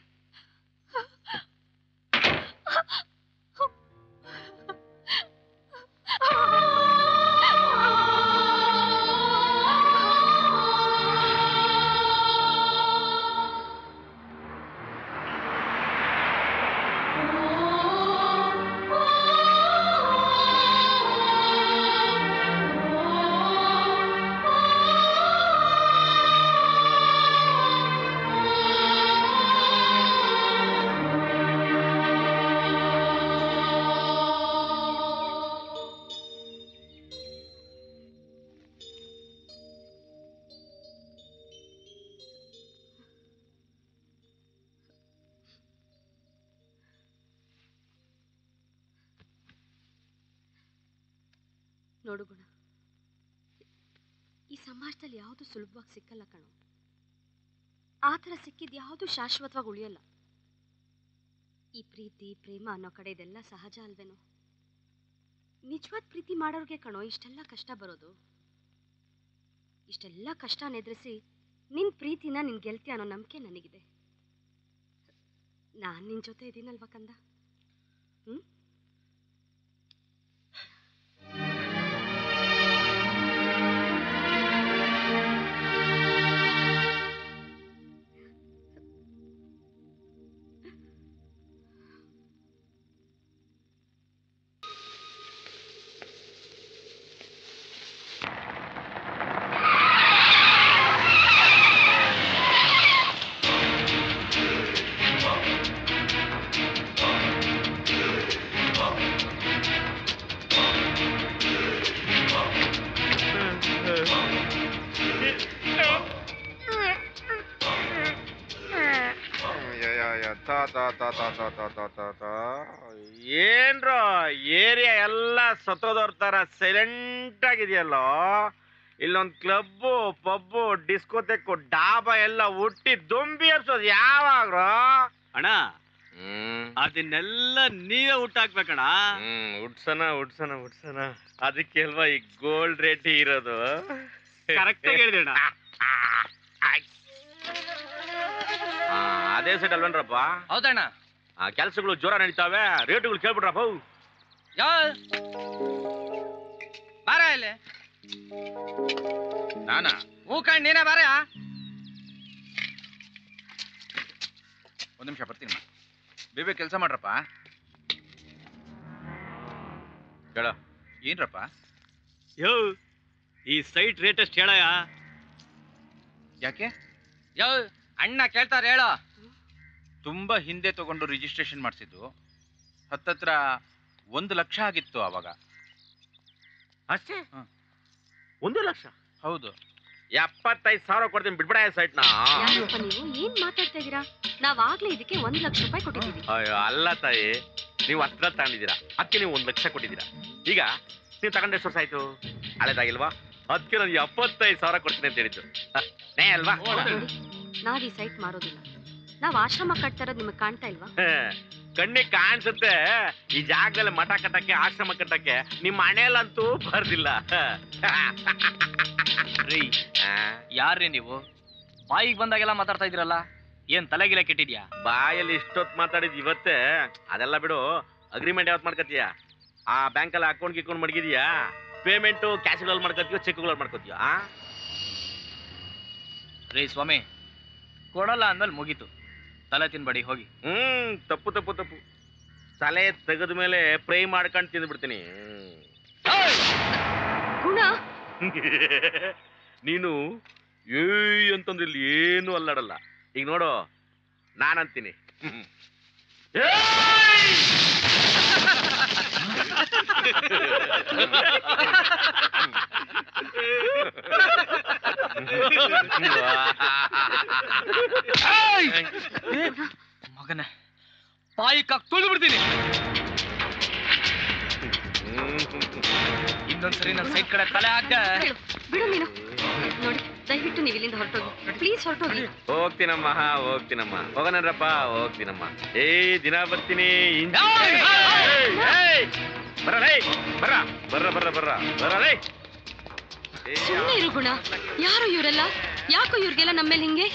ನೋಡು ಗುಣ ಈ ಸಮಾಜದಲ್ಲಿ ಯಾವುದು ಸುಲಭವಾಗಿ ಸಿಕ್ಕಲ್ಲ ಕಣೋ ಆ ಥರ ಸಿಕ್ಕಿದ್ ಯಾವುದು ಶಾಶ್ವತವಾಗಿ ಉಳಿಯಲ್ಲ ಈ ಪ್ರೀತಿ ಪ್ರೇಮ ಅನ್ನೋ ಕಡೆ ಇದೆಲ್ಲ ಸಹಜ ಅಲ್ವೇನೋ ನಿಜವಾದ ಪ್ರೀತಿ ಮಾಡೋರ್ಗೆ ಕಣೋ ಇಷ್ಟೆಲ್ಲ ಕಷ್ಟ ಬರೋದು ಇಷ್ಟೆಲ್ಲ ಕಷ್ಟನ ಎದುರಿಸಿ ನಿನ್ ಪ್ರೀತಿನ ನಿನ್ ಗೆಲ್ತಿ ಅನ್ನೋ ನಂಬಿಕೆ ನನಗಿದೆ ನಾನ್ ನಿನ್ ಜೊತೆ ಇದೀನಲ್ವಾ ಕಂದ ಹ್ಮ್ ಏನ್ರೋ ಏರಿಯಾ ಎಲ್ಲ ಸತ್ತೋದವ್ರ ತರ ಸೈಲೆಂಟ್ ಆಗಿದೆಯಲ್ಲೋ ಇಲ್ಲೊಂದ್ ಕ್ಲಬ್ಬು ಪಬ್ಬು ಡಿಸ್ಕೋತೆಕ್ಕು ಡಾಬಾ ಎಲ್ಲ ಹುಟ್ಟಿ ದೊಂಬಿ ಹರ್ಸೋದು ಯಾವಾಗ್ರೋ ಅಣ್ಣ ಅದನ್ನೆಲ್ಲ ನೀವೇ ಹುಟ್ಟಾಕ್ಬೇಕಣ್ಣ ಹ್ಮ್ ಉಡ್ಸನ ಉಡ್ಸನ ಉಡ್ಸನ ಅದಕ್ಕೆ ಅಲ್ವಾ ಈ ಗೋಲ್ಡ್ ರೇಟ್ ಇರೋದು Correct ಆಗಿ ಹೇಳ್ದೆ ಅಣ್ಣ. ಆ, ಅದೇ ಸೈಡ್ ಅಲ್ವೇನ್ರಪ್ಪ ಹೌದಣ್ಣ ಆ ಕೆಲಸಗಳು ಜೋರ ನಡೀತಾವೆ ರೇಟುಗಳು ಕೇಳ್ಬಿಡ್ರಪ್ಪ ಅವು. ಯೋ ಬಾರ ಇಲ್ಲಿ ನಾನಾ ಹೂ ಕಣ್ ನೀನೇ ಬಾರ ಒಂದ್ ನಿಮಿಷ ಬರ್ತೀನಿ ಬೇಬೆ ಕೆಲಸ ಮಾಡ್ರಪ್ಪ ಹೇಳ ಏನ್ರಪ್ಪ ಯೋ ಈ ಸೈಟ್ ರೇಟ್ ಎಷ್ಟು ಹೇಳಯ್ಯ ಯಾಕೆ ಯೋ ಅಣ್ಣ ಕೇಳ್ತಾರ ಹೇಳೋ ತುಂಬಾ ಹಿಂದೆ ತಗೊಂಡು ರಿಜಿಸ್ಟ್ರೇಷನ್ ಮಾಡಿಸಿದ್ದು ಹತ್ತತ್ರ ಒಂದು ಲಕ್ಷ ಆಗಿತ್ತು ಅವಾಗ ಅಷ್ಟೇ ಒಂದು ಲಕ್ಷ ಹೌದು ಎಪ್ಪತ್ತೈದು ಸಾವಿರ ಕೊಡ್ತೀನಿ ಬಿಡ್ಬಿಡ ಸೈಟ್ನ ಯಾರಪ್ಪ ನೀವು ಏನ್ ಮಾತಾಡ್ತಾ ಇದೀರಾ ನಾವಾಗ್ಲೇ ಇದಕ್ಕೆ ಒಂದ್ ಲಕ್ಷ ರೂಪಾಯಿ ಕೊಟ್ಟಿದ್ದೀವಿ ಅಯ್ಯೋ ಅಲ್ಲ ತಾಯಿ ನೀವು ಹತ್ರ ತಗೊಂಡಿದ್ದೀರಾ ಅದಕ್ಕೆ ನೀವು ಒಂದು ಲಕ್ಷ ಕೊಟ್ಟಿದ್ದೀರಾ ಈಗ ನೀವು ತಗೊಂಡು ಎಷ್ಟು ವರ್ಷ ಆಯ್ತು ಹಳೇದಾಗಿಲ್ವಾ ಅದಕ್ಕೆ ನಾನು ಎಪ್ಪತ್ತೈದು ಸಾವಿರ ಕೊಡ್ತೀನಿ ಅಂತ ಹೇಳಿದ್ದು ಹ, ನೇ ಅಲ್ವಾ ನೋಡಿ ನಾವ್ ಈ ಸೈಟ್ ಮಾರೋದಿಲ್ಲ ನಾವ್ ಆಶ್ರಮ ಕಟ್ತಾ ಇರೋದು ನಿಮಗೆ ಕಾಣ್ತಾ ಇಲ್ವಾ ಹ, ಕಣ್ಣಿಗೆ ಕಾಣಿಸುತ್ತೆ ಈ ಜಾಗದಲ್ಲಿ ಮಠ ಕಟ್ಟಕ್ಕೆ ಆಶ್ರಮ ಕಟ್ಟಕ್ಕೆ ನಿಮ್ಮ ಮನೆಯಲ್ಲಂತೂ ಬರ್ದಿಲ್ಲ ರೀ ಯಾರ್ರಿ ನೀವು ಬಾಯಿಗೆ ಬಂದಾಗೆಲ್ಲ ಮಾತಾಡ್ತಾ ಇದ್ದೀರಲ್ಲ ಏನ್ ತಲೆಗಿಲೆ ಕೆಟ್ಟಿದ್ಯಾ ಬಾಯಲ್ಲಿ ಇಷ್ಟೊತ್ತು ಮಾತಾಡಿದ್ ಇವತ್ತೇ ಅದೆಲ್ಲ ಬಿಡು ಅಗ್ರಿಮೆಂಟ್ ಯಾವತ್ತು ಮಾಡ್ಕೊತೀಯ ಆ ಬ್ಯಾಂಕಲ್ಲಿ ಅಕೌಂಟ್ ಗಿಕೌಂಟ್ ಮಡಗಿದ್ಯಾ ಪೇಮೆಂಟು ಕ್ಯಾಶ್ಗಳಲ್ಲಿ ಮಾಡ್ಕೊತೀಯೋ ಚೆಕ್ಗಳಲ್ಲಿ ಮಾಡ್ಕೊತೀಯೋ ಆ ರೀ ಸ್ವಾಮಿ ಕೊಡಲ್ಲ ಅಂದ್ಮೇಲೆ ಮುಗೀತು ತಲೆ ತಿನ್ಬೇಡಿ ಹೋಗಿ ಹ್ಮ್ ತಪ್ಪು ತಪ್ಪು ತಪ್ಪು ತಲೆ ತೆಗೆದ ಮೇಲೆ ಫ್ರೈ ಮಾಡ್ಕೊಂಡು ತಿಂದ್ಬಿಡ್ತೀನಿ ಗುಣ ನೀನು ಏಯ್ ಅಂತಂದ್ರೆ ಇಲ್ಲಿ ಏನು ಅಲ್ಲಾಡಲ್ಲ ಈಗ ನೋಡು ನಾನಂತೀನಿ ಹ್ಮ್. ಮಗನೇ ಬಾಯಿ ಕಾಕ್ ತುಳಿದು ಬಿಡ್ತೀನಿ ಇನ್ನೊಂದ್ಸರಿ ನನ್ನ ಸೈಟ್ ಕಡೆ ತಲೆ ಹಾಕ ಬಿಡು ನೀನು ನೋಡಿ ದಯವಿಟ್ಟು ನೀವು ಇಲ್ಲಿಂದ ಹೊರಟೋಗಿ ಪ್ಲೀಸ್ ಹೊರಟೋಗಿ ಹೋಗ್ತೀನಮ್ಮ ಹೋಗ್ತೀನಮ್ಮ ಹೋಗೋಣಪ್ಪ ಹೋಗ್ತೀನಮ್ಮ ಏ ದಿನ ಬರ್ತೀನಿ ಇಂಜಿ- ಏಯ್! ಬರಲೇ ಬರ್ರ ಬರ್ರ ಬರ್ರ ಬರ್ರ ಬರಲೇ ಸುಮ್ಮನೆ ಇರು ಗುಣ ಯಾರು ಇವರೆಲ್ಲ ಯಾಕೋ ಇವ್ರಿಗೆಲ್ಲ ನಮ್ಮ ಮೇಲೆ ಹಿಂಗೆ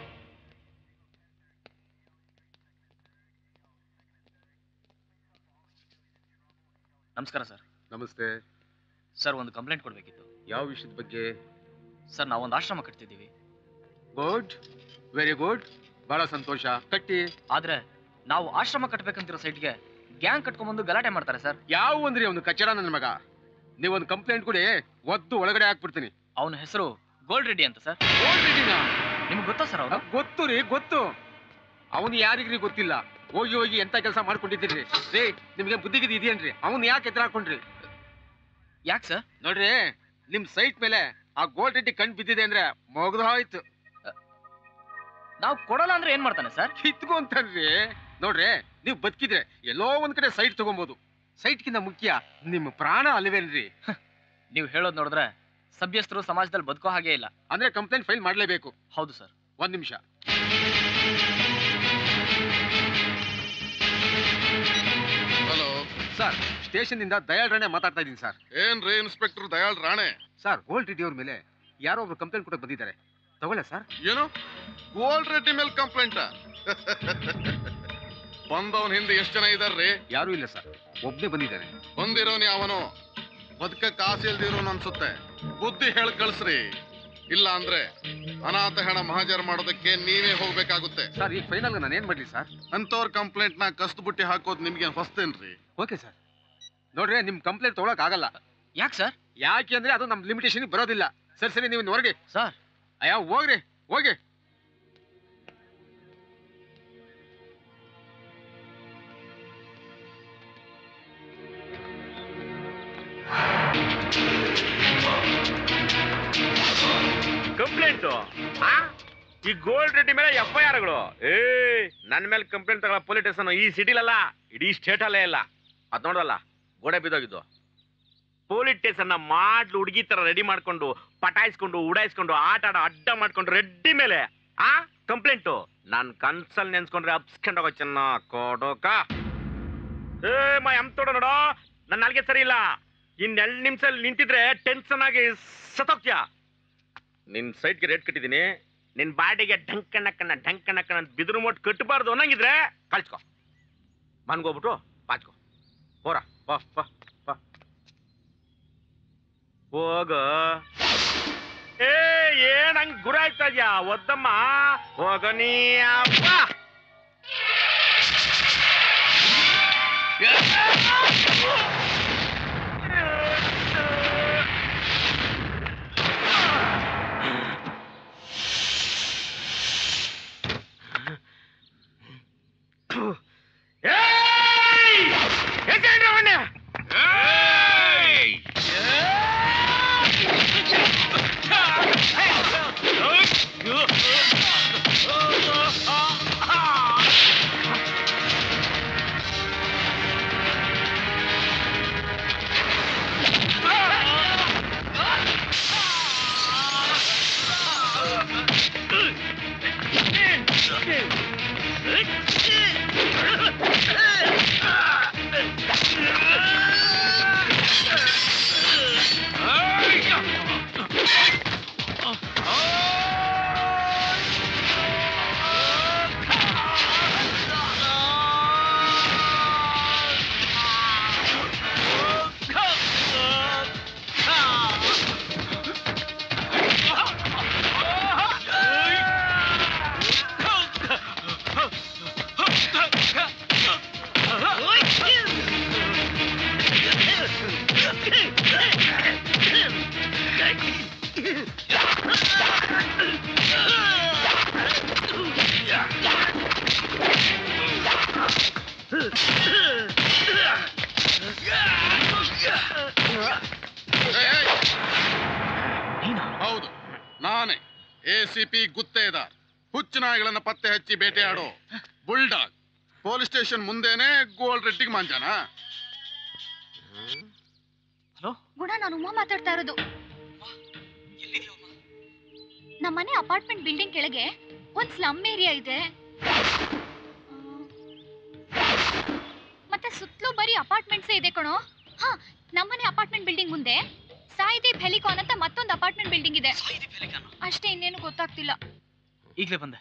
ನಮಸ್ಕಾರ ಸರ್ ನಮಸ್ತೆ ಸರ್ ಒಂದು ಕಂಪ್ಲೇಂಟ್ ಕೊಡ್ಬೇಕಿತ್ತು ಯಾವ ವಿಷಯದ ಬಗ್ಗೆ ಸರ್ ನಾವೊಂದು ಆಶ್ರಮ ಕಟ್ತಿದ್ದೀವಿ ಗುಡ್ ವೆರಿ ಗುಡ್ ಬಹಳ ಸಂತೋಷ ಕಟ್ಟಿ ಆದ್ರೆ ನಾವು ಆಶ್ರಮ ಕಟ್ಬೇಕಂತಿರೋ ಸೈಟ್ಗೆ ಗ್ಯಾಂಗ್ ಕಟ್ಕೊಂಡ್ಬಂದು ಗಲಾಟೆ ಮಾಡ್ತಾರೆ ಸರ್ ಯಾವ ಒಂದ್ರಿ ಒಂದು ಕಚ್ಚಡ ನನ್ನ ಮಗ ನೀವೊಂದು ಕಂಪ್ಲೇಂಟ್ ಕೊಡಿ ಒದ್ದು ಒಳಗಡೆ ಹಾಕ್ಬಿಡ್ತೀನಿ ಅವನ ಹೆಸರು ಗೋಲ್ಡ್ ರೆಡ್ಡಿ ಅಂತ ಸರ್ ನಿಮ್ಗೆ ಗೊತ್ತಾ ಸರ್ ಅವನು ಗೊತ್ತು ರೀ ಗೊತ್ತು ಅವನು ಯಾರಿಗ್ರಿ ಗೊತ್ತಿಲ್ಲ ಹೋಗಿ ಹೋಗಿ ಎಂತ ಕೆಲಸ ಮಾಡ್ಕೊಂಡಿದ್ದೀರಿ ರೀ ನಿಮ್ಗೆ ಬುದ್ಧಿಗಿದ್ದು ಇದೆಯೇನ್ರಿ ಅವನು ಯಾಕೆ ಎದುರು ಹಾಕೊಂಡ್ರಿ ಯಾಕೆ ಸರ್ ನೋಡ್ರಿ ನಿಮ್ ಸೈಟ್ ಮೇಲೆ ಆ ಗೋಲ್ಡ್ ರೆಡ್ಡಿ ಕಣ್ ಬಿದ್ದಿದೆ ಅಂದ್ರೆ ಮುಗ್ದು ಹೋಯ್ತು ನಾವು ಕೊಡಲ್ಲ ಅಂದ್ರೆ ಏನ್ ಮಾಡ್ತಾನೆ ಸರ್ ಕಿತ್ಕೊಂತಾನ್ರಿ ನೋಡ್ರಿ ನೀವು ಬದುಕಿದ್ರೆ ಎಲ್ಲೋ ಒಂದ್ ಕಡೆ ಸೈಟ್ ತಗೊಬೋದು ಸೈಟ್ಗಿಂತ ಮುಖ್ಯ ನಿಮ್ಮ ಪ್ರಾಣ ಅಲ್ವೇನ್ರಿ ನೀವು ಹೇಳೋದ್ ನೋಡಿದ್ರೆ ಸಭ್ಯಸ್ಥರು ಸಮಾಜದಲ್ಲಿ ಬದುಕೋ ಹಾಗೆ ಇಲ್ಲ ಅಂದ್ರೆ ಕಂಪ್ಲೇಂಟ್ ಫೈಲ್ ಮಾಡ್ಲೇಬೇಕು ಹೌದು ಸರ್ ಒಂದ್ ನಿಮಿಷ ಹಲೋ ಸರ್ ಸ್ಟೇಷನ್ ಇಂದ ದಯಾಳ್ ರಾಣೆ ಮಾತಾಡ್ತಾ ಇದ್ದೀನಿ ಸರ್ ಏನ್ರಿ inspector Dayal Rane sir gold Reddy ಅವ್ರ ಮೇಲೆ ಯಾರೋ ಒಬ್ರು ಕಂಪ್ಲೇಂಟ್ ಕೊಡಕ್ ಬಂದಿದ್ದಾರೆ ತಗೊಳ್ಳ ಸರ್ ಏನು ಗೋಲ್ಡ್ ರೆಡ್ಡಿ ಮೇಲೆ ಕಂಪ್ಲೇಂಟ್ ಬಂದವನ್ ಹಿಂದೆ ಎಷ್ಟು ಜನ ಇದಾರ್ರಿ ಯಾರು ಇಲ್ಲ ಸರ್ ಒಬ್ನೇ ಬಂದಿದ್ದಾರೆ ಬಂದಿರೋನಿ ಅವನು ಬದುಕಕ್ ಆಸೆ ಇಲ್ದಿರೋನು ಅನ್ಸುತ್ತೆ ಬುದ್ಧಿ ಹೇಳ್ ಕಳ್ಸ್ರಿ ಇಲ್ಲ ಅಂದ್ರೆ ಅನಾಥ ಹೆಣ ಮಹಾಜರ್ ಮಾಡೋದಕ್ಕೆ ನೀವೇ ಹೋಗ್ಬೇಕಾಗುತ್ತೆ ಸರ್ ಈಗ ಫೈನಲ್ ನಾನು ಏನ್ ಮಾಡ್ಲಿ ಸರ್ ಅಂತವ್ರ ಕಂಪ್ಲೇಂಟ್ ನ ಕಸ್ದು ಬುಟ್ಟಿ ಹಾಕೋದ್ ನಿಮ್ಗೆ ಹೊಸ್ತೇನ್ರಿ ಓಕೆ ಸರ್ ನೋಡ್ರಿ ನಿಮ್ ಕಂಪ್ಲೇಂಟ್ ತಗೊಳಕ್ ಆಗಲ್ಲ ಯಾಕೆ ಸರ್ ಯಾಕೆ ಅಂದ್ರೆ ಅದು ನಮ್ ಲಿಮಿಟೇಷನ್ ಬರೋದಿಲ್ಲ ಸರಿ ಸರಿ ನೀವು ಹೊರಗೆ ಸರ್ ಅಯ್ಯ ಹೋಗ್ರಿ ಹೋಗಿ ಕಂಪ್ಲೇಂಟ್ ಈ ಗೋಲ್ಡ್ ರೆಡ್ಡಿ ಮೇಲೆ ಎಫ್ ಐ ಆರ್ಗಳು ಏ ನನ್ನ ಮೇಲೆ ಕಂಪ್ಲೇಂಟ್ ತಗೊಳ್ಳೋ ಪೊಲೀಸ್ ಸ್ಟೇಷನ್ ಈ ಸಿಟಿಲಲ್ಲ ಇಡೀ ಸ್ಟೇಟ್ ಅಲ್ಲೇ ಇಲ್ಲ ಅದ್ ನೋಡಲ್ಲ ಗೋಡೆ ಬಿದ್ದೋಗಿದ್ದು ಪೊಲೀಸ್ ಸ್ಟೇಷನ್ ಮಾಡ್ಲು ಹುಡುಗಿ ತರ ರೆಡಿ ಮಾಡ್ಕೊಂಡು ಪಟಾಯಿಸ್ಕೊಂಡು ಉಡಾಯಿಸ್ಕೊಂಡು ಆಟ ಆಡೋ ಅಡ್ಡ ಮಾಡ್ಕೊಂಡು ರೆಡ್ಡಿ ಮೇಲೆ ಆ ಕಂಪ್ಲೇಂಟು ನಾನ್ ಕನ್ಸಲ್ ನೆನ್ಸ್ಕೊಂಡ್ರೆ ಅಪ್ಸ್ಕೊಂಡ್ ಹೋಗೋ ಚೆನ್ನ ಕೊಡೋಕ ಏ ಮಾ ಎಮ್ ತೋಡ ನೋಡೋ ನನ್ನ ನಾಲ್ಗೆ ಸರಿ ಇಲ್ಲ ಇನ್ ಎರಡು ನಿಮಿಷ ನಿಂತಿದ್ರೆ ಟೆನ್ಷನ್ ಆಗಿ ಸತ್ತೋಗ್ತೀಯ ನಿನ್ ಸೈಟ್ಗೆ ರೇಟ್ ಕಟ್ಟಿದ್ದೀನಿ ನಿನ್ ಬಾಡಿಗೆ ಢಂಕಣಕ್ಕನ ಢಂಕಣಕ್ಕನ ಅಂತ ಬಿದಿರು ಮೊಟ್ಟು ಕಟ್ಟಬಾರ್ದು ಅನ್ನಂಗಿದ್ರೆ ಕಳ್ಸ್ಕೊ ಮನ್ಗೋಗ್ಬಿಟ್ಟು ಪಾಚ್ಕೊ ಹೋರ ಬಾ ಬಾ ಬಾ ಹೋಗ ಏ ಏನ್ ಹಂಗ್ ಗುರ ಆಯ್ತಾ ಇದ್ಯಾ ಒದ್ದಮ್ಮ ಹೋಗ ನೀ ಅಪ್ಪ ಹೌದು ನಾನೇ ಎ ಸಿ ಪಿ ಗುತ್ತೇದಾರ್ ಹುಚ್ಚು ನಾಯಿಗಳನ್ನ ಪತ್ತೆ ಹಚ್ಚಿ ಬೇಟೆಯಾಡೋ ಬುಲ್ಡಾಗ್ ಪೊಲೀಸ್ ಸ್ಟೇಷನ್ ಮುಂದೆನೆ ಗೋಲ್ಡ್ ರೆಡ್ಡಿಗೆ ಮಾಂಜಾನ ಗುಣ ನಾನು ಉಮಾ ಮಾತಾಡ್ತಾ ಇರೋದು ನಮ್ಮನೆ ಅಪಾರ್ಟ್ಮೆಂಟ್ ಬಿಲ್ಡಿಂಗ್ ಕೆಳಗೆ ಒಂದ್ ಸ್ಲಮ್ ಏರಿಯಾ ಇದೆ ಮತ್ತೆ ಸುತ್ತಲೂ ಬರೀ ಅಪಾರ್ಟ್ಮೆಂಟ್ಸೇ ಇದೆ ಕಣೋ ಹಾ ನಮ್ಮನೆ ಅಪಾರ್ಟ್ಮೆಂಟ್ ಬಿಲ್ಡಿಂಗ್ ಮುಂದೆ ಸಾಯಿದೀಪ್ ಹೆಲಿಕಾನ್ ಅಂತ ಮತ್ತೊಂದು ಅಪಾರ್ಟ್ಮೆಂಟ್ ಬಿಲ್ಡಿಂಗ್ ಇದೆ ಅಷ್ಟೇ ಇನ್ನೇನು ಗೊತ್ತಾಗ್ತಿಲ್ಲ ಈಗಲೇ ಬಂದೆ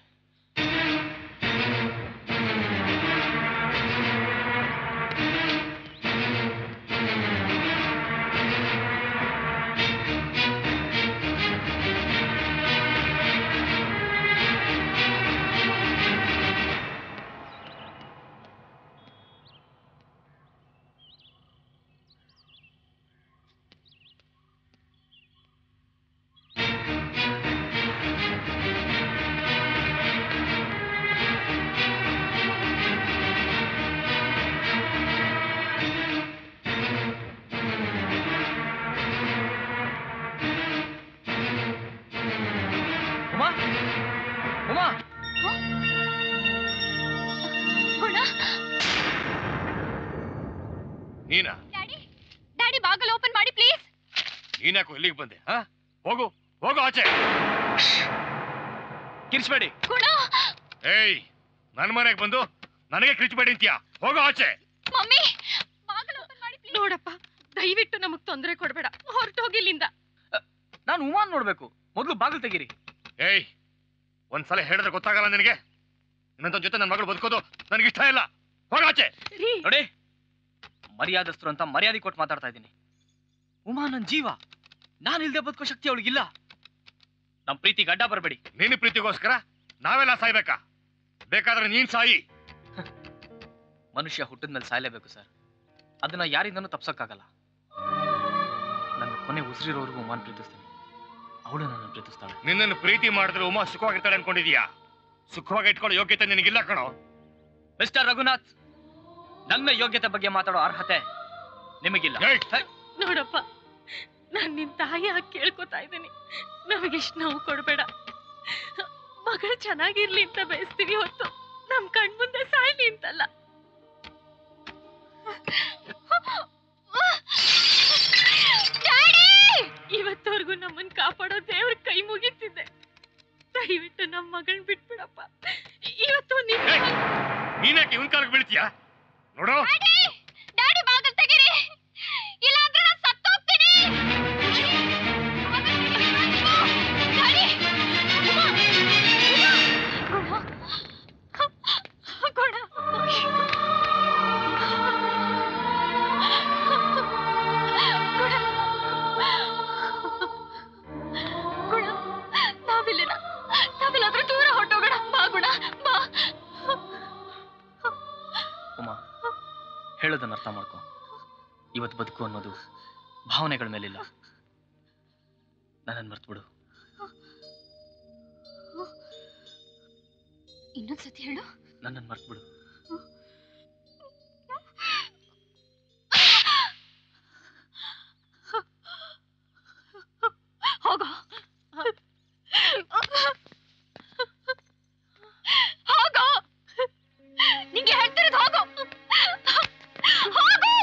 ಉಮಾ ಉಮಾ ಗುಣ ನೀನಾ ಡ್ಯಾಡಿ ಡ್ಯಾಡಿ ಬಾಗಲ್ ಓಪನ್ ಮಾಡಿ ಪ್ಲೀಸ್ ನೀನ್ಯಾಕೋ ಇಲ್ಲಿಗೆ ಬಂದೆ ಹಾ ಹೋಗು ಹೋಗು ಆಚೆ ಕಿರ್ಸ್ಬೇಡಿ ಗುಣ ಏಯ್ ನನ್ನ ಮನೆಗೆ ಬಂದು ನನಗೆ ಕಿರಿಚಬೇಡಿ ಅಂತೀಯಾ ಹೋಗು ಆಚೆ ಮಮ್ಮಿ ನೋಡಪ್ಪ ದಯವಿಟ್ಟು ನಮಗ್ ತೊಂದರೆ ಕೊಡ್ಬೇಡ ಹೊರಟೋಗಿಲ್ಲಿಂದ ನಾನು ಉಮಾನ್ ನೋಡ್ಬೇಕು ಮೊದಲು ಬಾಗಿಲು ತೆಗೀರಿ ಏಯ್ ಒಂದ್ಸಲ ಹೇಳಿದ್ರೆ ಗೊತ್ತಾಗಲ್ಲ ನಿನಗೆ ಇನ್ನೊಂದ್ ಜೊತೆ ನನ್ನ ಮಗಳು ಬದುಕೋದು ನನಗೆ ಇಷ್ಟ ಇಲ್ಲ ಹೋಗಾಚೆ ನೋಡಿ ಮರ್ಯಾದಸ್ಥರು ಅಂತ ಮರ್ಯಾದೆ ಕೊಟ್ಟು ಮಾತಾಡ್ತಾ ಇದ್ದೀನಿ ಉಮಾ ನನ್ ಜೀವ ನಾನು ಇಲ್ದೆ ಬದುಕೋ ಶಕ್ತಿ ಅವಳಿಗಿಲ್ಲ ನಮ್ ಪ್ರೀತಿ ಗಡ್ಡ ಬರಬೇಡಿ ನಿನ್ನ ಪ್ರೀತಿಗೋಸ್ಕರ ನಾವೆಲ್ಲ ಸಾಯ್ಬೇಕಾ ಬೇಕಾದ್ರೆ ನೀನ್ ಸಾಯಿ ಮನುಷ್ಯ ಹುಟ್ಟಿದ ಮೇಲೆ ಸಾಯಲೇಬೇಕು ಸರ್ ಅದನ್ನ ಯಾರಿಂದನೂ ತಪ್ಸಕ್ಕಾಗಲ್ಲ ನನ್ನ ಕೊನೆ ಉಸಿರಿರೋವರೆಗೂ ಉಮಾನ್ ಪ್ರೀತಿಸ್ತೀನಿ ಅವಳು ನನ್ನ ಪ್ರೀತಿಸ್ತಾಳೆ ನಿನ್ನನ್ನು ಪ್ರೀತಿ ಮಾಡಿದ್ರೆ ಉಮಾ ಸುಖವಾಗಿರ್ತಾಳೆ ಅನ್ಕೊಂಡಿದೀಯಾ ಸುಖವಾಗಿ ಇಟ್ಕೊಳ್ಳೋ ಯೋಗ್ಯತೆ ನಿನಗಿಲ್ಲ ಕಣೋ ಮಿಸ್ಟರ್ ರಘುನಾಥ್ ನನ್ನ ಯೋಗ್ಯತೆ ಬಗ್ಗೆ ಮಾತಾಡೋ ಅರ್ಹತೆ ನಿಮಗಿಲ್ಲ ನೋಡಪ್ಪ ನಾನ್ ನಿನ್ ತಾಯಿಯಾಗಿ ಕೇಳ್ಕೊತಾ ಇದ್ದೀನಿ ನಮಗಿಷ್ಟು ನೋವು ಕೊಡ್ಬೇಡ ಮಗಳು ಚೆನ್ನಾಗಿರ್ಲಿ ಅಂತ ಬಯಸ್ತೀವಿ ಹೊತ್ತು ನಮ್ ಕಣ್ಮುಂದೆ ಸಾಯ್ಲಿ ಅಂತಲ್ಲ ಇವತ್ತವರೆಗೂ ನಮ್ಮನ್ ಕಾಪಾಡೋ ದೇವ್ರ ಕೈ ಮುಗಿತಿದ್ದೆ ದಯವಿಟ್ಟು ನಮ್ ಮಗಳ್ ಬಿಟ್ಬಿಡಪ್ಪ ಇವತ್ತು ನೀನ್ ನೀನ್ಯಾಕೆ ಇವನ್ ಕಾಲಕ್ಕೆ ಬೀಳ್ತೀಯಾ ನೋಡು ಡ್ಯಾಡಿ ಬಾಗಲ್ ತೆಗೀರಿ ಇಲ್ಲ ಅಂದ್ರೆ ನಾನು ಸತ್ತೋಗ್ತೀನಿ ಡ್ಯಾಡಿ! ಉಮಾ! ಹೇಳೋದನ್ನ ಅರ್ಥ ಮಾಡ್ಕೊ ಇವತ್ತು ಬದುಕು ಅನ್ನೋದು ಭಾವನೆಗಳ ಮೇಲಿಲ್ಲ ನನ್ನನ್ನು ಮರ್ತ್ಬಿಡು ಇನ್ನೊಂದ್ಸತಿ ಹೇಳು ನನ್ನನ್ನು ಮರ್ತ್ಬಿಡು ಹೋಗೋ ಹೋಗೋ ನಿಂಗೆ ಹೇಳ್ತಿರೋದು ಹೋಗೋ ಹೋಗು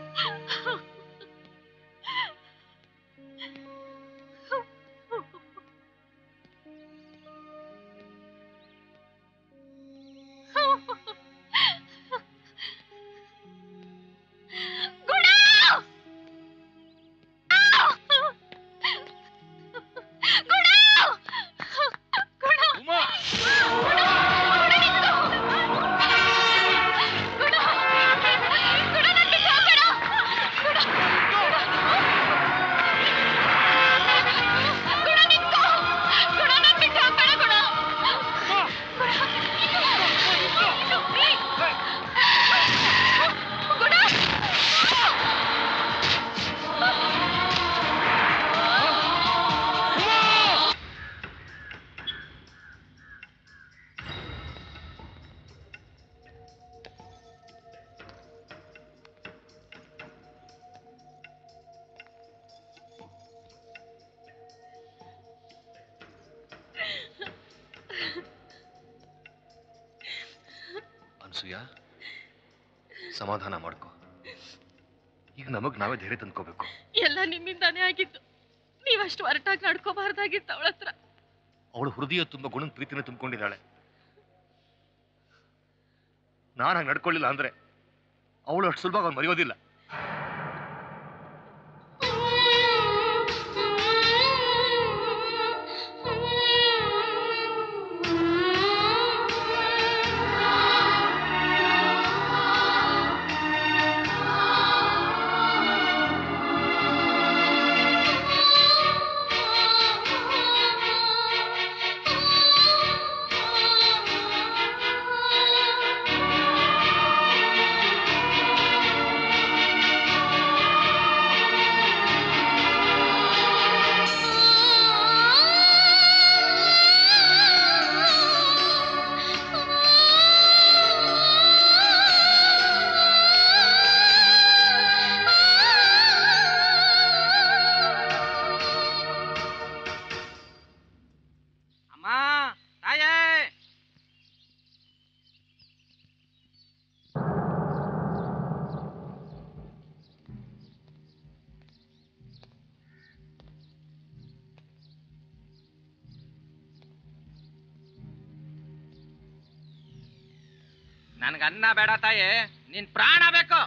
ಗುಣ ಗುಣ ಗುಣ ಉಮಾ ಅನ್ಸೂಯ ಸಮಾಧಾನ ಮಾಡ್ಕೊ ಈಗ ನಮಗ್ ನಾವೇ ಧೈರ್ಯ ತಂದ್ಕೋಬೇಕು ಎಲ್ಲ ನಿಮ್ಮಿಂದಾನೇ ಆಗಿದ್ದು ನೀವಷ್ಟು ಹೊರಟಾಗಿ ನಡ್ಕೋಬಾರ್ದಾಗಿತ್ತು ಅವಳ ಹತ್ರ ಅವಳು ಹೃದಯ ತುಂಬ ಗುಣದ ಪ್ರೀತಿನ ತುಂಬಿಕೊಂಡಿದ್ದಾಳೆ ನಾನು ಹಾಗೆ ನಡ್ಕೊಳ್ಳಿಲ್ಲ ಅಂದ್ರೆ ಅವಳು ಅಷ್ಟು ಸುಲಭವಾಗಿ ಅವ್ನು ಮರೆಯೋದಿಲ್ಲ ಅಮ್ಮ ತಾಯೇ ನನ್ಗ ಅನ್ನ ಬೇಡ ತಾಯೇ ನಿನ್ ಪ್ರಾಣ ಬೇಕು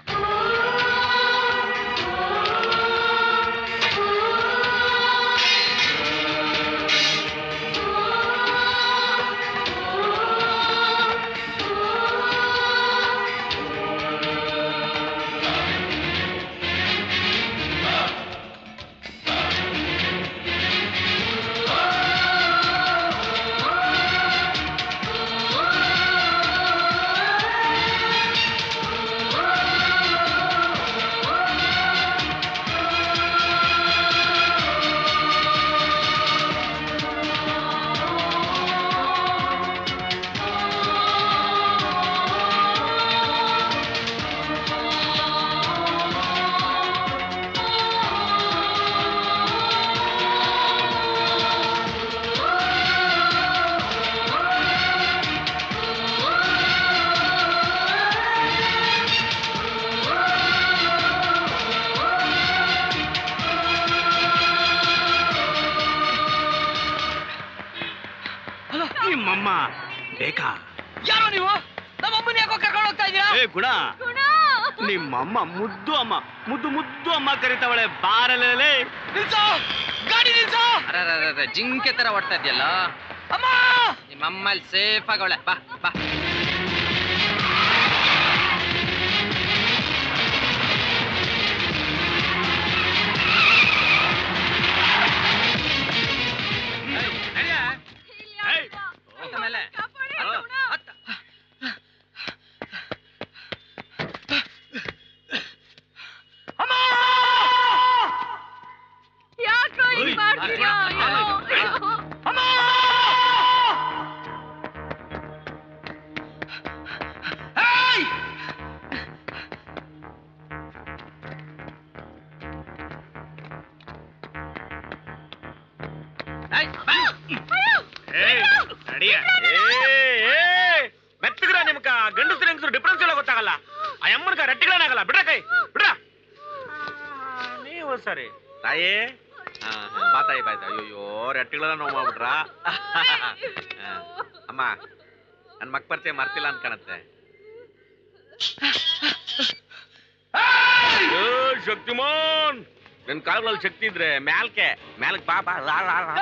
ನಿಮ್ಮಮ್ಮ ಬೇಕಾ ಯಾರೋ ನೀವು ನಮ್ಮಮ್ಮನ ಯಾಕೋ ಕರ್ಕೊಂಡು ಹೋಗ್ತಾ ಇದ್ದೀರಾ ಏ ಗುಣ ನಿಮ್ಮಮ್ಮ ಮುದ್ದು ಅಮ್ಮ ಮುದ್ದು ಮುದ್ದು ಅಮ್ಮ ಕರಿತಾವಳೆ ಬಾರಲೇ ನಿಲ್ಸೋ ಗಾಡಿ ನಿಲ್ಸೋ ಅರೆ ಜಿಂಕೆ ತರ ಓಡ್ತಾ ಇದೆಯಲ್ಲ ಅಮ್ಮ ನಿಮ್ಮಮ್ಮ ಅಲ್ಲಿ ಸೇಫ್ ಆಗವಳೆ ಬಾ ಬಾ ಮೇಲೆ ಮೆತ್ತಗ್ರ ನಿಮ್ಕ ಗಂಡಸ್ರ ಹೆಂಗಸ್ರು ಡಿಫ್ರೆನ್ಸ್ ಎಲ್ಲ ಗೊತ್ತಾಗಲ್ಲ ಆ ಅಮ್ಮನ್ಕ ರಟ್ಟಿಗಳೇನಾಗಲ್ಲ ಬಿಡ್ರ ಕೈ ಬಿಡ್ರ ನೀವು ಸರಿ ತಾಯಿ ಹಾ, ಹಾ, ಬಾ ತಾಯಿ ಬಾಯ್ ಅಯ್ಯೋ ರಟ್ಟಿಗಳೆಲ್ಲ ನೋವು ಮಾಡ್ಬಿಟ್ರ ಹಾ. ಅಮ್ಮ ನನ್ ಮಕ್ ಪರಿಚಯ ಮರ್ತಿಲ್ಲ ಅಂತ ಕಾಣತ್ತೆ ಏ, ಶಕ್ತಿಮಾನ್ ನಿನ್ ಕಾಲಗಳಲ್ಲಿ ಶಕ್ತಿ ಇದ್ರೆ ಮ್ಯಾಲ್ಕೆ ಮ್ಯಾಲ್ಕ್ ಬಾ ಬಾ ರಾ, ರಾ, ರಾ.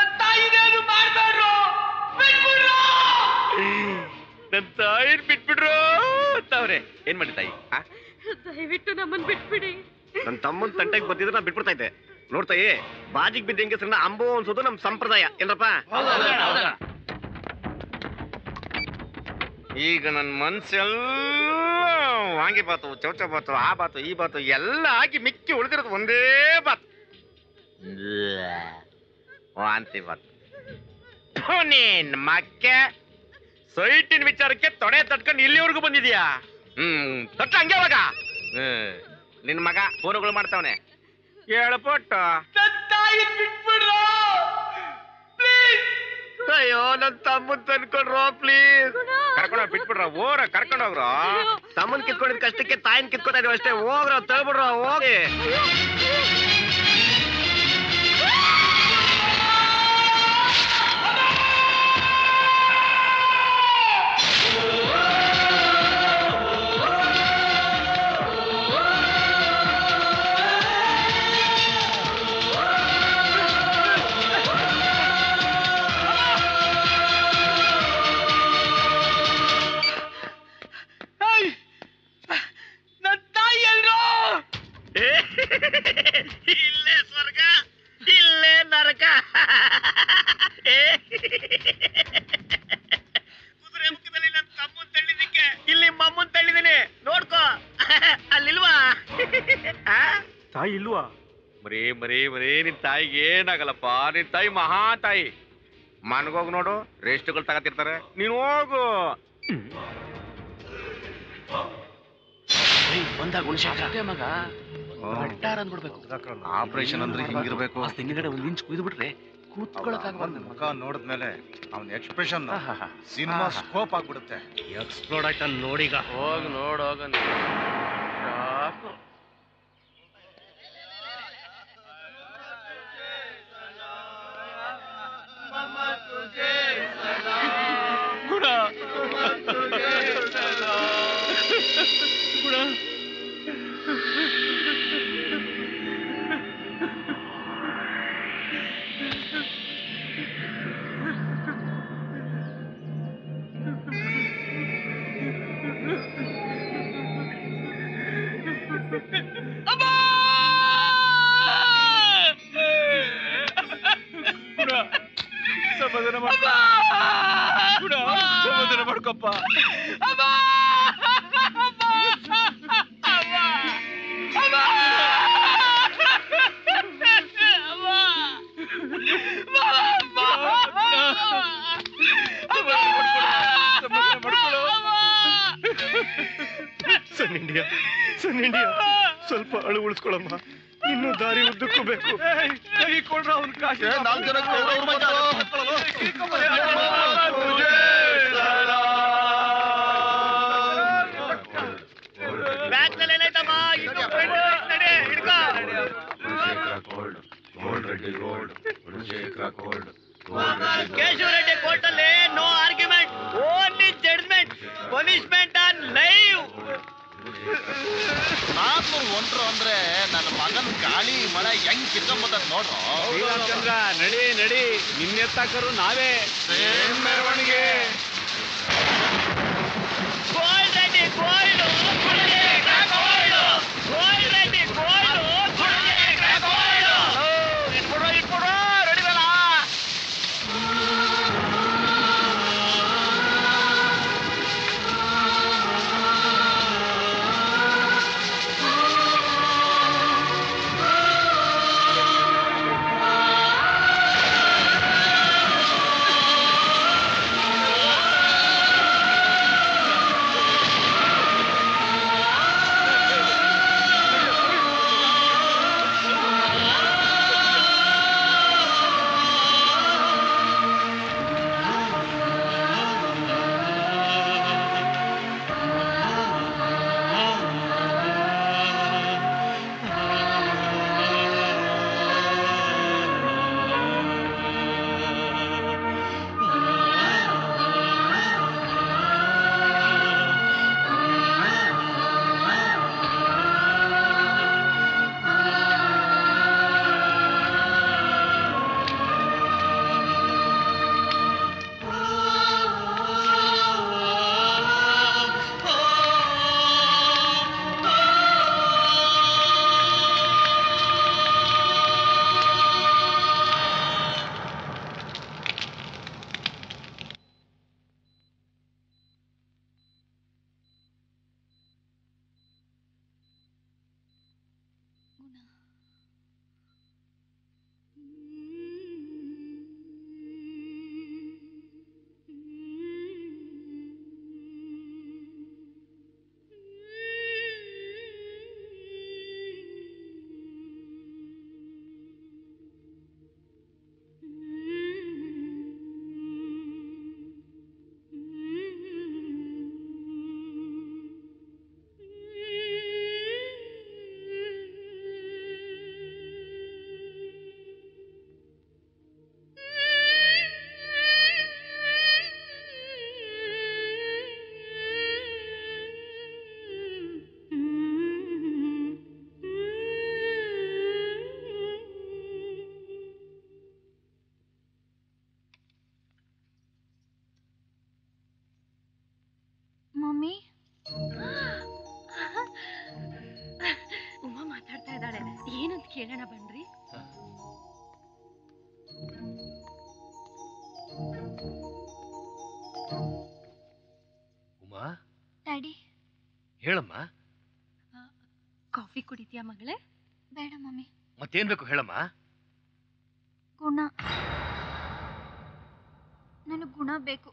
ನನ್ ತಾಯಿನ್ ಬಿಟ್ಬಿಡ್ರು ಅಂತವ್ರೆ ಏನ್ ಮಾಡಿ ತಾಯಿ ಆ? ದಯವಿಟ್ಟು ನಮ್ಮನ್ ಬಿಟ್ಬಿಡಿ ನನ್ನ ತಮ್ಮನ್ ತಂಟೆಗೆ ಬಂದಿದ್ರೆ ನಾ ಬಿಟ್ಬಿಡ್ತಾ ಇದ್ದೆ ನೋಡ್ತಾಯಿ ಬಾಜಿಗೆ ಬಿದ್ದ ಹೆಂಗಸ್ರನ್ನ ಅಂಬೋ ಅನ್ಸೋದು ನಮ್ ಸಂಪ್ರದಾಯ ಏನ್ರಪ್ಪ ಈಗ ನನ್ನ ಮನ್ಸೆಲ್ಲ ವಾಂಗಿ ಬಾತು ಚೌಚ ಬಾತು ಆ ಬಾತು ಈ ಬಾತು ಎಲ್ಲ ಹಾಕಿ ಮಿಕ್ಕಿ ಉಳಿದಿರೋದು ಒಂದೇ ಬಾತ್ ವಾಂತಿ ಬಾತ್ ಥು, ನೀನ್ ಮಕ್ಕೆ ಸೈಟಿನ ವಿಚಾರಕ್ಕೆ ತೊಡೆ ತಟ್ಕೊಂಡು ಇಲ್ಲಿವರೆಗೂ ಬಂದಿದ್ಯಾ ಹ್ಮ್ ತಟ್ಟ ಹಂಗೆ ಅವಾಗ ಹ್ಮ್. ನಿನ್ ಮಗ ಫೋನುಗಳು ಮಾಡ್ತಾವನೆ ಹೇಳ್ಪೊಟ್ಟ ಅಯ್ಯೋ ನನ್ ತಮ್ಮನ್ ತಂದ್ಕೊಡ್ರೋ ಪ್ಲೀಸ್ ಕರ್ಕೊಂಡ ಬಿಟ್ಬಿಡ್ರ ಓರ ಕರ್ಕೊಂಡ್ ಹೋಗ್ರೋ ತಮ್ಮನ್ ಕಿತ್ಕೊಂಡಿದ್ ಕಷ್ಟಕ್ಕೆ ತಾಯಿನ್ ಕಿತ್ಕೊತಾ ಇದೀವಿ ಅಷ್ಟೇ ಹೋಗ್ರ ತಳ್ಬಿಡ್ರ ಹೋಗಿ ನನ್ ತಾಯಿ ಎಲ್ರು ಇಲ್ಲೇ ಸ್ವರ್ಗ ಇಲ್ಲೇ ನರಕ ಕುದುರೆ ಮುಖದಲ್ಲಿ ನನ್ನ ತಮ್ಮನ್ ತಳ್ಳಿದಕ್ಕೆ ಇಲ್ಲಿ ಮಮ್ಮನ್ ತಳ್ಳಿದೀನಿ ನೋಡ್ಕೋ ಅಲ್ಲಿಲ್ವಾ ತಾಯಿ ಇಲ್ವಾ ಮರೇ ಮರೇ ಮರೇ ನಿನ್ ತಾಯಿಗೆ ಏನಾಗಲ್ಲಪ್ಪ ನಿನ್ ತಾಯಿ ಮಹಾ ತಾಯಿ ಮನ್ಗೋಗ್ ನೋಡು ರೇಸ್ಟ್ಗಳು ತಗತಿರ್ತಾರೆ ನೀನ್ ಹೋಗು ಬಂದ ಗುಣಶೇಖರ ಮಗ ಬಟ್ಟಾರ ಅಂದ್ಬಿಡ್ಬೇಕು ಆಪರೇಷನ್ ಅಂದ್ರೆ ಹಿಂಗಿರ್ಬೇಕು ಹಿಂದ್ಗಡೆ ಒಂದ್ ಇಂಚ್ ಕುಯ್ದು ಬಿಟ್ರೆ ಕೂತ್ಕೊಳಕ್ಕಾಗಬಾರ್ದು ಮುಖ ನೋಡಿದ್ಮೇಲೆ ಅವನ ಎಕ್ಸ್ಪ್ರೆಷನ್ ಸಿನಿಮಾ ಸ್ಕೋಪ್ ಆಗ್ಬಿಡುತ್ತೆ ಎಕ್ಸ್ಪ್ಲೋಡ್ ಆಯ್ತಾ ನೋಡೀಗ ಹೋಗ್ ನೋಡೋಗ ಗುಣ ಗುಣ ಸಮಾಧಾನ ಮಾಡ್ಕೊ ಗುಣ ಸಮಾಧಾನ ಮಾಡ್ಕೊಪ್ಪ ಸನ್ ಇಂಡಿಯಾ ಸನ್ ಇಂಡಿಯಾ ಸ್ವಲ್ಪ ಅಳು ಉಳಿಸ್ಕೊಳಮ್ಮ ಇನ್ನು ದಾರಿ ಉದ್ದಕ್ಕೂ ಬೇಕು ಕೈ ಕೊಡ್ರ ಅವ್ನ ಕಾಶಿ ನಾಲ್ಕು ಜನ ಅವ್ರ ಮಧ್ಯ ಬ್ಯಾಗ್ನಲ್ಲಿ ಏನಾಯ್ತಮ್ಮ ಇನ್ನು ಫ್ರೆಂಡ್ ನಡೆ ಹಿಡ್ಕೋ ಕೇಶವ ರೆಡ್ಡಿ ಕೋರ್ಟ್ ಅಲ್ಲಿ no argument only judgement punishment on live ನಾಲ್ಕೂರು ಒಂಟ್ರು ಅಂದ್ರೆ ನನ್ನ ಮಗನ್ ಗಾಳಿ ಮಳೆ ಹೆಂಗ್ ಕಿತ್ಕೊಂಬತ್ತ ನೋಡ್ರು ಶ್ರೀರಾಮಚಂದ್ರ ನಡಿ ನಡಿ ನಿನ್ನೆತ್ತಾಕರು ನಾವೇ ಮೆರವಣಿಗೆ gold Reddy gold gold Reddy gold ಇಟ್ಬಿಡು ಇಟ್ಬಿಡು ರೆಡಿವಲ್ಲ ಆ ಕೇಳೋಣ ಬನ್ರಿ ಉಮಾ ಡ್ಯಾಡಿ ಹೇಳಮ್ಮ ಕಾಫಿ ಕುಡಿತೀಯಾ ಮಗಳೇ ಬೇಡ ಮಮ್ಮಿ ಮತ್ತೇನ್ ಬೇಕು ಹೇಳಮ್ಮ ಗುಣ ನನಗೆ ಗುಣ ಬೇಕು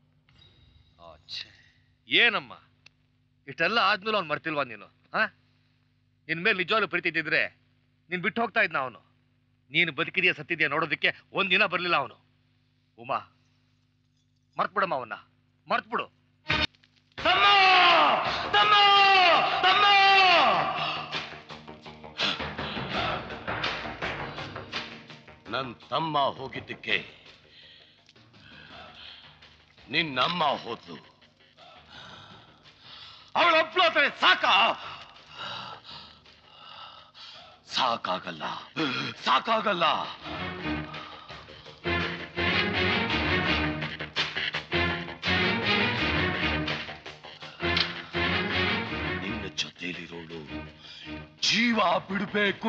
ಏನಮ್ಮ ಇಷ್ಟೆಲ್ಲ ಆದ್ಮೇಲೆ ಅವ್ನು ಮರ್ತಿಲ್ವಾ ನೀನು ಹಾ ನಿನ್ ಮೇಲೆ ನಿಜವಾಗ್ಲೂ ಪ್ರೀತಿ ಇದ್ದಿದ್ರೆ ನೀನ್ ಬಿಟ್ಟು ಹೋಗ್ತಾ ಇದ್ನ ಅವನು ನೀನು ಬದುಕಿದೆಯಾ ಸತ್ತಿದ್ಯಾ ನೋಡೋದಕ್ಕೆ ಒಂದಿನ ಬರ್ಲಿಲ್ಲ ಅವನು ಉಮಾ ಮರ್ತ್ಬಿಡಮ್ಮ ಅವನ್ನ ಮರ್ತ್ಬಿಡು ತಮ್ಮ ತಮ್ಮ ತಮ್ಮ ನನ್ ತಮ್ಮ ಹೋಗಿದ್ದಕ್ಕೆ ನಿನ್ನಮ್ಮ ಹೋದ್ಲು ಅವಳ ಅಪ್ಲೋತಾರೆ ಸಾಕ ಸಾಕಾಗಲ್ಲ ಸಾಕಾಗಲ್ಲ ನಿನ್ನ ಜೊತೆಲಿರೋಳು ಜೀವ ಬಿಡಬೇಕು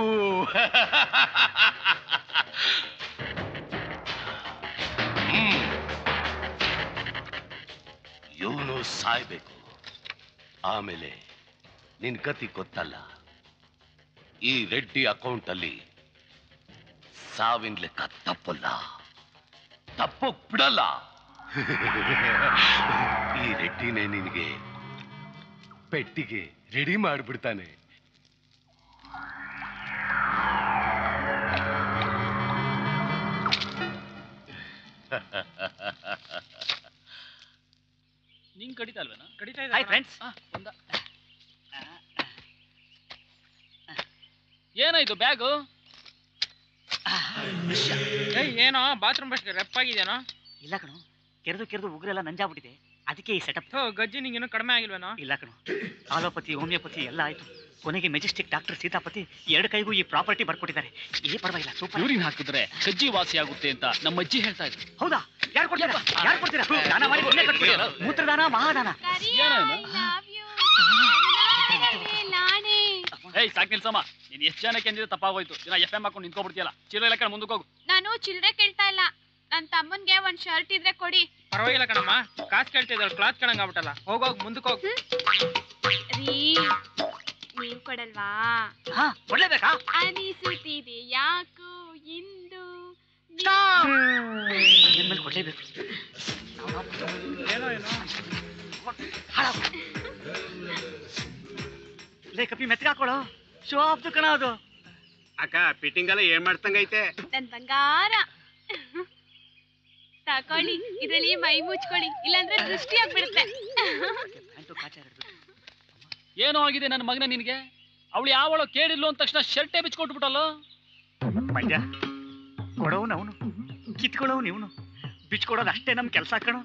ಇವನು ಸಾಯ್ಬೇಕು ಆಮೇಲೆ ನಿನ್ ಗತಿ ಗೊತ್ತಲ್ಲ ಈ ರೆಡ್ಡಿ ಅಕೌಂಟ್ ಅಲ್ಲಿ ಸಾವಿನ ಲೆಕ್ಕ ತಪ್ಪಲ್ಲ ತಪ್ಪೋಗ್ ಬಿಡಲ್ಲ ಈ ರೆಡ್ಡಿನೇ ನಿನಗೆ ಪೆಟ್ಟಿಗೆ ರೆಡಿ ಮಾಡಿಬಿಡ್ತಾನೆ ನಿಂಗ್ ಕಡಿತಾ ಅಲ್ವೇನಾ ಕಡಿತಾ ಇದೆ Hi, friends. ಒಂದ ಏನಾಯ್ತು ಬ್ಯಾಗು ಏಯ್ ಏನೋ ಬಾತ್ರೂಮ್ ಬಸ್ ರೆಪ್ಪಾಗಿದೇನೋ ಇಲ್ಲ ಕಣು ಕೆರೆದು ಕೆರೆದು ಉಗುರೆಲ್ಲ ನಂಜಾಗ್ಬಿಟ್ಟಿದೆ ಅದಕ್ಕೆ ಈ ಸೆಟಪ್ ಥೋ ಗಜ್ಜಿ ನಿಂಗೆ ಇನ್ನೂ ಕಡಿಮೆ ಆಗಿಲ್ವೇನೋ ಇಲ್ಲ ಕಣು ಆಲೋಪತಿ ಹೋಮಿಯೋಪತಿ ಎಲ್ಲ ಆಯ್ತು ಕೊನೆಗೆ ಮೆಜೆಸ್ಟಿಕ್ ಡಾಕ್ಟರ್ ಸೀತಾಪತಿ ಎರಡು ಕೈಗೂ ಈ ಪ್ರಾಪರ್ಟಿ ಬರ್ಕೊಟ್ಟಿದ್ದಾರೆ ಏ ಪರವಾಗಿಲ್ಲ ಸೂಪರ್ ಯೂರಿನ್ ಹಾಕಿದ್ರೆ ಕಜ್ಜಿ ವಾಸಿ ಆಗುತ್ತೆ ಅಂತ ನಮ್ಮ ಅಜ್ಜಿ ಹೇಳ್ತಾ ಇದ್ರು ಹೌದಾ ಯಾರು ಕೊಡ್ತೀರಾ ಯಾರು ಕೊಡ್ತೀರಾ ದಾನ ಮಾಡಿ ಪುಣ್ಯ ಕಟ್ಬಿಡಿ. ಮೂತ್ರದಾನ ಮಹಾದಾನ ಏಯ್ ಸಾಕ್ ನಿಲ್ಸಮ್ಮ ನೀನ್ ಎಷ್ಟು ಜನಕ್ಕೆ ಅಂದಿದ್ರೆ ತಪ್ಪಾಗೋಯ್ತು ದಿನ ಎಫ್ ಎಂ ಹಾಕೊಂಡು ನಿಂತ್ಕೊಬಿಡ್ತೀಯಲ್ಲ ಚಿಲ್ಲ ಲೆಕ್ಕ ಮುಂದಕ್ಕೆ ಹೋಗು ನಾನು ಚಿಲ್ಲರೆ ಕೇಳ್ತಾ ಇಲ್ಲ ನನ್ ತಮ್ಮನ್ಗೆ ಒಂದ್ ಶರ್ಟ್ ಇದ್ರೆ ಕೊಡಿ ಪರವಾಗಿಲ್ಲ ಕಣಮ್ಮ ಕಾಸು ಕೇಳ್ತಿದ್ದಾಳೆ ಕ್ಲಾತ್ ಕಣಂಗ್ ಆಗ್ಬಿಟ್ಟಲ್ಲ ಹೋಗೋಗ್ ಮುಂದಕ್ಕೆ ಹೋಗ್ ರೀ ನೀವ್ ಕೊಡಲ್ವಾ ಹಾ ಕೊಡ್ಲೇಬೇಕಾ ಅನಿಸುತ್ತಿದೆ ಯಾಕೋ ಇಂದು ನಿನ್ ಮೇಲೆ ಕೊಡ್ಲೇಬೇಕು ಏನೋ ಏನೋ ಲೇ ಕಪಿ ಮೆತ್ತಗೆ ಹಾಕೊಳ್ಳೋ ಶೋ ಆಫ್ದು ಕಣ ಅದು ಅಕ್ಕ ಫಿಟ್ಟಿಂಗ್ ಎಲ್ಲ ಏನ್ ಮಾಡ್ತಂಗೈತೆ ನನ್ ಬಂಗಾರ ತಕೊಳ್ಳಿ ಇದ್ರಲ್ಲಿ ಮೈ ಮುಚ್ಕೊಳ್ಳಿ ಇಲ್ಲಾಂದ್ರೆ ದೃಷ್ಟಿ ಆಗ್ಬಿಡುತ್ತೆ ಏನೋ ಆಗಿದೆ ನನ್ನ ಮಗನ ನಿನಗೆ ಅವಳು ಯಾವಳೋ ಕೇಳಿಲ್ಲ ಅಂದ ತಕ್ಷಣ ಶರ್ಟೇ ಬಿಚ್ಕೊಟ್ಬಿಟ್ಟಲ್ಲ ಮಂಡ್ಯ ಕೊಡೋನು ಅವನು ಕಿತ್ಕೊಳ್ಳೋನು ಇವನು ಬಿಚ್ಕೊಡೋದು ಅಷ್ಟೇ ನಮ್ ಕೆಲಸ ಕಣೋ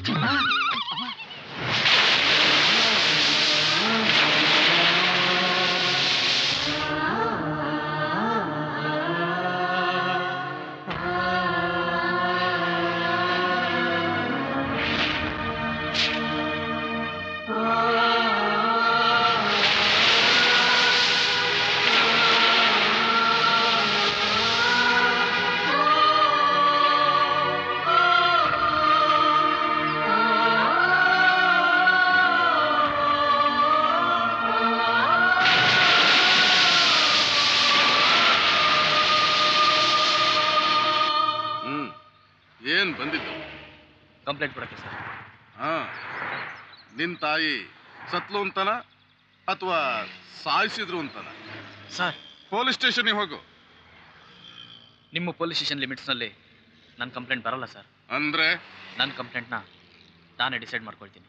ಹ್ಮ್ ಏನ್ ಬಂದಿದ್ದು ಕಂಪ್ಲೇಂಟ್ ಕೊಡಕ್ಕೆ ಸರ್ ಹಾ ನಿನ್ ತಾಯಿ ಸತ್ಲು ಅಂತನ ಅಥವಾ ಸಾಯಿಸಿದ್ರು ಅಂತನ ಸರ್ ಪೊಲೀಸ್ ಸ್ಟೇಷನ್ಗೆ ಹೋಗು ನಿಮ್ಮ ಪೊಲೀಸ್ ಸ್ಟೇಷನ್ ಲಿಮಿಟ್ಸ್ನಲ್ಲಿ ನನ್ನ ಕಂಪ್ಲೇಂಟ್ ಬರಲ್ಲ ಸರ್ ಅಂದ್ರೆ ನನ್ನ ಕಂಪ್ಲೇಂಟ್ನ ನಾನೇ ಡಿಸೈಡ್ ಮಾಡ್ಕೊಳ್ತೀನಿ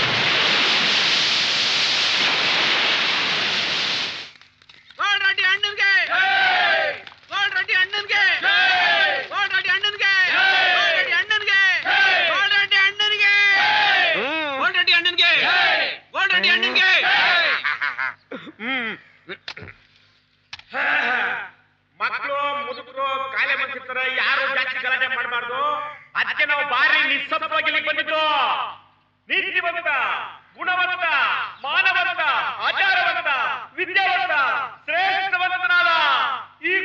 ರೆಡ್ಡಿ ಅಣ್ಣನ್ಗೆ ರೆಡ್ಡಿ ಅಣ್ಣನ್ಗೆ ರೆಡ್ಡಿ ಅಣ್ಣನ್ಗೆ ರೆಡ್ಡಿ ಅಣ್ಣನ್ಗೆ ರೆಡ್ಡಿ ಅಣ್ಣನ್ಗೆ ರೆಡ್ಡಿ ಅಣ್ಣನ್ಗೆ ರೆಡ್ಡಿ ಅಣ್ಣನ್ಗೆ ಮಕ್ಕಳು ಮುದುಕರು ಕಾಯಿಲೆ ಬಂದಿರ್ತಾರೆ ಯಾರು ಜಾಸ್ತಿ ಗಲಾಟೆ ಮಾಡಬಾರ್ದು ಅದಕ್ಕೆ ನಾವು ಬಾರಿ ನಿಸ್ಸತ್ವಾಗಿ ಇಲ್ಲಿಗೆ ಬಂದಿದ್ದು ನೀತಿವಂತ ಗುಣವಂತ ಮಾನವಂತ ಆಚಾರವಂತ ವಿದ್ಯಾವಂತ ಶ್ರೇಷ್ಠವಂತನಾದ ಈ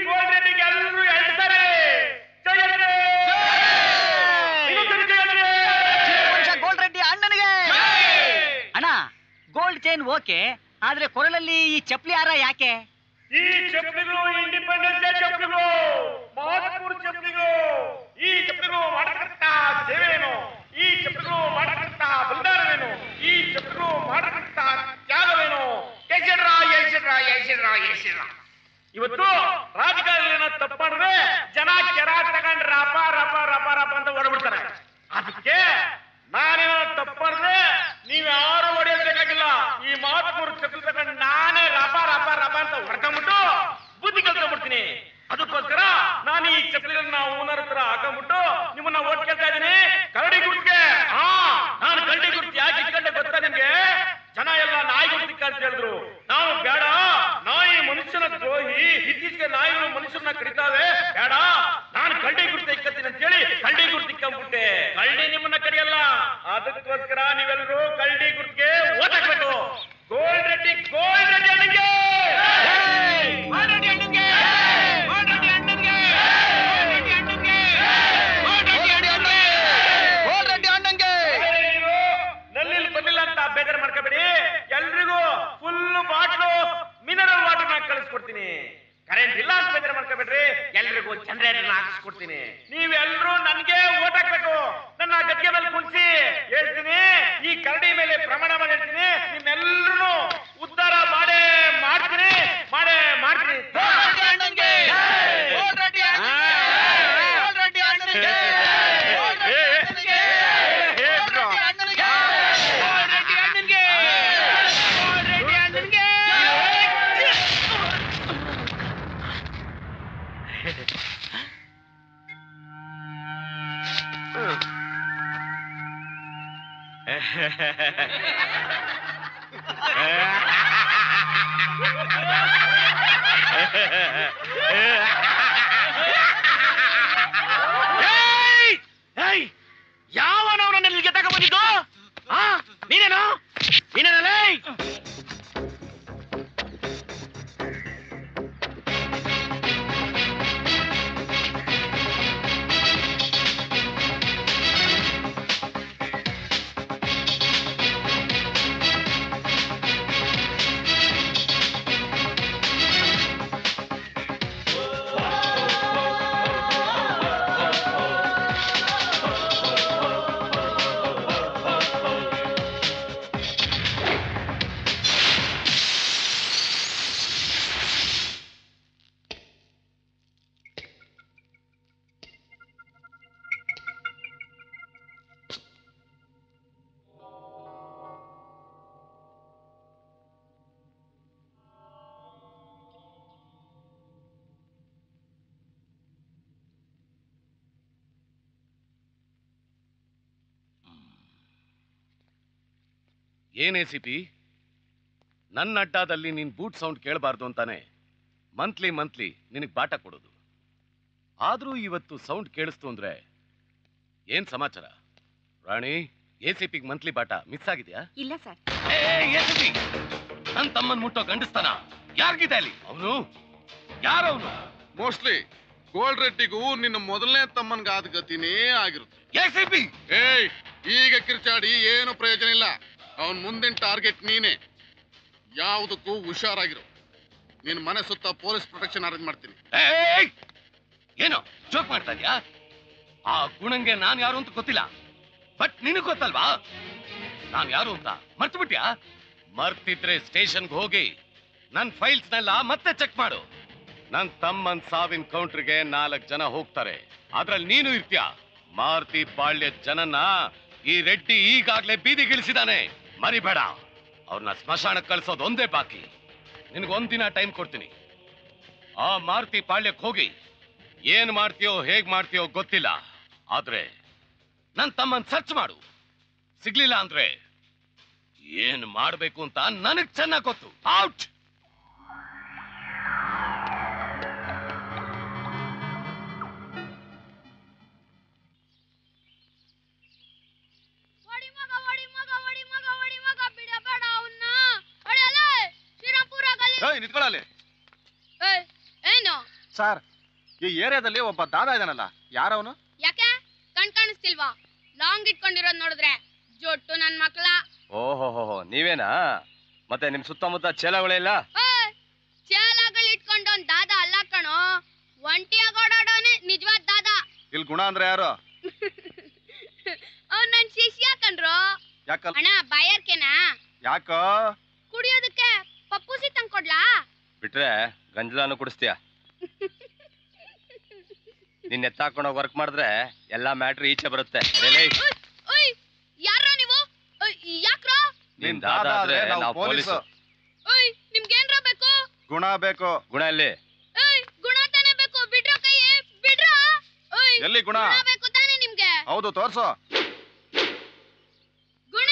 ಫೋನ್ ಓಕೆ ಆದ್ರೆ ಕೊರಳಲ್ಲಿ ಈ ಚಪ್ಲಿ ಹಾರ ಯಾಕೆ ಈ ಚಪ್ಪಲಿಗಳು ಇಂಡಿಪೆಂಡೆನ್ಸ್ ಡೇ ಚಪ್ಪಲಿಗಳು ಮಹತ್ಪೂರ್ ಚಪ್ಪಲಿಗಳು ಈ ಚಪ್ಪಲಿಗಳು ಮಾಡತಕ್ಕಂತ ಸೇವೆಯನ್ನು ಈ ಚಪ್ಪಲಿಗಳು ಮಾಡತಕ್ಕಂತ ಬಲಿದಾನವೇನು ಈ ಚಪ್ಪಲಿಗಳು ಮಾಡತಕ್ಕಂತ ತ್ಯಾಗವೇನು ಯಶಡ್ರ ಯಶಡ್ರ ಯಶಡ್ರ ಯಶಡ್ರ ಇವತ್ತು ರಾಜಕಾರಣಿನ ತಪ್ಪು ಮಾಡಿದ್ರೆ ಜನ ಕೆರ ತಗೊಂಡ್ ರಪ ರಪ ರಪ ರಪ ಅಂತ ಹೊರಬಿಡ್ತಾರೆ ಅದಕ್ಕೆ ನಾನೇನೋ ತಪ್ಪು ಮಾಡಿದ್ರೆ ನೀವ್ ಯಾರು ಹೊಡೆಯಬೇಕಾಗಿಲ್ಲ ಈ ಮಹಾತ್ಮರು ಚಪ್ಪಲಿ ತಗೊಂಡು ನಾನೇ ರಪ ರಪ ರಪ ಅಂತ ಹೊಡ್ಕೊಂಬಿಟ್ಟು ಬುದ್ಧಿ ಕಲ್ತ್ಕೊಂಡ್ಬಿಡ್ತೀನಿ ಅದಕ್ಕೋಸ್ಕರ ನಾನು ಈ ಚಪ್ಪಲಿಗಳನ್ನ ಓನರ್ ಹತ್ರ ಹಾಕೊಂಡ್ಬಿಟ್ಟು ನಿಮ್ಮನ್ನ ಓಟ್ ಕೇಳ್ತಾ ಇದ್ದೀನಿ ಕರಡಿ ಗುರ್ತಿಗೆ ಹಾ ನಾನು ಕರಡಿ ಗುರ್ತಿ ಯಾಕೆ ಇಟ್ಕೊಂಡೆ ಗೊತ್ತಾ ನಿಮ್ಗೆ ಜನ ಎಲ್ಲ ನಾಯಿ ಗುರ್ತಿ ಅಂತ ಹೇಳಿದ್ರು ನಾವು ಬೇಡ ನಾಯಿ ಮನುಷ್ಯನ ದ್ರೋಹಿ ಇತ್ತೀಚೆಗೆ ನಾಯಿಗಳು ಮನುಷ್ಯರನ್ನ ಕಡಿತಾವೆ ಬೇಡ ನಾನು ಕರಡಿ ಗುರ್ತಿ ಇಕ್ಕತ್ತೀನಿ ಅಂತ ಹೇಳಿ ಕರಡಿ ಗುರ್ತಿ ಇಕ್ಕಂಬಿಟ್ಟೆ ಕರಡಿ ನಿಮ್ಮನ್ನ ಕಡಿಯಲ್ಲ ಅದಕ್ಕೋಸ್ಕರ ನೀವೆಲ್ಲರೂ ಕರಡಿ ಗುರ್ತಿಗೆ ಓಟ್ ಹಾಕ್ಬೇಕು ಗೋಲ್ಡ್ ರೆಡ್ಡಿ ಗೋಲ್ಡ್ ರೆಡ್ಡಿ ಅಣ್ಣಂಗೆ ಗೋಲ್ಡ್ ರೆಡ್ಡಿ ಅಣ್ಣಂಗೆ ಗೋಲ್ಡ್ ರೆಡ್ಡಿ ಅಣ್ಣಂಗೆ ಗೋಲ್ಡ್ ರೆಡ್ಡಿ ಅಣ್ಣಂಗೆ ಗೋಲ್ಡ್ ರೆಡ್ಡಿ ಅಣ್ಣಂಗೆ ಗೋಲ್ಡ್ ರೆಡ್ಡಿ ಅಣ್ಣಂಗೆ ನಲ್ಲಿ ಬಂದಿಲ್ಲ ಅಂತ ಬೇಜಾರು ಮಾಡ್ಕೋಬೇಡಿ ಎಲ್ರಿಗೂ ಫುಲ್ ಬಾಟ್ಲು ಮಿನರಲ್ ವಾಟರ್ ನ ಕಳಿಸ್ಕೊಡ್ತೀನಿ ಕರೆಂಟ್ ಇಲ್ಲ ಅಂತ ಬೇಜಾರು ಮಾಡ್ಕೋಬೇಡ್ರಿ ಎಲ್ರಿಗೂ ಜನರೇಟರ್ ಹಾಕಿಸ್ಕೊಡ್ತೀನಿ ನೀವೆಲ್ಲರೂ ನನ್ಗೆ ಓಟ್ ಹಾಕ್ಬೇಕು ನನ್ನ ಗದ್ಗೆ ಮೇಲೆ ಕುಣಿಸಿ ಹೇಳ್ತೀನಿ ಈ ಕರಡಿ ಮೇಲೆ ಪ್ರಮಾಣ ಮಾಡಿ ಹೇಳ್ತೀನಿ ನಿಮ್ಮೆಲ್ಲರೂ ಉದ್ಧಾರ ಮಾಡೇ ಮಾಡ್ತೀನಿ ಮಾಡೇ ಮಾಡ್ತೀನಿ ಯಾವನವ ನನ್ನ ಇಲ್ಲಿಗೆ ತಗ ಬಂದಿದ್ದು ಆ ನೀನೇನು ನೀನೇನಲ್ಲೇ ಏನೇ ಸಿ ಪಿ ನನ್ನ ಅಡ್ಡಾದಲ್ಲಿ ನೀನ್ ಬೂಟ್ ಸೌಂಡ್ ಕೇಳಬಾರ್ದು ಅಂತಾನೆ ಮಂತ್ಲಿ ಮಂತ್ಲಿ ನಿನಗೆ ಬಾಟ ಕೊಡೋದು ಆದ್ರೂ ಇವತ್ತು ಸೌಂಡ್ ಕೇಳಿಸ್ತು ಅಂದ್ರೆ ಏನ್ ಸಮಾಚಾರ ರಾಣಿ ಎ ಸಿ ಪಿಗ್ ಮಂತ್ಲಿ ಬಾಟ ಮಿಸ್ ಆಗಿದ್ಯಾ ಇಲ್ಲ ಸರ್ ನನ್ ತಮ್ಮನ್ ಮುಟ್ಟೋ ಗಂಡಸ್ತಾನ ಯಾರಿಗಿದೆ ಅಲ್ಲಿ ಅವನು ಯಾರವನು ಮೋಸ್ಟ್ಲಿ ಗೋಲ್ಡ್ ರೆಡ್ಡಿಗೂ ನಿನ್ನ ಮೊದಲನೇ ತಮ್ಮನ್ಗಾದ ಗತಿನೇ ಆಗಿರುತ್ತೆ ಎಸಿಪಿ ಏಯ್ ಈಗ ಕಿರ್ಚಾಡಿ ಏನು ಪ್ರಯೋಜನ ಇಲ್ಲ ಅವನ್ ಮುಂದಿನ ಟಾರ್ಗೆಟ್ ನೀನೆ ಯಾವುದಕ್ಕೂ ಹುಷಾರಾಗಿರು ನಿನ್ ಮನೆ ಸುತ್ತ ಪೊಲೀಸ್ ಪ್ರೊಟೆಕ್ಷನ್ ಅರೇಂಜ್ ಮಾಡ್ತೀನಿ ಏಯ್! ಏನು ಜೋಕ್ ಮಾಡ್ತಾ ಇದ್ಯಾ ಆ ಗುಣಂಗೆ ನಾನ್ ಯಾರು ಅಂತ ಗೊತ್ತಿಲ್ಲ ಬಟ್ ನಿನಗ್ ಗೊತ್ತಲ್ವಾ ನಾನ್ ಯಾರು ಅಂತ ಮರ್ತು ಬಿಟ್ಯಾ ಮರ್ತಿದ್ರೆ ಸ್ಟೇಷನ್ಗೆ ಹೋಗಿ ನನ್ ಫೈಲ್ಸ್ನೆಲ್ಲ ಮತ್ತೆ ಚೆಕ್ ಮಾಡು ನನ್ ತಮ್ಮನ್ ಸಾವಿನ ಕೌಂಟ್ರಿಗೆ ನಾಲ್ಕು ಜನ ಹೋಗ್ತಾರೆ ಅದ್ರಲ್ಲಿ ನೀನು ಇರ್ತೀಯ ಮಾರುತಿ ಪಾಳ್ಯ ಜನನ ಈ ರೆಡ್ಡಿ ಈಗಾಗ್ಲೇ ಬೀದಿಗಿಳಿಸಿದಾನೆ ಮರಿಬೇಡ ಅವ್ರನ್ನ ಸ್ಮಶಾನಕ್ಕೆ ಕಳ್ಸೋದು ಒಂದೇ ಬಾಕಿ ನಿನಗೊಂದಿನ ಟೈಮ್ ಕೊಡ್ತೀನಿ ಆ ಮಾರುತಿ ಪಾಳ್ಯಕ್ಕೆ ಹೋಗಿ ಏನ್ ಮಾಡ್ತೀಯೋ ಹೇಗ್ ಮಾಡ್ತೀಯೋ ಗೊತ್ತಿಲ್ಲ ಆದ್ರೆ ನನ್ ತಮ್ಮನ್ ಸರ್ಚ್ ಮಾಡು ಸಿಗ್ಲಿಲ್ಲ ಅಂದ್ರೆ ಏನ್ ಮಾಡ್ಬೇಕು ಅಂತ ನನಗ್ ಚೆನ್ನಾಗ್ ಗೊತ್ತು ಔಟ್ ನಿಂತ್ಕೊಳ್ಳಲ್ಲಿ ಏನು ಸರ್ ಈ ಏರಿಯಾದಲ್ಲಿ ಒಬ್ಬ ದಾದ ಇದಾನಲ್ಲ ಯಾರವನು ಯಾಕೆ ಕಣ್ ಕಾಣಿಸ್ತಿಲ್ವಾ ಲಾಂಗ್ ಇಟ್ಕೊಂಡಿರೋದ್ ನೋಡಿದ್ರೆ ಜೊಟ್ಟು ನನ್ ಮಕ್ಳ ಓಹೋ ಹೋ ನೀವೇನಾ ಮತ್ತೆ ನಿಮ್ ಸುತ್ತಮುತ್ತ ಚೇಲಗಳಿಲ್ಲ ಚಾಲಗಳು ಇಟ್ಕೊಂಡು ಒಂದ್ ದಾದ ಅಲ್ಲ ಕಣೋ ಒಂಟಿಯಾಗಿ ಓಡಾಡೋನೆ ನಿಜವಾದ ದಾದ ಇಲ್ಲಿ ಗುಣ ಅಂದ್ರೆ ಯಾರು ಅವ್ನ್ ನನ್ ಶಿಷ್ಯ ಕಣ್ರೋ ಯಾಕಲ್ ಅಣ್ಣ ಬಾಯರ್ಕೆನಾ ಯಾಕೋ ಕುಡಿಯೋದಕ್ಕೆ ಪಪ್ಪುಸಿ ತಂದ್ಕೊಡ್ಲಾ ಬಿಟ್ರೆ ಗಂಜಲಾನು ಕುಡಿಸ್ತೀಯ ನಿನ್ನ ಎತ್ತಾಕೊಂಡೋಗಿ ವರ್ಕ್ ಮಾಡಿದ್ರೆ ಎಲ್ಲಾ ಮ್ಯಾಟ್ರ್ ಈಚೆ ಬರುತ್ತೆ ಎಲೇ, ಓಯ್ ಯಾರೋ ನೀವು ಓಯ್, ಯಾಕ್ರೋ ನಿನ್ ದಾದ ಆದ್ರೆ ನಾವು ಪೊಲೀಸು ಓಯ್ ನಿಮ್ಗೇನ್ರ ಬೇಕು ಗುಣ ಬೇಕು ಗುಣ ಎಲ್ಲಿ ಓಯ್ ಗುಣ ತಾನೇ ಬೇಕು ಬಿಡ್ರೋ ಕೈ ಬಿಡ್ರೋ ಓಯ್ ಎಲ್ಲಿ ಗುಣ? ಬೇಕು ತಾನೇ ನಿಮ್ಗೆ ಹೌದು ತೋರ್ಸು ಗುಣ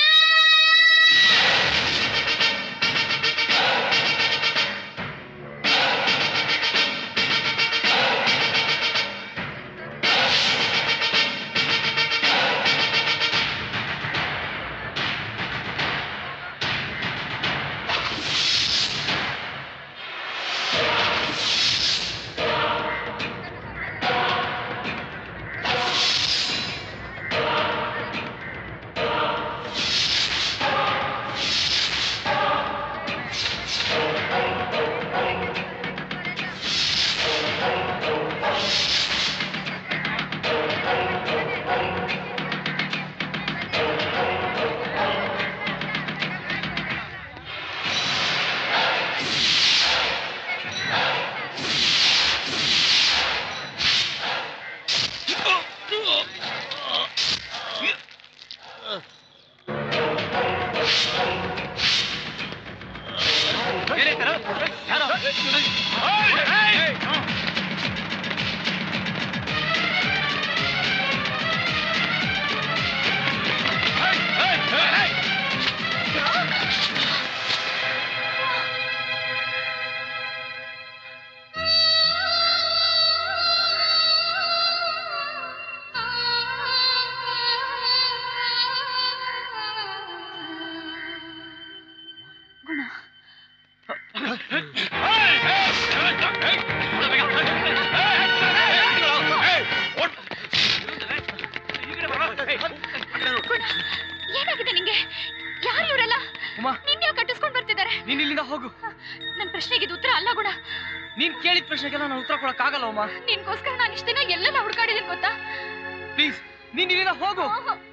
ಏನಾಗಿದೆ ನಿಂಗೆ ಯಾರು ಇವರೆಲ್ಲ ಉಮಾ ನಿನ್ನೆ ಕಟ್ಟಿಸ್ಕೊಂಡ್ ಬರ್ತಿದ್ದಾರೆ ನೀನ್ ಇಲ್ಲಿಂದ ಹೋಗು ನನ್ ಪ್ರಶ್ನೆಗೆ ಇದು ಉತ್ತರ ಅಲ್ಲ ಗುಣ ನೀನ್ ಕೇಳಿದ ಪ್ರಶ್ನೆಗೆಲ್ಲ ನಾನು ಉತ್ತರ ಕೊಡಕ್ಕಾಗಲ್ಲ ಉಮಾ ನಿನ್ಗೋಸ್ಕರ ನಾನು ಇಷ್ಟ ದಿನ ಎಲ್ಲೆಲ್ಲ ಹುಡುಕಾಡಿದೀನಿ ಗೊತ್ತಾ ಪ್ಲೀಸ್ ನೀನ್ ಇಲ್ಲಿಂದ ಹೋಗು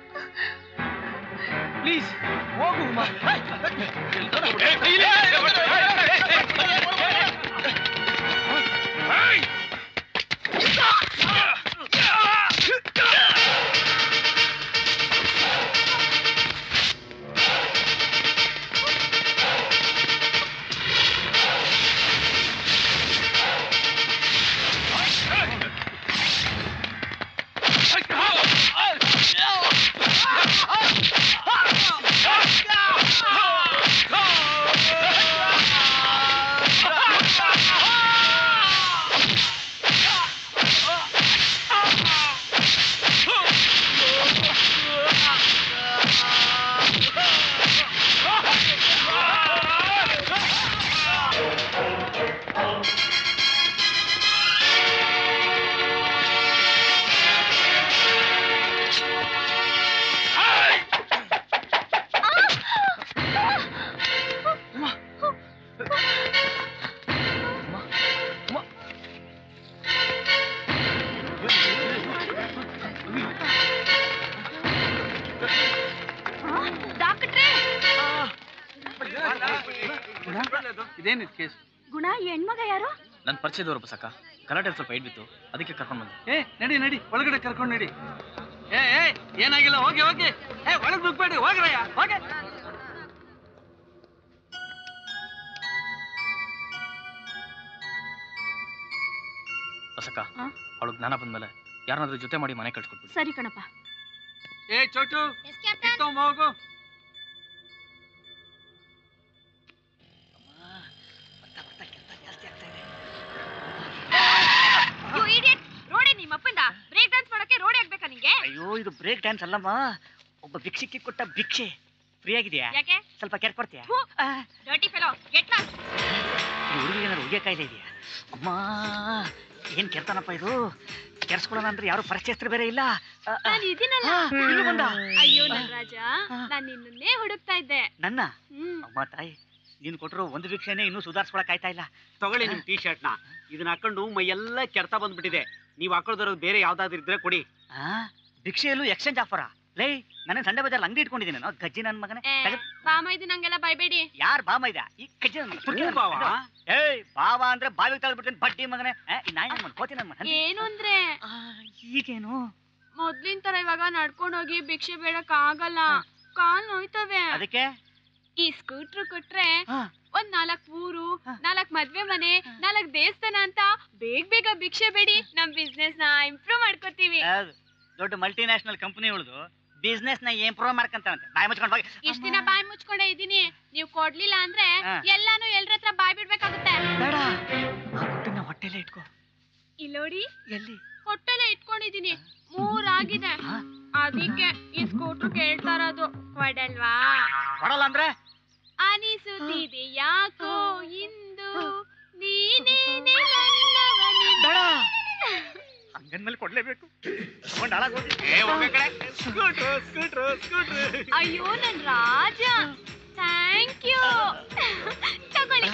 ಪ್ಲೀಸ್ ಹೋಗು ಉಮಾ ಡಾಕ್ಟ್ರೇ ಇದೇನಿದ್ ಕೇಸ್ ಗುಣ ಹೆಣ್ಮಗ ಯಾರು ನನ್ನ ಪರಿಚಯದವರು ಬಸಕ್ಕ ಗಲಾಟೆ ಸ್ವಲ್ಪ ಏಟ್ ಬಿತ್ತು ಅದಕ್ಕೆ ಕರ್ಕೊಂಡು ಬಂದೆ ಏ ನಡಿ ನಡಿ ಒಳಗಡೆ ಕರ್ಕೊಂಡು ನಡಿ ಏ ಏ ಏನಾಗಿಲ್ಲ ಹೋಗಿ ಹೋಗಿ ಏ ಒಳಗ್ ನುಗ್ಬೇಡಿ ಹೋಗ್ರಯ್ಯ ಹೋಗಿ ಬಸಕ್ಕ ಅವಳು ಜ್ಞಾನ ಬಂದ್ಮೇಲೆ ಯಾರನ್ನಾದ್ರೂ ಜೊತೆ ಮಾಡಿ ಮನೆ ಕಳ್ಸ್ಕೊಟ್ಬಿಡು ಸರಿ ಕಣಪ್ಪ ಏ ಚೋಟು ಕಿತ್ತೊಂಬ ಹೋಗು ರೋಡೆ ನಿಮ್ಮಪ್ಪಂದ ಬ್ರೇಕ್ ಡ್ಯಾನ್ಸ್ ಮಾಡಕ್ಕೆ ರೋಡೆ ಆಗ್ಬೇಕಾ ನಿಂಗೆ ಅಯ್ಯೋ ಇದು ಬ್ರೇಕ್ ಡ್ಯಾನ್ಸ್ ಅಲ್ಲಮ್ಮ ಒಬ್ಬ ಭಿಕ್ಷಕ್ಕೆ ಕೊಟ್ಟ ಭಿಕ್ಷೆ ಫ್ರೀ ಆಗಿದೆಯಾ ಯಾಕೆ ಸ್ವಲ್ಪ ಕೆರ್ ಕೊಡ್ತೀಯಾ ಡರ್ಟಿ ಫೆಲೋ ಗೆಟ್ ಲಾಸ್ಟ್ ಈ ಹುಡುಗಿಗೆ ಏನಾದ್ರು ಉಗಿಯ ಕಾಯಿಲೆ ಇದೆಯಾ ಅಮ್ಮ ಏನ್ ಕೆರ್ತಾನಪ್ಪ ಇದು ಕೆರ್ಸ್ಕೊಳ್ಳೋಣ ಅಂದ್ರೆ ಯಾರು ಪರಿಚಯಸ್ಥರು ಬೇರೆ ಇಲ್ಲ ಆ, ಆ. ನಾನು ಇದೀನಲ್ಲ ಆ, ನೀನು ಬಂದ ಅಯ್ಯೋ ನನ್ ರಾಜ ನಾನ್ ನಿನ್ನನ್ನೇ ಹುಡುಕ್ತಾ ಇದ್ದೆ ನನ್ನ ಹ್ಮ್ ಅಮ್ಮ ತಾಯಿ ನೀನು ಕೊಟ್ಟರು ಒಂದು ಭಿಕ್ಷೆನೇ ಇನ್ನೂ ಸುಧಾರಿಸ್ಕೊಳಕ್ ಆಯ್ತಾ ಇಲ್ಲ ತಗೊಳ್ಳಿ ನಿಮ್ ಟೀ ಶರ್ಟ್ನ ಇದನ್ನ ಹಾಕೊಂಡು ಮೈಯೆಲ್ಲ ಕೆರ್ತಾ ಬಂದ್ಬಿಟ್ಟಿದೆ ನೀವು ಹಾಕೊಳ್ದಿರೋದು ಬೇರೆ ಯಾವ್ದಾದ್ರು ಇದ್ರೆ ಕೊಡಿ ಆ ಭಿಕ್ಷೆಯಲ್ಲೂ ಎಕ್ಸ್ಚೇಂಜ್ ಆಫರಾ ಲೇ ನನಗೆ ಸಂಡೆ ಬಜಾರ್ ಅಂಗಡಿ ಇಟ್ಕೊಂಡಿದ್ದೀನಿ ನಾನು ಗಜ್ಜಿ ನನ್ನ ಮಗನೇ ತೆಗೆದ್- ಬಾಮ ಇದು ನಂಗೆಲ್ಲ ಬೈಬೇಡಿ ಯಾರ್ ಬಾಮ ಇದ ಈ ಕಜ್ಜಿ ನನ್ ತುರ್ಕಿ ನನ್ ಬಾವ? ಮಗ. ಏಯ್ ಬಾವ ಅಂದ್ರೆ ಬಾವಿಗೆ ತಳ್ಬಿಡ್ತೀನಿ ಬಡ್ಡಿ ಮಗನೇ ಏ, ಈ ನಾಯಿ ನನ್ ಕೋತಿ ನನ್ ಮಗ ಏನು ಅಂದ್ರೆ ಈಗೇನು ಮೊದ್ಲಿನ ತರ ಇವಾಗ ನಡ್ಕೊಂಡ್ ಹೋಗಿ ಭಿಕ್ಷೆ ಬೇಡಕ್ ಆಗಲ್ಲ ಕಾಲ್ ನೋಯ್ತವೆ ಅದಕ್ಕೆ ಈ ಸ್ಕೂಟ್ರ್ ಕೊಟ್ರೆ ಒಂದ್ ನಾಲ್ಕ್ ಊರು ನಾಲ್ಕ್ ಮದ್ವೆ ಮನೆ ನಾಲ್ಕ್ ದೇವಸ್ಥಾನ ಅಂತ ಬೇಗ ಬೇಗ ಭಿಕ್ಷೆ ಬೇಡಿ ನಮ್ ಬಿಸ್ನೆಸ್ ನ ಇಂಪ್ರೂವ್ ಮಾಡ್ಕೋತೀವಿ ಹೌದು. ದೊಡ್ಡ ಮಲ್ಟಿನ್ಯಾಷನಲ್ ಕಂಪನಿ ಉಳಿದು ಬಿಸ್ನೆಸ್ ನ ಇಂಪ್ರೂವ್ ಮಾಡ್ಕಂತಾರಂತೆ ಬಾಯಿ ಮುಚ್ಕೊಂಡು ಹೋಗಿ ಇಷ್ಟ ದಿನ ಬಾಯ್ ಮುಚ್ಕೊಂಡೇ ಇದೀನಿ ನೀವ್ ಕೊಡ್ಲಿಲ್ಲ ಅಂದ್ರೆ ಹಾ. ಎಲ್ಲಾನು ಎಲ್ರ ಹತ್ರ ಬಾಯ್ ಬಿಡ್ಬೇಕಾಗುತ್ತೆ ಬೇಡ ಆ ಗುಟ್ಟನ್ನ ಹೊಟ್ಟೆಲೆ ಇಟ್ಕೋ ಇಲ್ಲೋಡಿ ಎಲ್ಲಿ ಹೊಟ್ಟೆಲೆ ಇಟ್ಕೊಂಡಿದೀನಿ ಮೂರ್ ಆಗಿದೆ ಅದಕ್ಕೆ ಈ ಸ್ಕೂಟ್ರ್ ಕೇಳ್ತಾ ಇರೋದು ಕೊಡಲ್ವಾ ಕೊಡಲ್ಲ ಅಂದ್ರೆ ಅನಿಸುತ್ತಿದೆ ಯಾಕೋ ಇಂದು ನೀನೇನೆ ನನ್ನವನೆಂದು. ಹಂಗಂದ್ಮೇಲೆ ಕೊಡ್ಲೇಬೇಕು ತಗೊಂಡ್ ಹಾಳಾಗೋಗಿ ಸ್ಕೂಟ್ರು ಸ್ಕೂಟ್ರು ಸ್ಕೂಟ್ರು ಅಯ್ಯೋ ನನ್ ರಾಜ ಥ್ಯಾಂಕ್ ಯು ತಗೊಳ್ಳಿ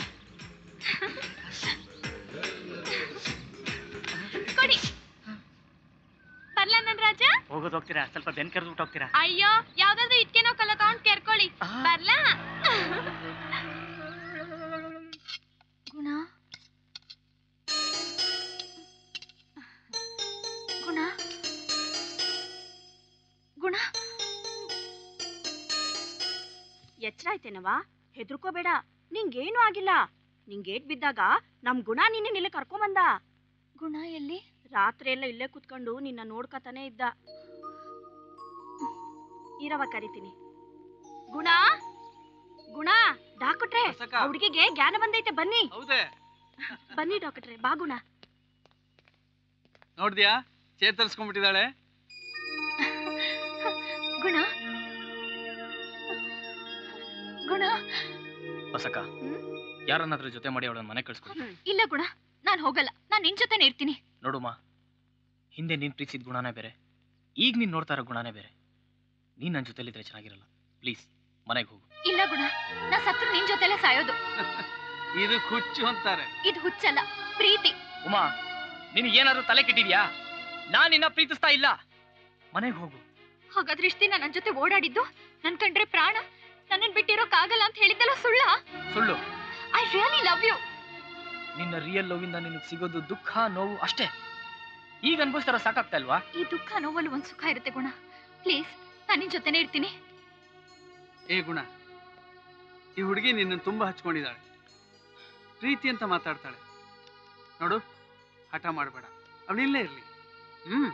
ಕೊಡಿ ಬರ್ಲಾ ನನ್ ರಾಜ ಹೋಗೋದು ಹೋಗ್ತೀರಾ ಸ್ವಲ್ಪ ಬೆನ್ ಕರೆದ್ಬಿಟ್ಟು ಹೋಗ್ತೀರಾ ಅಯ್ಯೋ ಯಾವ್ದಾದ್ರು ಇಟ್ಕೆನೋ ಕಲ್ಲ ತಗೊಂಡ್ ಕೆರ್ಕೊಳ್ಳಿ ಬರ್ಲಾ ಗುಣ ಗುಣ ಗುಣ ಎಚ್ಚರ ಆಯ್ತೇನವ ಹೆದರ್ಕೋಬೇಡ ನಿಂಗೇನು ಆಗಿಲ್ಲ ನಿಂಗೇಟ್ ಬಿದ್ದಾಗ ನಮ್ ಗುಣ ನಿನ್ನ ಇಲ್ಲೇ ಕರ್ಕೊಂಬಂದ ಗುಣ ಎಲ್ಲಿ ರಾತ್ರಿ ಎಲ್ಲ ಇಲ್ಲೇ ಕುತ್ಕೊಂಡು ನಿನ್ನ ನೋಡ್ಕತಾನೆ ಇದ್ದ ಇರವ ಕರಿತೀನಿ ಗುಣ ಗುಣ ಡಾಕ್ಟ್ರೆ ಹುಡುಗಿಗೆ ಜ್ಞಾನ ಬಂದೈತೆ ಬನ್ನಿ ಹೌದೇ ಬನ್ನಿ ಡಾಕ್ಟ್ರೆ ಬಾ ಗುಣ ನೋಡ್ದ್ಯಾ ಚೇತರಿಸ್ಕೊಂಡ್ಬಿಟ್ಟಿದ್ದಾಳೆ ಗುಣ ಗುಣ ಹೊಸಕ ಯಾರನ್ನಾದ್ರೂ ಜೊತೆ ಮಾಡಿ ಅವಳನ್ನ ಮನೆ ಕಳ್ಸ್ಕೊಡಿ ಇಲ್ಲ ಗುಣ ನಾನ್ ಹೋಗಲ್ಲ ನಾನ್ ನಿನ್ ಜೊತೆನೆ ಇರ್ತೀನಿ ನೋಡುಮ್ಮ ಹಿಂದೆ ನೀನ್ ಪ್ರೀತಿಸಿದ ಗುಣನೇ ಬೇರೆ ಈಗ ನೀನ್ ನೋಡ್ತಾ ಇರೋ ಗುಣನೇ ಬೇರೆ ನೀನ್ ನನ್ನ ಜೊತೆಲಿದ್ರೆ ಚೆನ್ನಾಗಿರಲ್ಲ ಪ್ಲೀಸ್ ಮನೆಗೆ ಹೋಗು ಇಲ್ಲ ಗುಣ ನಾ ಸತ್ರು ನಿನ್ ಜೊತೆಲೆ ಸಾಯೋದು ಇದು ಹುಚ್ಚು ಅಂತಾರೆ ಇದು ಹುಚ್ಚಲ್ಲ ಪ್ರೀತಿ ಉಮಾ ನಿನಗೆ ಏನಾದ್ರೂ ತಲೆ ಕೆಟ್ಟಿದ್ಯಾ ನಾನ್ ನಿನ್ನ ಪ್ರೀತಿಸ್ತಾ ಇಲ್ಲ ಮನೆಗೆ ಹೋಗು ಹಾಗಾದ್ರೆ ಇಷ್ಟ ದಿನ ನನ್ ಜೊತೆ ಓಡಾಡಿದ್ದು ನನ್ ಕಂಡ್ರೆ ಪ್ರಾಣ ನನ್ನನ್ ಬಿಟ್ಟಿರೋಕ್ಕಾಗಲ್ಲ ಅಂತ ಹೇಳಿದ್ದಲ್ಲ ಸುಳ್ಳ ಸುಳ್ಳು ಐ ರಿಯಲಿ ಲವ್ ಯು ನಿನ್ನ ರಿಯಲ್ ಲವ್ವಿಂದ ನಿನಗೆ ಸಿಗೋದು ದುಃಖ ನೋವು ಅಷ್ಟೇ ಈಗ ಅನ್ಭವಿಸ್ತಾರ ಸಾಕಾಗ್ತಾ ಇಲ್ವಾ ಈ ದುಃಖ ನೋವಲ್ಲಿ ಒಂದ್ ಸುಖ ಇರುತ್ತೆ ಗುಣ ಪ್ಲೀಸ್ ನಾನು ನಿನ್ ಜೊತೆನೆ ಇರ್ತೀನಿ ಏ ಗುಣ ಈ ಹುಡುಗಿ ನಿನ್ನ ತುಂಬಾ ಹಚ್ಕೊಂಡಿದ್ದಾಳೆ ಪ್ರೀತಿ ಅಂತ ಮಾತಾಡ್ತಾಳೆ ನೋಡು ಹಠ ಮಾಡಬೇಡ ಅವಳಿಲ್ಲೇ ಇರ್ಲಿ ಹ್ಮ್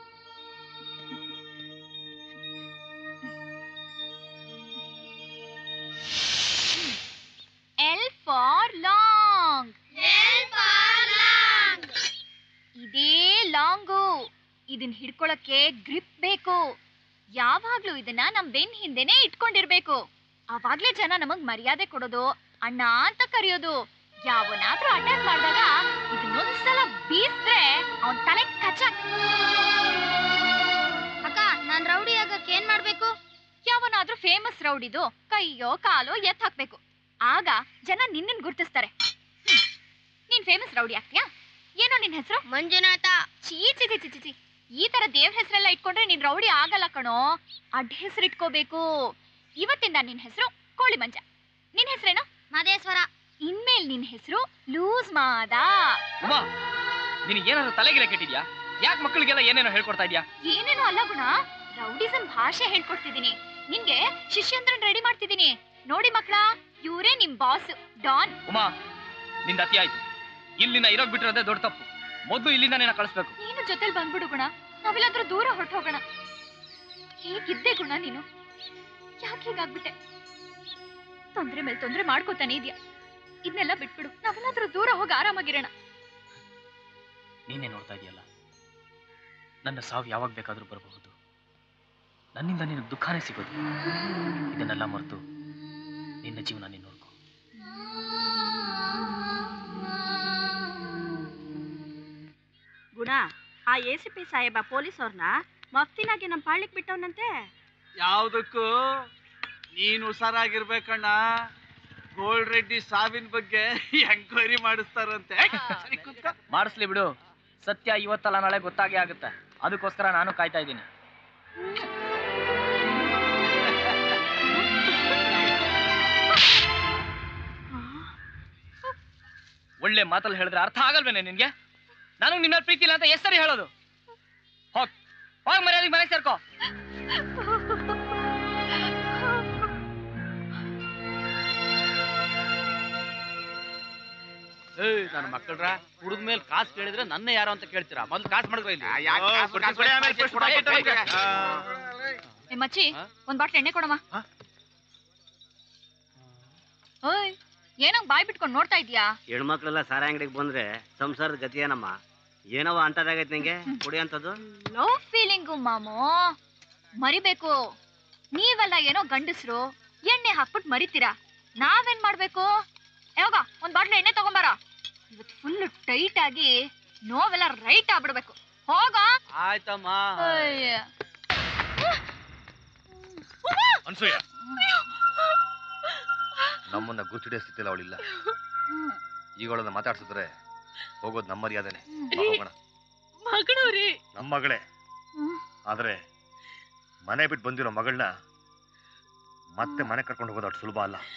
ಎಲ್ ಫಾರ್ ಲಾಂಗ್ ಇದೇ ಲಾಂಗು ಇದನ್ ಹಿಡ್ಕೊಳಕ್ಕೆ ಗ್ರಿಪ್ ಬೇಕು ಯಾವಾಗ್ಲೂ ಇದನ್ನ ನಮ್ ಬೆನ್ ಹಿಂದೆನೆ ಇಟ್ಕೊಂಡಿರ್ಬೇಕು ಅವಾಗ್ಲೇ ಜನ ನಮಗ್ ಮರ್ಯಾದೆ ಕೊಡೋದು ಅಣ್ಣ ಅಂತ ಕರೆಯೋದು ಯಾವನಾದ್ರೂ ಅಟ್ಯಾಕ್ ಮಾಡಿದಾಗ ಇದನ್ನೊಂದ್ಸಲ ಬೀಸ್ದ್ರೆ ಅವನ್ ತಲೆ ಕಚಕ್ ಅಕ್ಕ ನಾನ್ ರೌಡಿ ಆಗಕ್ಕೆ ಏನ್ ಮಾಡ್ಬೇಕು ಯಾವನಾದ್ರೂ ಫೇಮಸ್ ರೌಡಿದು ಕೈಯೋ ಕಾಲೋ ಎತ್ ಹಾಕ್ಬೇಕು ಆಗ ಜನ ನಿನ್ನನ್ ಗುರ್ತಿಸ್ತಾರೆ ಹ್ಮ್. ನೀನ್ ಫೇಮಸ್ ರೌಡಿ ಆಗ್ತೀಯಾ ಏನೋ ನಿನ್ ಹೆಸರು ಮಂಜುನಾಥ ಚೀ ಚಿ ಚಿ ಚಿ, ಚಿ ಚಿ ಈ ತರ ದೇವ್ರ ಹೆಸರೆಲ್ಲ ಇಟ್ಕೊಂಡ್ರೆ ನೀನ್ ರೌಡಿ ಆಗಲ್ಲ ಕಣೋ ಅಡ್ಡ ಹೆಸರು ಇಟ್ಕೋಬೇಕು ಇವತ್ತಿಂದ ನಿನ್ ಹೆಸರು ಕೋಳಿ ಮಂಜ ನಿನ್ ಹೆಸರೇನು ಮದೇಶ್ವರ ಇನ್ಮೇಲ್ ನಿನ್ ಹೆಸರು ಲೂಸ್ ಮಾದ ಉಮಾ ನಿನಗೆ ಏನಾದ್ರು ತಲೆಗಿರ ಕೆಟ್ಟಿದ್ಯಾ ಯಾಕೆ ಮಕ್ಕಳಿಗೆಲ್ಲ ಏನೇನೋ ಹೇಳ್ಕೊಡ್ತಾ ಇದ್ಯಾ ಏನೇನೋ ಅಲ್ಲ ಗುಣ ರೌಡಿಸಂ ಭಾಷೆ ಹೇಳ್ಕೊಡ್ತಿದ್ದೀನಿ ನಿನ್ಗೆ ಶಿಷ್ಯಂತ್ರನ್ ರೆಡಿ ಮಾಡ್ತಿದ್ದೀನಿ ನೋಡಿ ಮಕ್ಳ ಇವರೇ ನಿಮ್ ಬಾಸ್ ಡಾನ್ ಉಮಾ ನಿಂದ ಅತಿ ಆಯ್ತು ಇಲ್ಲಿನ ಇರೋಗ್ ಬಿಟ್ಟಿರೋದೇ ದೊಡ್ಡ ತಪ್ಪು ಮೊದಲು ಇಲ್ಲಿಂದ ನಿನ್ನ ಕಳಿಸ್ಬೇಕು ನೀನು ಜೊತೆಲಿ ಬಂದ್ಬಿಡು ಗುಣ ನಾವೆಲ್ಲಾದ್ರೂ ದೂರ ಹೊರಟು ಹೋಗೋಣ ಹೇಗಿದ್ದೆ ಗುಣ ನೀನು ಯಾಕೆ ಹೀಗಾಗ್ಬಿಟ್ಟೆ ತೊಂದ್ರೆ ಮೇಲೆ ತೊಂದ್ರೆ ಮಾಡ್ಕೋತಾನೆ ಇದೆಯಾ ಇದನ್ನೆಲ್ಲ ಬಿಟ್ಬಿಡು ನಾವೆಲ್ಲಾದ್ರೂ ದೂರ ಹೋಗಿ ಆರಾಮಾಗಿರೋಣ ನೀನೇ ನೋಡ್ತಾ ಇದೆಯಲ್ಲ ನನ್ನ ಸಾವು ಯಾವಾಗ ಬೇಕಾದ್ರೂ ಬರಬಹುದು ನನ್ನಿಂದ ನಿನಗೆ ದುಃಖನೇ ಸಿಗೋದು ಇದನ್ನೆಲ್ಲ ಮರೆತು ನಿನ್ನ ಜೀವನ ನೀನು ನೋಡ್ಕೊ ಗುಣ ಆ ಎ ಸಿ ಪಿ ಸಾಹೇಬ ಪೊಲೀಸ್ ಅವ್ರನ್ನ ಮಫ್ತಿನಾಗೆ ನಮ್ ಪಾಳ್ಯಕ್ ಬಿಟ್ಟವನಂತೆ ಯಾವುದಕ್ಕೂ ನೀನು ಹುಷಾರಾಗಿರ್ಬೇಕಣ್ಣ ಗೋಲ್ಡ್ ರೆಡ್ಡಿ ಸಾವಿನ ಬಗ್ಗೆ ಎಂಕ್ವೈರಿ ಮಾಡಿಸ್ತಾರಂತೆ ಸರಿ ಕೂತ್ಕೋ. ಮಾಡಿಸ್ಲಿ ಬಿಡು ಸತ್ಯ ಇವತ್ತಲ್ಲ ನಾಳೆ ಗೊತ್ತಾಗೇ ಆಗುತ್ತೆ ಅದಕ್ಕೋಸ್ಕರ ನಾನು ಕಾಯ್ತಾ ಇದ್ದೀನಿ ಒಳ್ಳೆ ಮಾತಲ್ಲಿ ಹೇಳಿದ್ರೆ ಅರ್ಥ ಆಗಲ್ವೇನೆ ನಿನ್ಗೆ ನಾನು ನಿನ್ನ ಮೇಲೆ ಪ್ರೀತಿ ಇಲ್ಲ ಅಂತ ಎಷ್ಟು ಸರಿ ಹೇಳೋದು ಹೋಗ್ ಹೋಗ್ ಮರ್ಯಾದೆಗೆ ಮನೆಗೆ ಸೇರ್ಕೋ ಏಯ್ ನನ್ನ ಮಕ್ಕಳ್ರ ಹುಡುಗ ಮೇಲೆ ಕಾಸು ಕೇಳಿದ್ರೆ ನನ್ನ ಯಾರು ಅಂತ ಕೇಳ್ತೀರಾ ಮೊದ್ಲು ಕಾಸು ಮಾಡಿದ್ರೆ ಇಲ್ಲಿ ಯಾಕ್ ಕಾಸು ಕೊಡ್ತೀನಿ, ಕೊಡಿ, ಆಮೇಲೆ first ಪಾಕೆಟ್ ನಮ್ಗೆ. ಏ ಮಚ್ಚಿ ಒಂದ್ ಬಾಟ್ಲ್ ಎಣ್ಣೆ ಕೊಡಮ್ಮ ಓಯ್ ಏನಂಗ್ ಬಾಯ್ ಬಿಟ್ಕೊಂಡು ನೋಡ್ತಾ ಇದೀಯಾ ಹೆಣ್ಮಕ್ಳೆಲ್ಲ ಸಾರ ಅಂಗಡಿಗೆ ಬಂದ್ರೆ ಸಂಸಾರದ ಗತಿ ಏನಮ್ಮ ಏನವ ಅಂತದಾಗೈತೆ ನಿಂಗೆ ಕುಡಿ ಅಂತದ್ದು ಲವ್ ಫೀಲಿಂಗು ಮಾಮು ಮರಿಬೇಕು ನೀವೆಲ್ಲ ಏನೋ ಗಂಡಸ್ರು ಎಣ್ಣೆ ಹಾಕ್ಬಿಟ್ಟು ಮರಿತೀರಾ ನಾವೇನ್ ಮಾಡ್ಬೇಕು ಯಾವಾಗ ಒಂದ್ ಬಾಟ್ಲ್ ಎಣ್ಣೆ ತಗೊಂಬಾರ ಇವತ್ತು ಫುಲ್ ಟೈಟ್ ಆಗಿ ನೋವೆಲ್ಲ ರೈಟ್ ಆಗ್ಬಿಡ್ಬೇಕು ಹೋಗ ಆಯ್ತಮ್ಮ ಅನ್ಸೂಯ ನಮ್ಮನ್ನ ಗುರ್ತಿಡೋ ಸ್ಥಿತಿಯಲ್ಲಿ ಅವಳಿಲ್ಲ ಈಗ ಅವಳನ್ನ ಮಾತಾಡ್ಸಿದ್ರೆ ಹೋಗೋದು ನಮ್ಮ ಮರ್ಯಾದನೆ ಬಾ ಹೋಗೋಣ ಮಗಳು ರೀ ನಮ್ಮ ಮಗಳೇ ಆದ್ರೆ ಮನೆ ಬಿಟ್ಟು ಬಂದಿರೋ ಮಗಳನ್ನ ಮತ್ತೆ ಮನೆ ಕರ್ಕೊಂಡು ಹೋಗೋದು ಅಷ್ಟು ಸುಲಭ ಅಲ್ಲ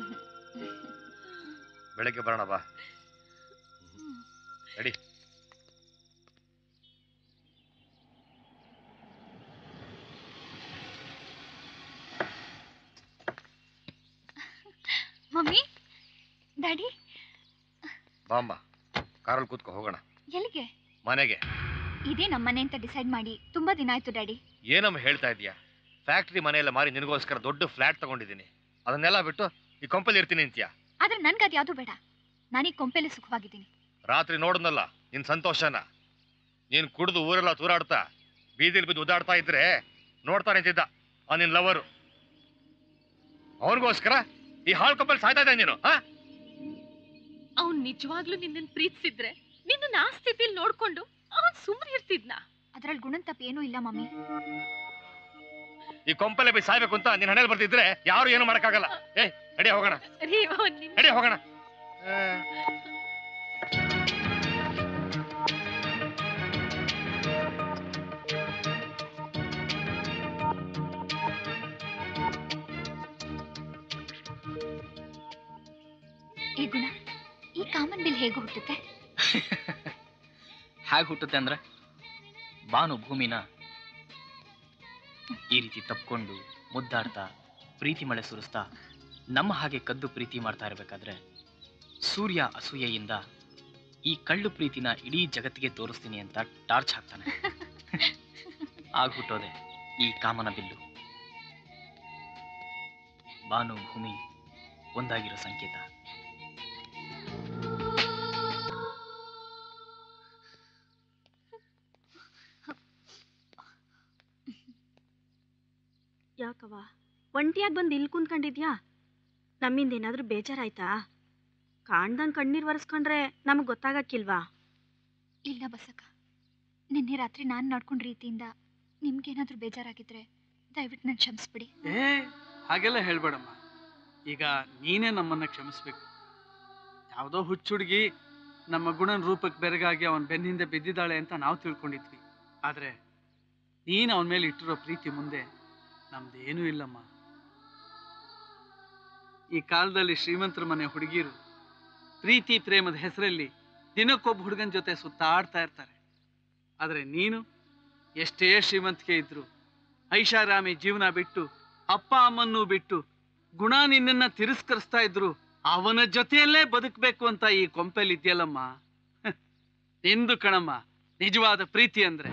ಬೆಳಗ್ಗೆ ಬರೋಣ ಬಾ ರೆಡಿ ಮಮ್ಮಿ ಡ್ಯಾಡಿ ಬಾಂಬ ಕಾರಲ್ಲಿ ಕೂತ್ಕೊ ಹೋಗೋಣ ಎಲ್ಲಿಗೆ ಮನೆಗೆ ಇದೇ ನಮ್ಮನೆ ಅಂತ ಡಿಸೈಡ್ ಮಾಡಿ ತುಂಬಾ ದಿನ ಆಯ್ತು ಡ್ಯಾಡಿ ಏನಮ್ಮ ಹೇಳ್ತಾ ಇದೀಯಾ ಫ್ಯಾಕ್ಟ್ರಿ ಮನೆಯೆಲ್ಲ ಮಾರಿ ನಿನಗೋಸ್ಕರ ದೊಡ್ಡ ಫ್ಲಾಟ್ ತಗೊಂಡಿದ್ದೀನಿ ಅದನ್ನೆಲ್ಲ ಬಿಟ್ಟು ಈ ಕೊಂಪಲ್ಲಿ ಇರ್ತೀನಿ ಅಂತ್ಯಾ ಆದ್ರೆ ನನ್ಗೆ ಅದು ಯಾವುದು ಬೇಡ ನಾನೀಗ ಕೊಂಪೆಲೆ ಸುಖವಾಗಿದ್ದೀನಿ ರಾತ್ರಿ ನೋಡಿದ್ನಲ್ಲ ನಿನ್ ಸಂತೋಷನ ನೀನ್ ಕುಡಿದು ಊರೆಲ್ಲ ತೂರಾಡ್ತಾ ಬೀದಿಲಿ ಬಿದ್ದು ಉದಾಡ್ತಾ ಇದ್ರೆ ನೋಡ್ತಾ ನಿಂತಿದ್ದ ಆ ನಿನ್ ಲವರು ಅವನಿಗೋಸ್ಕರ ಈ ಹಾಳ್ ಕಪ್ಪಲ್ಲಿ ಸಾಯ್ತಾ ಇದ್ದ ನೀನು ಆ ಅವ್ನ್ ನಿಜವಾಗ್ಲೂ ನಿನ್ನನ್ ಪ್ರೀತಿಸಿದ್ರೆ ನಿನ್ನ ಆ ಸ್ಥಿತಿಲಿ ನೋಡ್ಕೊಂಡು ಅವನ್ ಸುಮ್ಮನೆ ಇರ್ತಿದ್ನ ಅದ್ರಲ್ಲಿ ಗುಣನ್ ತಪ್ಪು ಏನೂ ಇಲ್ಲ ಮಮ್ಮಿ ಈ ಕೊಂಪಲ್ಲೇ ಬೈ ಸಾಯ್ಬೇಕು ಅಂತ ನಿನ್ ಹಣೆಯಲ್ಲಿ ಬರ್ತಿದ್ರೆ ಯಾರು ಏನು ಮಾಡಕ್ಕಾಗಲ್ಲ ಏ ನಡಿ ಹೋಗೋಣ ರೀ ಒಂದ್ ನಿಮಿಷ ನಡಿ ಹೋಗೋಣ ಈ ಗುಣ ಈ ಕಾಮನ್ ಬಿಲ್ ಹೇಗೆ ಹುಟ್ಟುತ್ತೆ ಹೇಗೆ ಹುಟ್ಟುತ್ತೆ ಅಂದ್ರೆ ಬಾನು ಭೂಮಿನ ಈ ರೀತಿ ತಪ್ಕೊಂಡು ಮುದ್ದಾಡ್ತಾ ಪ್ರೀತಿ ಮಳೆ ಸುರಿಸ್ತಾ ನಮ್ಮ ಹಾಗೆ ಕದ್ದು ಪ್ರೀತಿ ಮಾಡ್ತಾ ಇರಬೇಕಾದ್ರೆ ಸೂರ್ಯ ಅಸೂಯೆಯಿಂದ ಈ ಕಳ್ಳು ಪ್ರೀತಿನ ಇಡೀ ಜಗತ್ತಿಗೆ ತೋರಿಸ್ತೀನಿ ಅಂತ ಟಾರ್ಚ್ ಹಾಕ್ತಾನೆ ಆಗ್ಬಿಟ್ಟೋದೆ ಈ ಕಾಮನ ಬಿಲ್ಲು ಬಾನು ಭೂಮಿ ಒಂದಾಗಿರೋ ಸಂಕೇತ ಯಾಕವ್ವ ಒಂಟಿಯಾಗಿ ಬಂದು ಇಲ್ಲಿ ಕುಂತ್ಕೊಂಡಿದ್ಯಾ ನಮ್ಮಿಂದ ಏನಾದ್ರೂ ಬೇಜಾರಾಯ್ತಾ ಕಾಣ್ದಂಗ್ ಕಣ್ಣೀರ್ ಒರೆಸ್ಕೊಂಡ್ರೆ ನಮಗ್ ಗೊತ್ತಾಗಕ್ಕಿಲ್ವಾ ಇಲ್ಲ ಬಸಕ್ಕ ನಿನ್ನೆ ರಾತ್ರಿ ನಾನು ನಡ್ಕೊಂಡ ರೀತಿಯಿಂದ ನಿಮ್ಗೇನಾದ್ರೂ ಬೇಜಾರಾಗಿದ್ರೆ ದಯವಿಟ್ಟು ನಾನು ಕ್ಷಮಿಸ್ಬಿಡಿ ಏ ಹಾಗೆಲ್ಲ ಹೇಳ್ಬೇಡಮ್ಮ ಈಗ ನೀನೇ ನಮ್ಮನ್ನ ಕ್ಷಮಿಸ್ಬೇಕು ಯಾವುದೋ ಹುಚ್ಚುಡುಗಿ ನಮ್ಮ ಗುಣನ ರೂಪಕ್ಕೆ ಬೆರಗಾಗಿ ಅವನ ಬೆನ್ನಿಂದ ಬಿದ್ದಿದ್ದಾಳೆ ಅಂತ ನಾವು ತಿಳ್ಕೊಂಡಿದ್ವಿ ಆದರೆ ನೀನು ಅವನ ಮೇಲೆ ಇಟ್ಟಿರೋ ಪ್ರೀತಿ ಮುಂದೆ ನಮ್ದೇನೂ ಇಲ್ಲಮ್ಮ ಈ ಕಾಲದಲ್ಲಿ ಶ್ರೀಮಂತರ ಮನೆ ಹುಡುಗಿರು ಪ್ರೀತಿ ಪ್ರೇಮದ ಹೆಸರಲ್ಲಿ ದಿನಕ್ಕೊಬ್ಬ ಹುಡುಗನ ಜೊತೆ ಸುತ್ತಾಡ್ತಾ ಇರ್ತಾರೆ ಆದರೆ ನೀನು ಎಷ್ಟೇ ಶ್ರೀಮಂತಿಕೆ ಇದ್ರು ಐಷಾರಾಮಿ ಜೀವನ ಬಿಟ್ಟು ಅಪ್ಪ ಅಮ್ಮನ್ನೂ ಬಿಟ್ಟು ಗುಣ ನಿನ್ನನ್ನ ತಿರಸ್ಕರಿಸ್ತಾ ಇದ್ರು ಅವನ ಜೊತೆಯಲ್ಲೇ ಬದುಕಬೇಕು ಅಂತ ಈ ಕೊಂಪೆಲ್ ಇದೆಯಲ್ಲಮ್ಮ ಎಂದು ಕಣಮ್ಮ ನಿಜವಾದ ಪ್ರೀತಿ ಅಂದ್ರೆ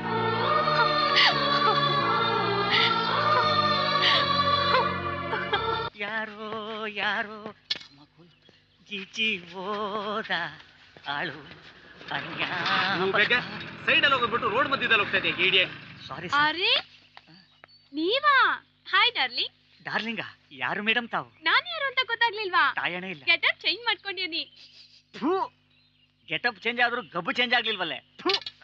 ಯಾರೋ ಯಾರೋ ಗೀಚಿ ಹೋದ ಆಳು ಸೈಡ್ ಅಲ್ಲಿ ಹೋಗ್ಬಿಟ್ಟು ರೋಡ್ ಮಧ್ಯದಲ್ಲಿ ಹೋಗ್ತಾ ಇದೆ ಇಡಿಯಟ್ ಸಾರಿ ಅರೆ ನೀವಾ ಹಾಯ್ ಡಾರ್ಲಿಂಗ್ ಡಾರ್ಲಿಂಗ ಯಾರು ಮೇಡಮ್ ತಾವು ನಾನ್ ಯಾರು ಅಂತ ಗೊತ್ತಾಗ್ಲಿಲ್ವಾ ತಾಯಣೆ ಇಲ್ಲ ಗೆಟಪ್ ಚೇಂಜ್ ಮಾಡ್ಕೊಂಡಿವ್ನಿ ಗೆಟಪ್ ಚೇಂಜ್ ಆದ್ರೂ ಗಬ್ಬು ಚೇಂಜ್ ಆಗ್ಲಿಲ್ವಲ್ಲೇ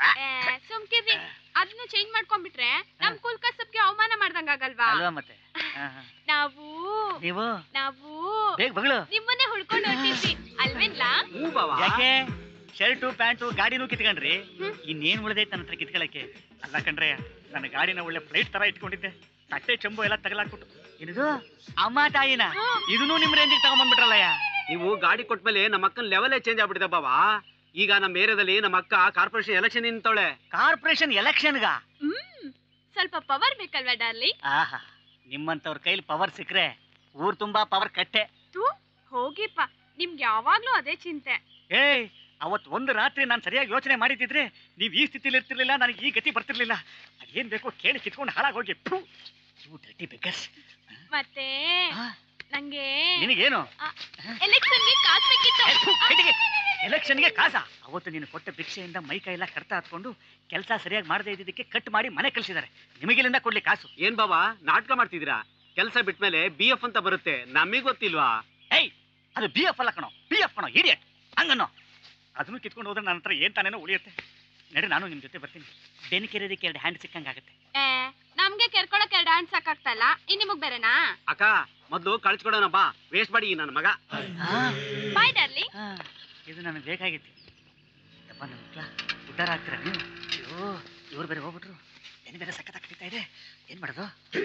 ಸುಮ್ಕಿರಿ ಅದನ್ನ ಚೇಂಜ್ ಮಾಡ್ಕೊಂಡ್ಬಿಟ್ರೆ ನಮ್ ಕುಲ್ ಕಸಬ್ಗೆ ಅವಮಾನ ಮಾಡ್ದಂಗಾಗಲ್ವಾ ಅಲ್ವಾ ಮತ್ತೆ ನಾವು ನೀವು ನಾವು ಬೇಗ ಬಗಳು ನಿಮ್ಮನ್ನೇ ಹುಡ್ಕೊಂಡು ಹೊಟ್ಟಿದ್ವಿ ಅಲ್ವೇನ್ಲಾ ಯಾಕೆ ಶರ್ಟು ಪ್ಯಾಂಟು ಗಾಡಿನೂ ಕಿತ್ಕೊಂಡ್ರಿ ಇನ್ನೇನ್ ಉಳಿದೈತೆ ನನ್ನ ಹತ್ರ ಕಿತ್ಕೊಳಕ್ಕೆ ಅಲ್ಲ ಕಣ್ರೆ ನನ್ನ ಗಾಡಿನ ಒಳ್ಳೆ ಫ್ಲೈಟ್ ತರ ಇಟ್ಕೊಂಡಿದ್ದೆ ತಟ್ಟೆ ಚಂಬು ಎಲ್ಲ ತಗಲಾಕ್ಬಿಟ್ಟು ಏನಿದು ಅಮ್ಮ ತಾಯಿನ ಇದನ್ನು ನಿಮ್ ರೇಂಜಿಗೆ ತಗೊಂಬಂದ್ಬಿಟ್ರಲ್ಲಯ್ಯ ನೀವು ಗಾಡಿ ಕೊಟ್ಮೇಲೆ ನಮ್ಮ ಅಕ್ಕನ ಲೆವೆಲೇ ಚೇಂಜ್ ಆಗ್ಬಿಟ್ಟಿದೆ ಬಾಬಾ ಈಗ ನಮ್ಮ ಏರಿಯಾದಲ್ಲಿ ನಮ್ಮ ಅಕ್ಕ ಕಾರ್ಪೊರೇಷನ್ ಎಲೆಕ್ಷನ್ ನಿಂತವಳೆ ಕಾರ್ಪೊರೇಷನ್ ಎಲೆಕ್ಷನ್ಗ ಹ್ಮ್ ಸ್ವಲ್ಪ ಪವರ್ ಬೇಕಲ್ವಾ ಡಾರ್ಲಿಂಗ್ ಆಹಾ ನಿಮ್ಮಂತವ್ರ ಕೈಲಿ ಪವರ್ ಸಿಕ್ರೆ ಊರ್ ತುಂಬಾ ಪವರ್ ಕಟ್ಟೆ ತೂ ಹೋಗಿಪ್ಪ ನಿಮ್ಗೆ ಯಾವಾಗ್ಲೂ ಅದೇ ಚಿಂತೆ ಏಯ್ ಅವತ್ ಒಂದು ರಾತ್ರಿ ನಾನು ಸರಿಯಾಗಿ ಯೋಚನೆ ಮಾಡಿದ್ದಿದ್ರೆ ನೀವ್ ಈ ಸ್ಥಿತಿಲಿ ಇರ್ತಿರ್ಲಿಲ್ಲ ನನಗೆ ಈ ಗತಿ ಬರ್ತಿರ್ಲಿಲ್ಲ ಅದೇನ್ ಬೇಕೋ ಕೇಳಿ ಕಿತ್ಕೊಂಡು ಹಾಳಾಗೋಗಿ ಡರ್ಟಿ ಬೆಕ್ಕರ್ಸ್ ಮತ್ತೆ ನಂಗೆ ನಿನಗೇನು ಎಲೆಕ್ಷನ್ಗೆ ಕಾಸ್ ಬೇಕಿತ್ತು ಎಲೆಕ್ಷನ್ಗೆ ಕಾಸ ಅವತ್ತು ನೀನು ಕೊಟ್ಟ ಭಿಕ್ಷೆಯಿಂದ ಮೈ ಕೈ ಎಲ್ಲ ಕಡ್ತ ಹತ್ಕೊಂಡು ಕೆಲಸ ಸರಿಯಾಗಿ ಮಾಡದೇ ಇದ್ದಿದ್ದಕ್ಕೆ ಕಟ್ ಮಾಡಿ ಮನೆ ಕಳಿಸಿದ್ದಾರೆ ನಿಮಗಿಲ್ಲಿಂದ ಕೊಡ್ಲಿ ಕಾಸು ಏನ್ ಬಾಬಾ ನಾಟಕ ಮಾಡ್ತಿದ್ದೀರಾ ಕೆಲಸ ಬಿಟ್ಮೇಲೆ ಬಿ ಎಫ್ ಅಂತ ಬರುತ್ತೆ ನಮಗೆ ಗೊತ್ತಿಲ್ವಾ ಏಯ್ ಅದು ಬಿ ಎಫ್ ಅಲ್ಲ ಕಣೋ ಬಿ ಎಫ್ ಕಣೋ ಇಡಿಯಟ್ ಹಂಗನ್ನೋ ಅದನ್ನು ಕಿತ್ಕೊಂಡು ಹೋದ್ರೆ ನನ್ನ ಹತ್ರ ಏನ್ ತಾನೇನೋ ಉಳಿಯುತ್ತೆ ನಡಿ ನಾನು ನಿಮ್ ಜೊತೆ ಬರ್ತೀನಿ ಬೆನ್ಕಿರೋದಕ್ಕೆ ಎರಡು ಹ್ಯಾಂಡ್ ಸಿಕ್ಕಂಗಾಗತ್ತೆ ಏ ನಮ್ಗೆ ಕೆರ್ಕೊಳಕ್ಕೆ ಡ್ಯಾನ್ಸ್ ಸಾಕಾಗ್ತಲ್ಲ ಇನ್ ನಿಮಗ್ ಬೇರೆನಾ ಅಕ್ಕ ಮೊದ್ಲು ಕಳ್ಸ್ಕೊಡೋಣ ಬಾ ವೇಸ್ಟ್ ಮಾಡಿ ನನ್ನ ಮಗ ಬಾಯ್ ಡಾರ್ಲಿಂಗ್ ಇದು ನನಗೆ ಬೇಕಾಗಿತ್ತು ಯಪ್ಪ ನನ್ನ ಮಕ್ಳ ಉದ್ಧಾರ ಆಗ್ತೀರಾ ನೀವು ಅಯ್ಯೋ ಇವ್ರು ಬೇರೆ ಹೋಗ್ಬಿಟ್ರು ಏನು ಬೇರೆ ಸಖತ್ ಆಗ್ತಿತ್ತಾ ಇದೆ ಏನ್ ಮಾಡೋದು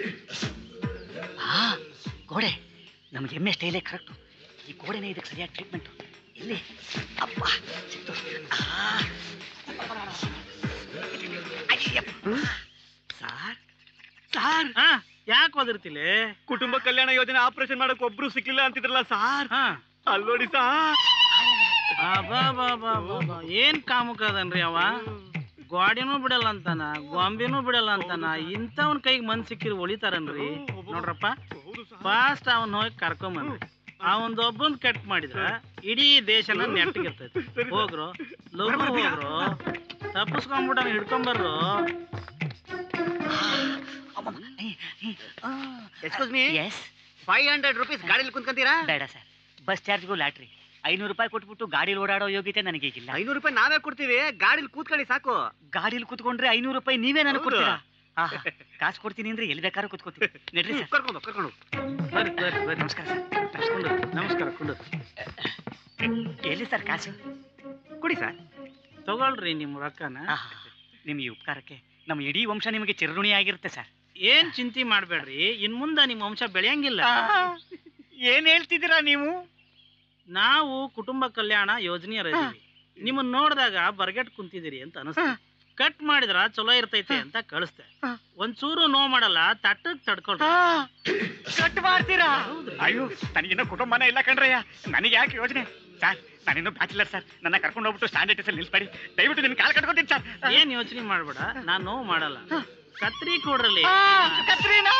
ಹಾ ಗೋಡೆ ನಮ್ಗೆ ಎಮ್ಮೆ ಸ್ಟೈಲೇ ಕರೆಕ್ಟು ಈ ಗೋಡೆನೇ ಇದಕ್ಕೆ ಸರಿಯಾದ ಟ್ರೀಟ್ಮೆಂಟು ಎಲ್ಲಿ ಅಪ್ಪ ಸಿಕ್ತು ಆ. ಅಯ್ಯಪ್ಪ. ಸಾರ್ ಸಾರ್ ಯಾಕೆ ಓದಿರ್ತಿಲ್ಲ ಕುಟುಂಬ ಕಲ್ಯಾಣ ಯೋಜನೆ ಆಪರೇಷನ್ ಮಾಡಕ್ ಒಬ್ರು ಸಿಕ್ಲಿಲ್ಲ ಅಂತಿದ್ರಲ್ಲ ಸಾರ್ ಅಲ್ಲಿ ನೋಡಿ ಸಾರ್ ಏನ್ ಕಾಮುಕ ಅದನ್ರಿ ಅವ ಗೋಡಿನೂ ಬಿಡಲ್ಲ ಅಂತಾನ ಗೊಂಬೆನೂ ಬಿಡಲ್ಲ ಅಂತಾನ ಇಂಥವನ್ ಕೈಗೆ ಮನ್ ಸಿಕ್ಕಿರ್ ಒಳಿತಾರನ್ರಿ ನೋಡ್ರಪ್ಪ ಫಾಸ್ಟ್ ಅವನ್ ಹೋಗಿ ಕರ್ಕೊಂಬನ್ರಿ ಅವನದೊಬ್ಬನ್ ಕಟ್ ಮಾಡಿದ್ರ ಇಡೀ ದೇಶನ ನೆಟ್ಟಗಿರ್ತೈತಿ ಹೋಗ್ರು ಲಘು ಹೋಗ್ರು ತಪ್ಪಿಸ್ಕೊಂಡ್ಬಿಟ್ಟ ಹಿಡ್ಕೊಂಬರ್ರು excuse me yes five hundred rupees ಗಾಡಿಲಿ ಕುಂತ್ಕೊಂತೀರಾ ಬೇಡ ಸರ್ ಬಸ್ ಚಾರ್ಜ್ಗೂ ಲಾಟ್ರಿ ಐನೂರು ರೂಪಾಯಿ ಕೊಟ್ಬಿಟ್ಟು ಗಾಡಿಲಿ ಓಡಾಡೋ ಯೋಗ್ಯತೆ ನನಗೆ ಈಗಿಲ್ಲ ಐನೂರು ರೂಪಾಯಿ ನಾವೇ ಕೊಡ್ತೀವಿ ಗಾಡಿಲಿ ಕೂತ್ಕೊಳ್ಳಿ ಸಾಕು ಗಾಡಿಲಿ ಕೂತ್ಕೊಂಡ್ರೆ ಐನೂರು ರೂಪಾಯಿ ನೀವೇ ನನಗೆ ಹೌದು. ಕೊಡ್ತೀರಾ ಆಹಾ, ಕಾಸು ಕೊಡ್ತೀನಿ ಅಂದ್ರೆ ಎಲ್ಲಿ ಬೇಕಾದ್ರೂ ಕೂತ್ಕೋತೀನಿ ನಡ್ರಿ ಸರ್ ಕರ್ಕೊಂಡು ಕರ್ಕೊಂಡು ಬರ್ರಿ ಬರ್ರಿ ಬರ್ರಿ ನಮಸ್ಕಾರ ಸರ್ ಕುಂಡ್ರು, ನಮಸ್ಕಾರ ಕುಂಡ್ರು. ಎಲ್ಲಿ ಸರ್ ಕಾಸು ಕೊಡಿ ಸರ್ ತಗೊಳ್ರಿ ನಿಮ್ ರೊಕ್ಕನ ಆಹಾ, ನಿಮ್ಮ ಈ ಉಪಕಾರಕ್ಕೆ ನಮ್ಮ ಇಡೀ ವಂಶ ನಿಮಗೆ ಚಿರಋಣಿ ಆಗಿರುತ್ತೆ ಸರ್ ಏನ್ ಚಿಂತೆ ಮಾಡ್ಬೇಡ್ರಿ ಇನ್ ಮುಂದ ನಿಮ್ ವಂಶ ಬೆಳೆಯಂಗಿಲ್ಲ ಏನ್ ಹೇಳ್ತಿದ್ದೀರಾ ನೀವು ನಾವು ಕುಟುಂಬ ಕಲ್ಯಾಣ ಯೋಜನೆಯರಿದ್ದೀವಿ ನಿಮ್ಮನ್ನ ನೋಡಿದಾಗ ಬರ್ಗೆಟ್ ಕುಂತಿದ್ದೀರಿ ಅಂತ ಅನಿಸ್ತು ಕಟ್ ಮಾಡಿದ್ರ ಚಲೋ ಇರ್ತೈತೆ ಅಂತ ಕಳಿಸ್ತೆ ಒಂಚೂರು ನೋ ಮಾಡಲ್ಲ ತಟ್ಟಕ್ ತಡ್ಕೊಳ್ರಿ ಕಟ್ ಮಾಡ್ತೀರಾ ಅಯ್ಯೋ ನನಗಿನ್ನೂ ಕುಟುಂಬನೇ ಇಲ್ಲ ಕಣ್ರಯ್ಯ ನನಗೆ ಯಾಕೆ ಯೋಚನೆ ಸರ್ ನಾನಿನ್ನು ಬ್ಯಾಚುಲರ್ ಸರ್ ನನ್ನ ಕರ್ಕೊಂಡು ಹೋಗ್ಬಿಟ್ಟು ಸ್ಟ್ಯಾಂಡರ್ಡ್ ಅಲ್ಲಿ ನಿಲ್ಸ್ಬೇಡಿ ದಯವಿಟ್ಟು ನಿಮ್ ಕಾಲ್ ಕಟ್ಕೊತೀನಿ ಸರ್ ಏನ್ ಯೋಚನೆ ಮಾಡ್ಬೇಡ ನಾನು ನೋವು ಮಾಡಲ್ಲ ಕತ್ರಿ ಕೊಡ್ರಲ್ಲಿ ಕತ್ರಿನಾ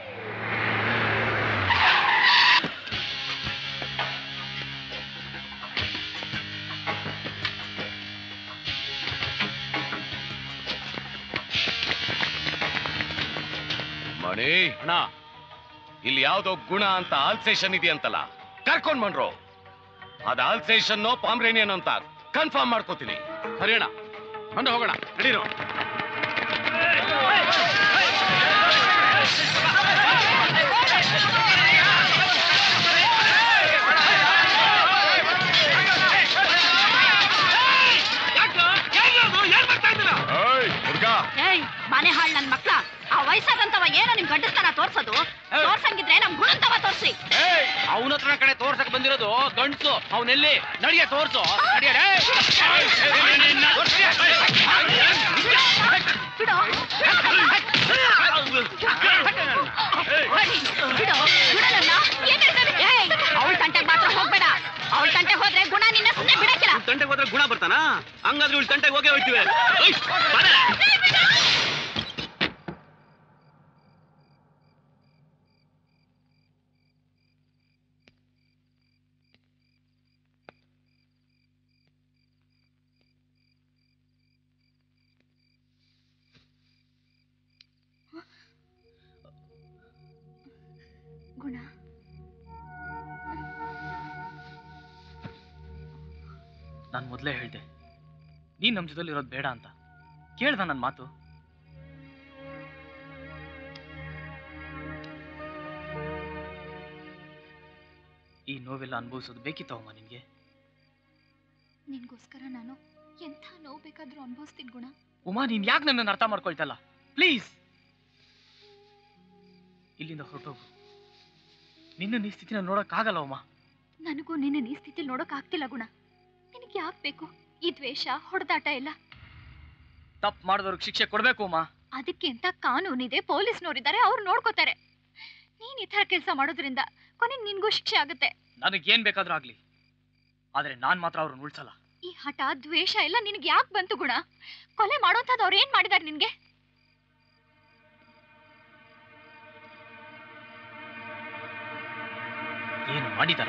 ಮಣಿ ಅಣ್ಣ ಇಲ್ಲಿ ಯಾವ್ದೋ ಗುಣ ಅಂತ ಆಲ್ಸೇಷನ್ ಇದೆಯಂತಲ್ಲ ಕರ್ಕೊಂಡ್ ಬಂದ್ರು ಅದ್ ಆಲ್ಸೇಷನ್ ಪಾಮ್ರೇನಿಯನ್ ಅಂತ ಕನ್ಫರ್ಮ್ ಮಾಡ್ಕೋತೀನಿ ಹರಿಯಣ ಬಂದು ಹೋಗೋಣ ನಡೀರೋ ಏಯ್ ಮನೆ ಹಾಳ್ ನನ್ ಮಕ್ಳ ಆ ವಯಸ್ಸಾದಂತವ ಏನೋ ನಿಮ್ ಗಂಡಸ್ತನ ತೋರ್ಸೋದು ತೋರ್ಸಂಗಿದ್ರೆ ನಮ್ ಗುಣಂತವ ತೋರ್ಸಿ ಅವನ ಹತ್ರ ಕಡೆ ತೋರ್ಸಕ್ ಬಂದಿರೋದು ಗಂಡ್ಸು ಅವನೆಲ್ಲಿ ನಡಿಯ ತೋರ್ಸು ನಡಿಯ ಬಿಡು ಬಿಡು ಬಿಡಲ್ಲ ಏನ್ ಹೇಳ್ತಾರೆ ಏಯ್ ಅವಳ ತಂಟೆಗೆ ಮಾತ್ರ ಹೋಗ್ಬೇಡ ಅವಳ ತಂಟೆಗೆ ಹೋದ್ರೆ ಗುಣ ನಿನ್ನ ಸುಮ್ಮನೆ ಬಿಡಕ್ಕಿಲ್ಲ ತಂಟೆಗೆ ಹೋದ್ರೆ ಗುಣ ಬರ್ತಾನಾ ಹಂಗಾದ್ರೆ ಇವಳು ತಂಟೆಗೆ ಹೋಗೇ ಹೋಗ್ತೀವಿ ಏಯ್, ಬಾರೆ. ಗುಣ ನಾನು ಮೊದಲೇ ಹೇಳ್ದೆ ನೀನ್ ನಮ್ಮ ಜೊತೆಲಿ ಇರೋದು ಬೇಡ ಅಂತ ಕೇಳ್ದ ನನ್ನ ಮಾತು ಈ ನೋವೆಲ್ಲ ಅನುಭವಿಸೋದು ಬೇಕಿತ್ತವಮ್ಮ ನಿನ್ಗೆ ನಿನ್ಗೋಸ್ಕರ ನಾನು ಎಂಥ ನೋವು ಬೇಕಾದ್ರೂ ಅನುಭವಿಸ್ತೀನಿ ಗುಣ ಉಮಾ ನೀನ್ ಯಾಕೆ ನನ್ನನ್ನು ಅರ್ಥ ಮಾಡ್ಕೊಳ್ತಲ್ಲ ಪ್ಲೀಸ್ ಇಲ್ಲಿಂದ ಹೊರಟೋಗು ನಿನ್ನ ಈ ಸ್ಥಿತಿನ ನೋಡಕ್ಕಾಗಲ್ಲ ಉಮಾ ನನಗೂ ನಿನ್ನ ಈ ಸ್ಥಿತಿಲಿ ನೋಡೋಕ್ ಆಗ್ತಿಲ್ಲ ಗುಣ ನಿನಗೆ ಯಾಕೆ ಬೇಕು ಈ ದ್ವೇಷ ಹೊಡೆದಾಟ ಎಲ್ಲ ತಪ್ಪು ಮಾಡಿದವ್ರಿಗೆ ಶಿಕ್ಷೆ ಕೊಡ್ಬೇಕು ಉಮಾ ಅದಕ್ಕೆ ಅಂತ ಕಾನೂನಿದೆ ಪೊಲೀಸ್ನವರಿದ್ದಾರೆ ಅವ್ರು ನೋಡ್ಕೋತಾರೆ ನೀನ್ ಈ ತರ ಕೆಲಸ ಮಾಡೋದ್ರಿಂದ ಕೊನೆಗೆ ನಿನ್ಗೂ ಶಿಕ್ಷೆ ಆಗುತ್ತೆ ನನಗೇನ್ ಬೇಕಾದ್ರೂ ಆಗ್ಲಿ ಆದ್ರೆ ನಾನ್ ಮಾತ್ರ ಅವ್ರನ್ನ ಉಳ್ಸಲ್ಲ ಈ ಹಠ ದ್ವೇಷ ಎಲ್ಲ ನಿನ್ಗೆ ಯಾಕೆ ಬಂತು ಗುಣ ಕೊಲೆ ಮಾಡೋಂಥದ್ದು ಅವ್ರು ಏನ್ ಮಾಡಿದಾರೆ ನಿನ್ಗೆ ಏನು ಮಾಡಿದಾರ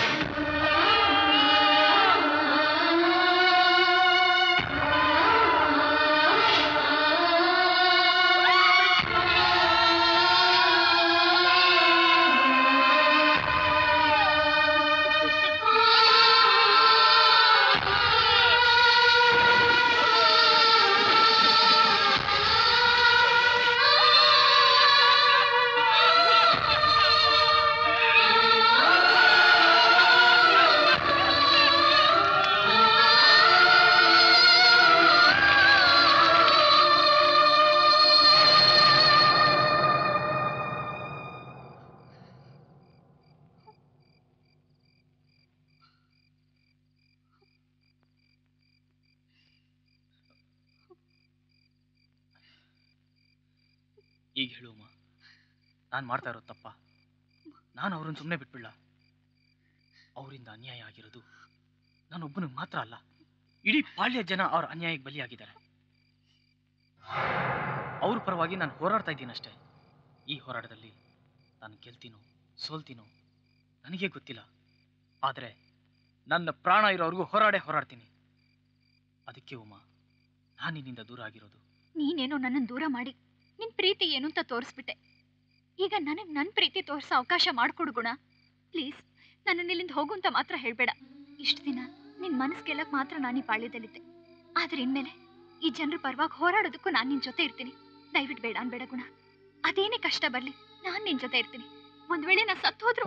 ಈಗ ಹೇಳು ಉಮಾ ನಾನು ಮಾಡ್ತಾ ಇರೋದು ತಪ್ಪ ನಾನು ಅವ್ರನ್ನ ಸುಮ್ಮನೆ ಬಿಟ್ಬಿಡ್ಲ ಅವರಿಂದ ಅನ್ಯಾಯ ಆಗಿರೋದು ನಾನೊಬ್ಬನಿಗೆ ಮಾತ್ರ ಅಲ್ಲ ಇಡೀ ಪಾಳ್ಯ ಜನ ಅವ್ರ ಅನ್ಯಾಯಕ್ಕೆ ಬಲಿಯಾಗಿದ್ದಾರೆ ಅವ್ರ ಪರವಾಗಿ ನಾನು ಹೋರಾಡ್ತಾ ಇದ್ದೀನಿ ಅಷ್ಟೇ ಈ ಹೋರಾಟದಲ್ಲಿ ನಾನು ಗೆಲ್ತೀನೋ ಸೋಲ್ತೀನೋ ನನಗೇ ಗೊತ್ತಿಲ್ಲ ಆದರೆ ನನ್ನ ಪ್ರಾಣ ಇರೋವರೆಗೂ ಹೋರಾಡೇ ಹೋರಾಡ್ತೀನಿ ಅದಕ್ಕೆ ಉಮಾ ನಾನು ನಿನ್ನಿಂದ ದೂರ ಆಗಿರೋದು ನೀನೇನೋ ನನ್ನನ್ನು ದೂರ ಮಾಡಿ ನಿನ್ ಪ್ರೀತಿ ಏನು ಅಂತ ತೋರಿಸ್ಬಿಟ್ಟೆ ಈಗ ನನಗ್ ನನ್ ಪ್ರೀತಿ ತೋರ್ಸೋ ಅವಕಾಶ ಮಾಡ್ಕೊಡು ಗುಣ ಪ್ಲೀಸ್ ನನ್ನ ಇಲ್ಲಿಂದ ಹೋಗು ಅಂತ ಮಾತ್ರ ಹೇಳ್ಬೇಡ ಇಷ್ಟು ದಿನ ನಿನ್ ಮನಸ್ ಗೆಲ್ಲಕ್ ಮಾತ್ರ ನಾನು ಈ ಪಾಳ್ಯದಲ್ಲಿದ್ದೆ ಆದ್ರೆ ಇನ್ಮೇಲೆ ಈ ಜನರ ಪರವಾಗಿ ಹೋರಾಡೋದಕ್ಕೂ ನಾನು ನಿನ್ ಜೊತೆ ಇರ್ತೀನಿ ದಯವಿಟ್ಟು ಬೇಡ ಅನ್ಬೇಡ ಗುಣ ಅದೇನೇ ಕಷ್ಟ ಬರ್ಲಿ ನಾನ್ ನಿನ್ ಜೊತೆ ಇರ್ತೀನಿ ಒಂದ್ ವೇಳೆ ನಾ ಸತ್ತು ಹೋದ್ರು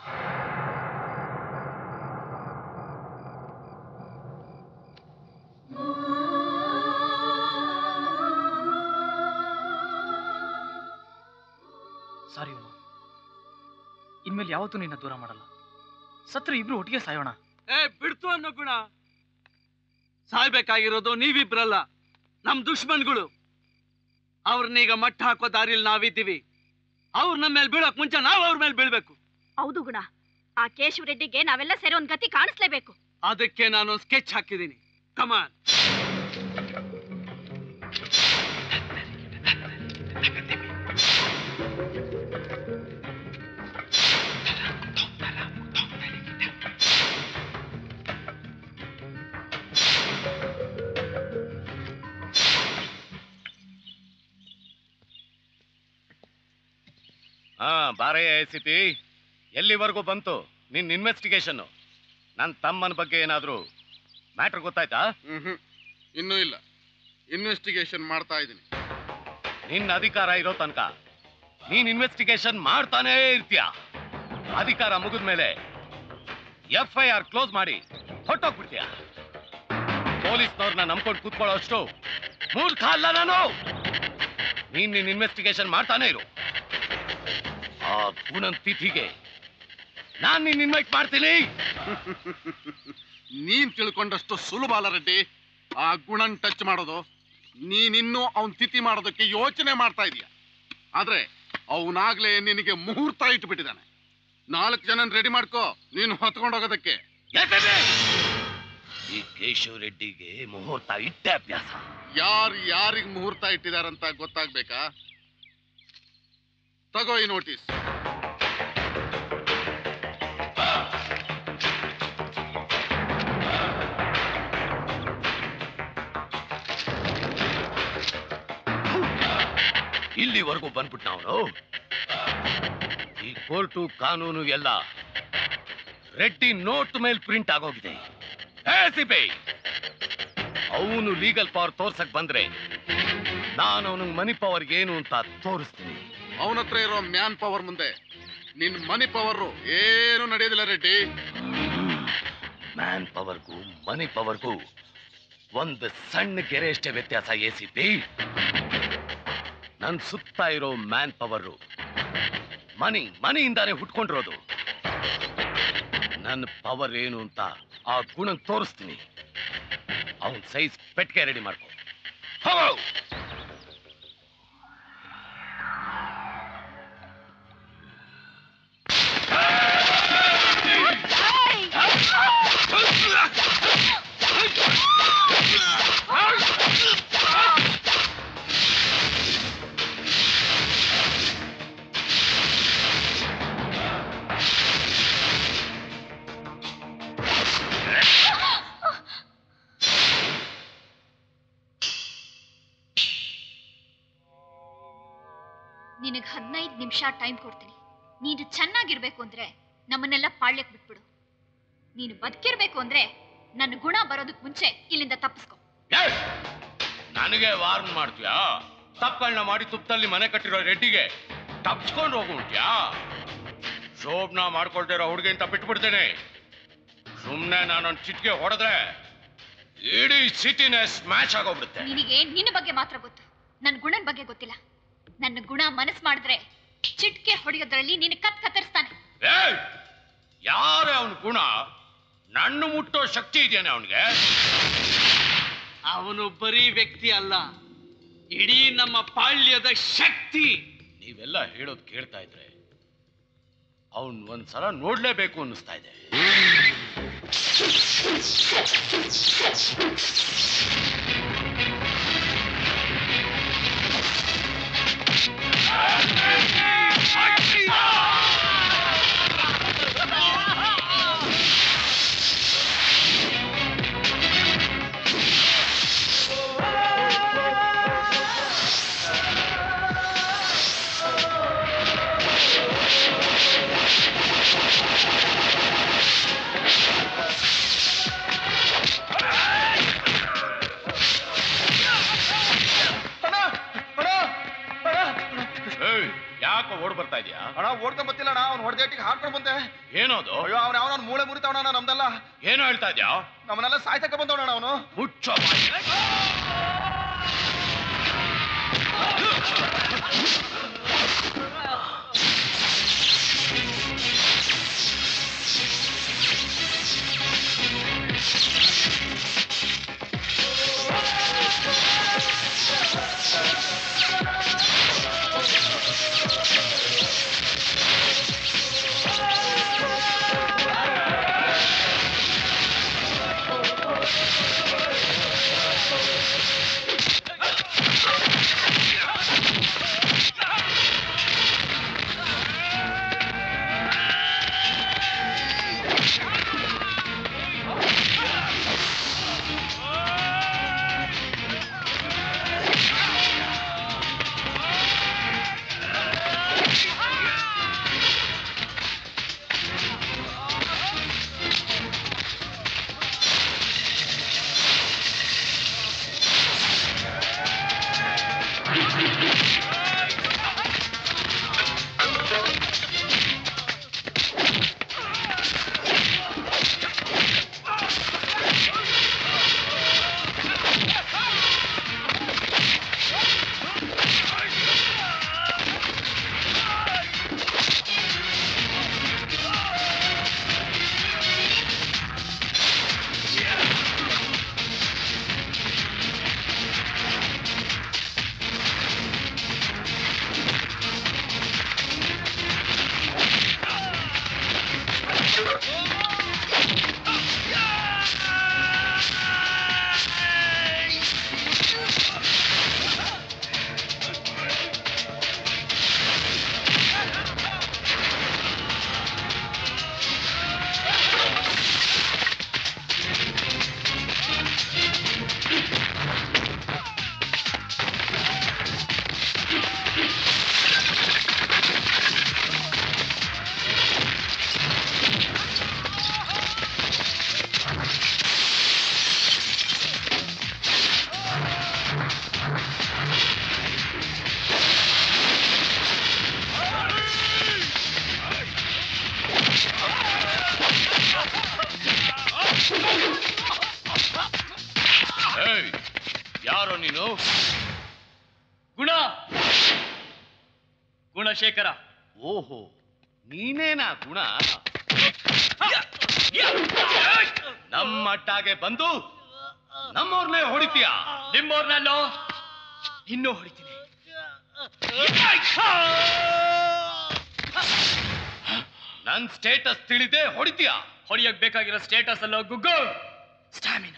ಸಾರಿ ಉಮಾ ಇನ್ಮೇಲೆ ಯಾವತ್ತೂ ನಿನ್ನ ದೂರ ಮಾಡಲ್ಲ ಸತ್ರ ಇಬ್ರು ಒಟ್ಟಿಗೆ ಸಾಯೋಣ ಏ ಬಿಡ್ತು ಅನ್ನೋ ಗುಣ ಸಾಯ್ಬೇಕಾಗಿರೋದು ನೀವಿಬ್ರಲ್ಲ ನಮ್ ದುಶ್ಮನ್ಗಳು ಅವ್ರನ್ನೀಗ ಮಟ್ಟ ಹಾಕೋ ದಾರಿಲಿ ನಾವಿದ್ದೀವಿ ಅವ್ರು ನಮ್ಮ ಮೇಲೆ ಬೀಳಕ್ ಮುಂಚೆ ನಾವು ಅವ್ರ ಮೇಲೆ ಬೀಳ್ಬೇಕು ಹೌದು ಗುಣ ಆ ಕೇಶವ ರೆಡ್ಡಿಗೆ ನಾವೆಲ್ಲ ಸೇರಿ ಒಂದ್ ಗತಿ ಕಾಣಿಸ್ಲೇಬೇಕು ಅದಕ್ಕೆ ನಾನು ಸ್ಕೆಚ್ ಹಾಕಿದ್ದೀನಿ ಕಮಾನ್ ಹಾ ಬಾರಯ್ಯ ಸಿ ಪಿ ಎಲ್ಲಿವರೆಗೂ ಬಂತು ನಿನ್ ಇನ್ವೆಸ್ಟಿಗೇಷನ್ ನನ್ನ ತಮ್ಮನ ಬಗ್ಗೆ ಏನಾದ್ರೂ ಮ್ಯಾಟ್ರ್ ಗೊತ್ತಾಯ್ತಾ ಹ್ಮ್ ಇನ್ನೂ ಇಲ್ಲ ಇನ್ವೆಸ್ಟಿಗೇಷನ್ ಮಾಡ್ತಾ ಇದ್ದೀನಿ ನಿನ್ನ ಅಧಿಕಾರ ಇರೋ ತನಕ ನೀನ್ ಇನ್ವೆಸ್ಟಿಗೇಷನ್ ಮಾಡ್ತಾನೇ ಇರ್ತೀಯ ಅಧಿಕಾರ ಮುಗಿದ ಮೇಲೆ ಎಫ್ ಐ ಆರ್ ಕ್ಲೋಸ್ ಮಾಡಿ ಹೊಟ್ಟೋಗ್ಬಿಡ್ತೀಯ ಪೊಲೀಸ್ನವ್ರನ್ನ ನಂಬ್ಕೊಂಡು ಕೂತ್ಕೊಳ್ಳೋ ಅಷ್ಟು ಮೂರ್ಖ ಅಲ್ಲ ನಾನು ನೀನ್ ನಿನ್ ಇನ್ವೆಸ್ಟಿಗೇಷನ್ ಮಾಡ್ತಾನೆ ಇರು ಆ ಗುಣನ್ ತಿಥಿಗೆ ನಾನ್ ನಿನ್ ಇನ್ವೈಟ್ ಮಾಡ್ತೀನಿ ನೀನ್ ತಿಳ್ಕೊಂಡಷ್ಟು ಸುಲಭ ಅಲ್ಲ ರೆಡ್ಡಿ ಆ ಗುಣನ್ ಟಚ್ ಮಾಡೋದು ನೀನಿನ್ನೂ ಅವನ್ ತಿಥಿ ಮಾಡೋದಕ್ಕೆ ಯೋಚನೆ ಮಾಡ್ತಾ ಇದೀಯ ಆದ್ರೆ ಅವನಾಗ್ಲೇ ನಿನಗೆ ಮುಹೂರ್ತ ಇಟ್ಬಿಟ್ಟಿದ್ದಾನೆ ನಾಲ್ಕು ಜನ ರೆಡಿ ಮಾಡ್ಕೋ ನೀನು ಹೊತ್ಕೊಂಡೋಗೋದಕ್ಕೆ ಈ ಕೇಶವ್ ರೆಡ್ಡಿಗೆ ಮುಹೂರ್ತ ಇಟ್ಟೆ ಅಭ್ಯಾಸ ಯಾರು ಯಾರಿಗ್ ಮುಹೂರ್ತ ಇಟ್ಟಿದಾರಂತ ಗೊತ್ತಾಗ್ಬೇಕಾ ತಗೋ ಈ ನೋಟಿಸ್ ಇಲ್ಲಿವರೆಗೂ ಬಂದ್ಬಿಟ್ಟ ಅವನು ಈ ಕೋರ್ಟು ಕಾನೂನು ಎಲ್ಲ ರೆಡ್ಡಿ ನೋಟ್ ಮೇಲೆ ಪ್ರಿಂಟ್ ಆಗೋಗಿದೆ ಅವನು ಲೀಗಲ್ ಪವರ್ ತೋರ್ಸಕ್ ಬಂದ್ರೆ ನಾನು ಅವನಿಗೆ ಮನಿ ಪವರ್ ಏನು ಅಂತ ತೋರಿಸ್ತೀನಿ ಅವನ ಹತ್ರ ಇರೋ ಮ್ಯಾನ್ ಪವರ್ ಮುಂದೆ ನಿನ್ ಮನಿ ಪವರ್ ಏನು ನಡೆಯೋದಿಲ್ಲ ರೆಡ್ಡಿ ಮ್ಯಾನ್ ಪವರ್ಗೂ ಮನಿ ಪವರ್ಗೂ ಒಂದು ಸಣ್ಣ ಗೆರೆ ಅಷ್ಟೇ ವ್ಯತ್ಯಾಸ ಎ ಸಿ ಪಿ ನನ್ ಸುತ್ತ ಇರೋ ಮ್ಯಾನ್ ಪವರು ಮನಿ ಮನಿಯಿಂದಾನೇ ಹುಟ್ಕೊಂಡಿರೋದು ನನ್ನ ಪವರ್ ಏನು ಅಂತ ಆ ಗುಣ ತೋರಿಸ್ತೀನಿ ಅವನ್ ಸೈಜ್ ಪೆಟ್ಟಿಗೆ ರೆಡಿ ಮಾಡ್ಕೊ ಹೋಗೋ ನಿನಗೆ ಹದಿನೈದು ನಿಮಿಷ ಟೈಮ್ ಕೊಡ್ತೀನಿ ನೀನು ಚೆನ್ನಾಗಿರ್ಬೇಕು ಅಂದ್ರೆ ನಮ್ಮನ್ನೆಲ್ಲ ಪಾಳ್ಯಕ್ಕೆ ಬಿಟ್ಬಿಡು ನೀನು ಬದುಕಿರ್ಬೇಕು ಅಂದ್ರೆ ನನ್ನ ಗುಣ ಬರೋದಕ್ಕೆ ಮುಂಚೆ ಇಲ್ಲಿಂದ ತಪ್ಪಿಸ್ಕೊ ಏಯ್! ನನಗೆ ವಾರ್ನ್ ಮಾಡ್ತೀಯಾ ತಪ್ಪಗಳನ್ನ ಮಾಡಿ ತುಪ್ಪದಲ್ಲಿ ಮನೆ ಕಟ್ಟಿರೋ ರೆಡ್ಡಿಗೆ ತಪ್ಸ್ಕೊಂಡು ಹೋಗುಂಟ್ಯಾ ಶೋಭನ ಮಾಡ್ಕೊಳ್ತಿರೋ ಹುಡುಗಿ ಅಂತ ಬಿಟ್ಬಿಡ್ತೇನೆ ಸುಮ್ಮನೆ ನಾನೊಂದು ಚಿಟ್ಗೆ ಹೊಡೆದ್ರೆ ಇಡೀ ಸಿಟಿನೇ ಸ್ಮ್ಯಾಶ್ ಆಗೋಗ್ಬಿಡುತ್ತೆ ನಿನಗೆ ನಿನ್ನ ಬಗ್ಗೆ ಮಾತ್ರ ಗೊತ್ತು ನನ್ನ ಗುಣನ ಬಗ್ಗೆ ಗೊತ್ತಿಲ್ಲ ನನ್ನ ಗುಣ ಮನಸ್ಸು ಮಾಡಿದ್ರೆ ಚಿಟ್ಕೆ ಹೊಡೆಯೋದ್ರಲ್ಲಿ ನಿನ್ನ ಕತ್ ಕತ್ತರಿಸ್ತಾನೆ ಏಯ್! ಯಾರೇ ಅವನ ಗುಣ ನನ್ನ ಮುಟ್ಟೋ ಶಕ್ತಿ ಇದೆಯಾನೆ ಅವನಿಗೆ ಅವನು ಬರೀ ವ್ಯಕ್ತಿ ಅಲ್ಲ ಇಡೀ ನಮ್ಮ ಪಾಳ್ಯದ ಶಕ್ತಿ ನೀವೆಲ್ಲ ಹೇಳೋದು ಕೇಳ್ತಾ ಇದ್ರೆ ಅವನ್ ಒಂದ್ಸಲ ನೋಡ್ಲೇಬೇಕು ಅನ್ನಿಸ್ತಾ ಇದೆ ಏಯ್, ಯಾಕೋ ಓಡ್ ಬರ್ತಾ ಇದೀಯಾ ಅಣ್ಣ ಓಡ್ಕೊಂಡ್ ಬತ್ತಿಲ್ಲ ಅಣ್ಣ ಅವ್ನು ಹೊಡೆದೇಟಿಗೆ ಹಾಡ್ಕೊಂಡ್ ಬಂದೆ ಏನೋದು ಅಯ್ಯೋ ಅವ್ನ ಅವನ ಮೂಳೆ ಮುರಿತಾವಣ ನಮ್ದೆಲ್ಲ ಏನೋ ಹೇಳ್ತಾ ಇದ್ಯಾ ನಮ್ಮನ್ನೆಲ್ಲ ಸಾಯ್ತಕ್ಕ ಬಂದವಣ ಅವನು ಮುಚ್ಚೋ ಬಾಯಿ. ಆ ಗುಣಶೇಖರ ಓಹೋ ನೀನೇನಾ ಗುಣ ನಮ್ಮ ಅಟ್ಟಾಗೆ ಬಂದು ನಮ್ಮವ್ರನ್ನೇ ಹೊಡಿತೀಯ ನಿಮ್ಮವ್ರನ್ನಲ್ಲೋ ಇನ್ನೂ ಹೊಡಿತೀನಿ ನನ್ ಸ್ಟೇಟಸ್ ತಿಳಿದೆ ಹೊಡಿತೀಯ ಹೊಡಿಯಕ್ ಬೇಕಾಗಿರೋ ಸ್ಟೇಟಸ್ ಅಲ್ಲೋ ಗುಗ್ಗು ಸ್ಟಾಮಿನಾ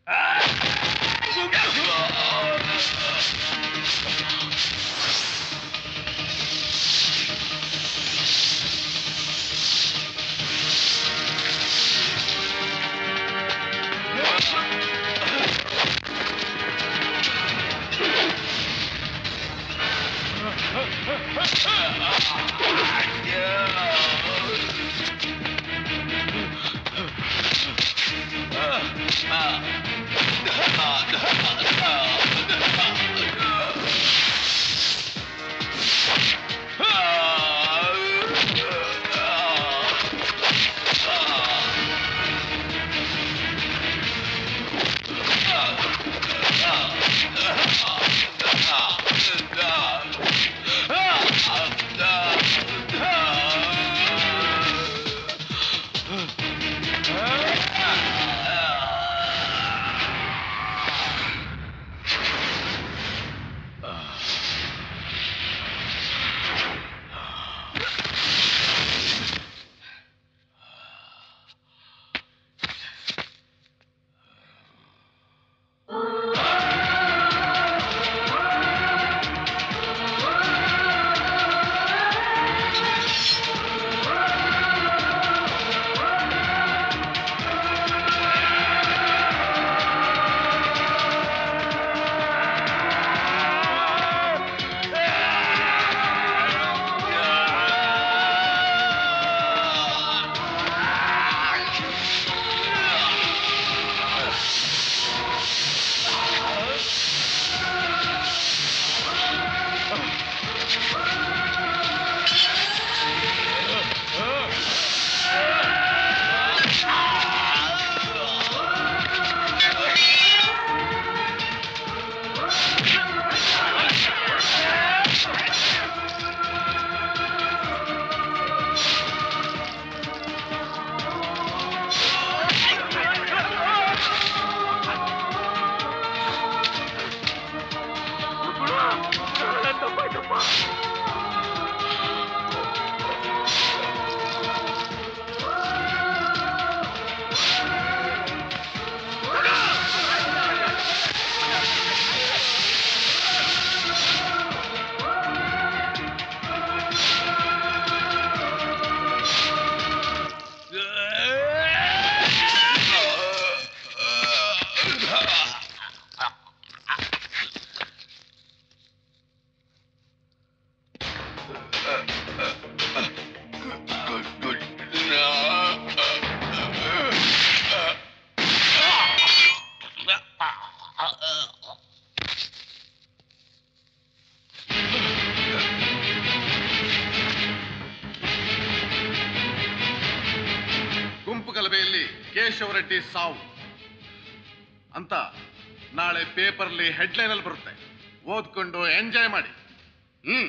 ಗುಂಪು ಗಲಭೆಯಲ್ಲಿ ಕೇಶವ ರೆಡ್ಡಿ ಸಾವು ಅಂತ ನಾಳೆ ಪೇಪರ್ಲಿ ಹೆಡ್ಲೈನ್ ಅಲ್ಲಿ ಬರುತ್ತೆ ಓದ್ಕೊಂಡು ಎಂಜಾಯ್ ಮಾಡಿ ಹ್ಮ್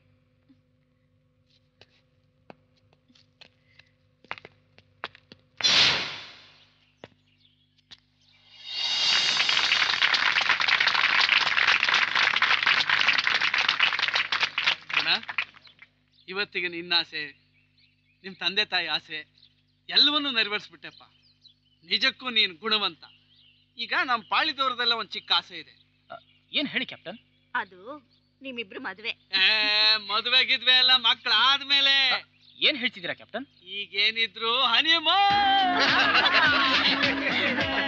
ಗುಣ ಇವತ್ತಿಗೆ ನಿನ್ನ ಆಸೆ ನಿಮ್ಮ ತಂದೆ ತಾಯಿ ಆಸೆ ಎಲ್ಲವನ್ನೂ ನೆರವೇರಿಸ್ಬಿಟ್ಟೆಪ್ಪ ನಿಜಕ್ಕೂ ನೀನು ಗುಣವಂತ ಈಗ ನಮ್ಮ ಪಾಳಿದವ್ರದೆಲ್ಲ ಒಂದು ಚಿಕ್ಕ ಆಸೆ ಇದೆ ಏನ್ ಹೇಳಿ ಕ್ಯಾಪ್ಟನ್ ಅದು ನಿಮ್ಮಿಬ್ರು ಮದ್ವೆ ಏ ಮದುವೆ ಗಿದ್ವೆ ಎಲ್ಲ ಮಕ್ಳು ಆದ್ಮೇಲೆ ಏನ್ ಹೇಳ್ತಿದ್ದೀರಾ ಕ್ಯಾಪ್ಟನ್ ಈಗೇನಿದ್ರು ಹನಿಮೂ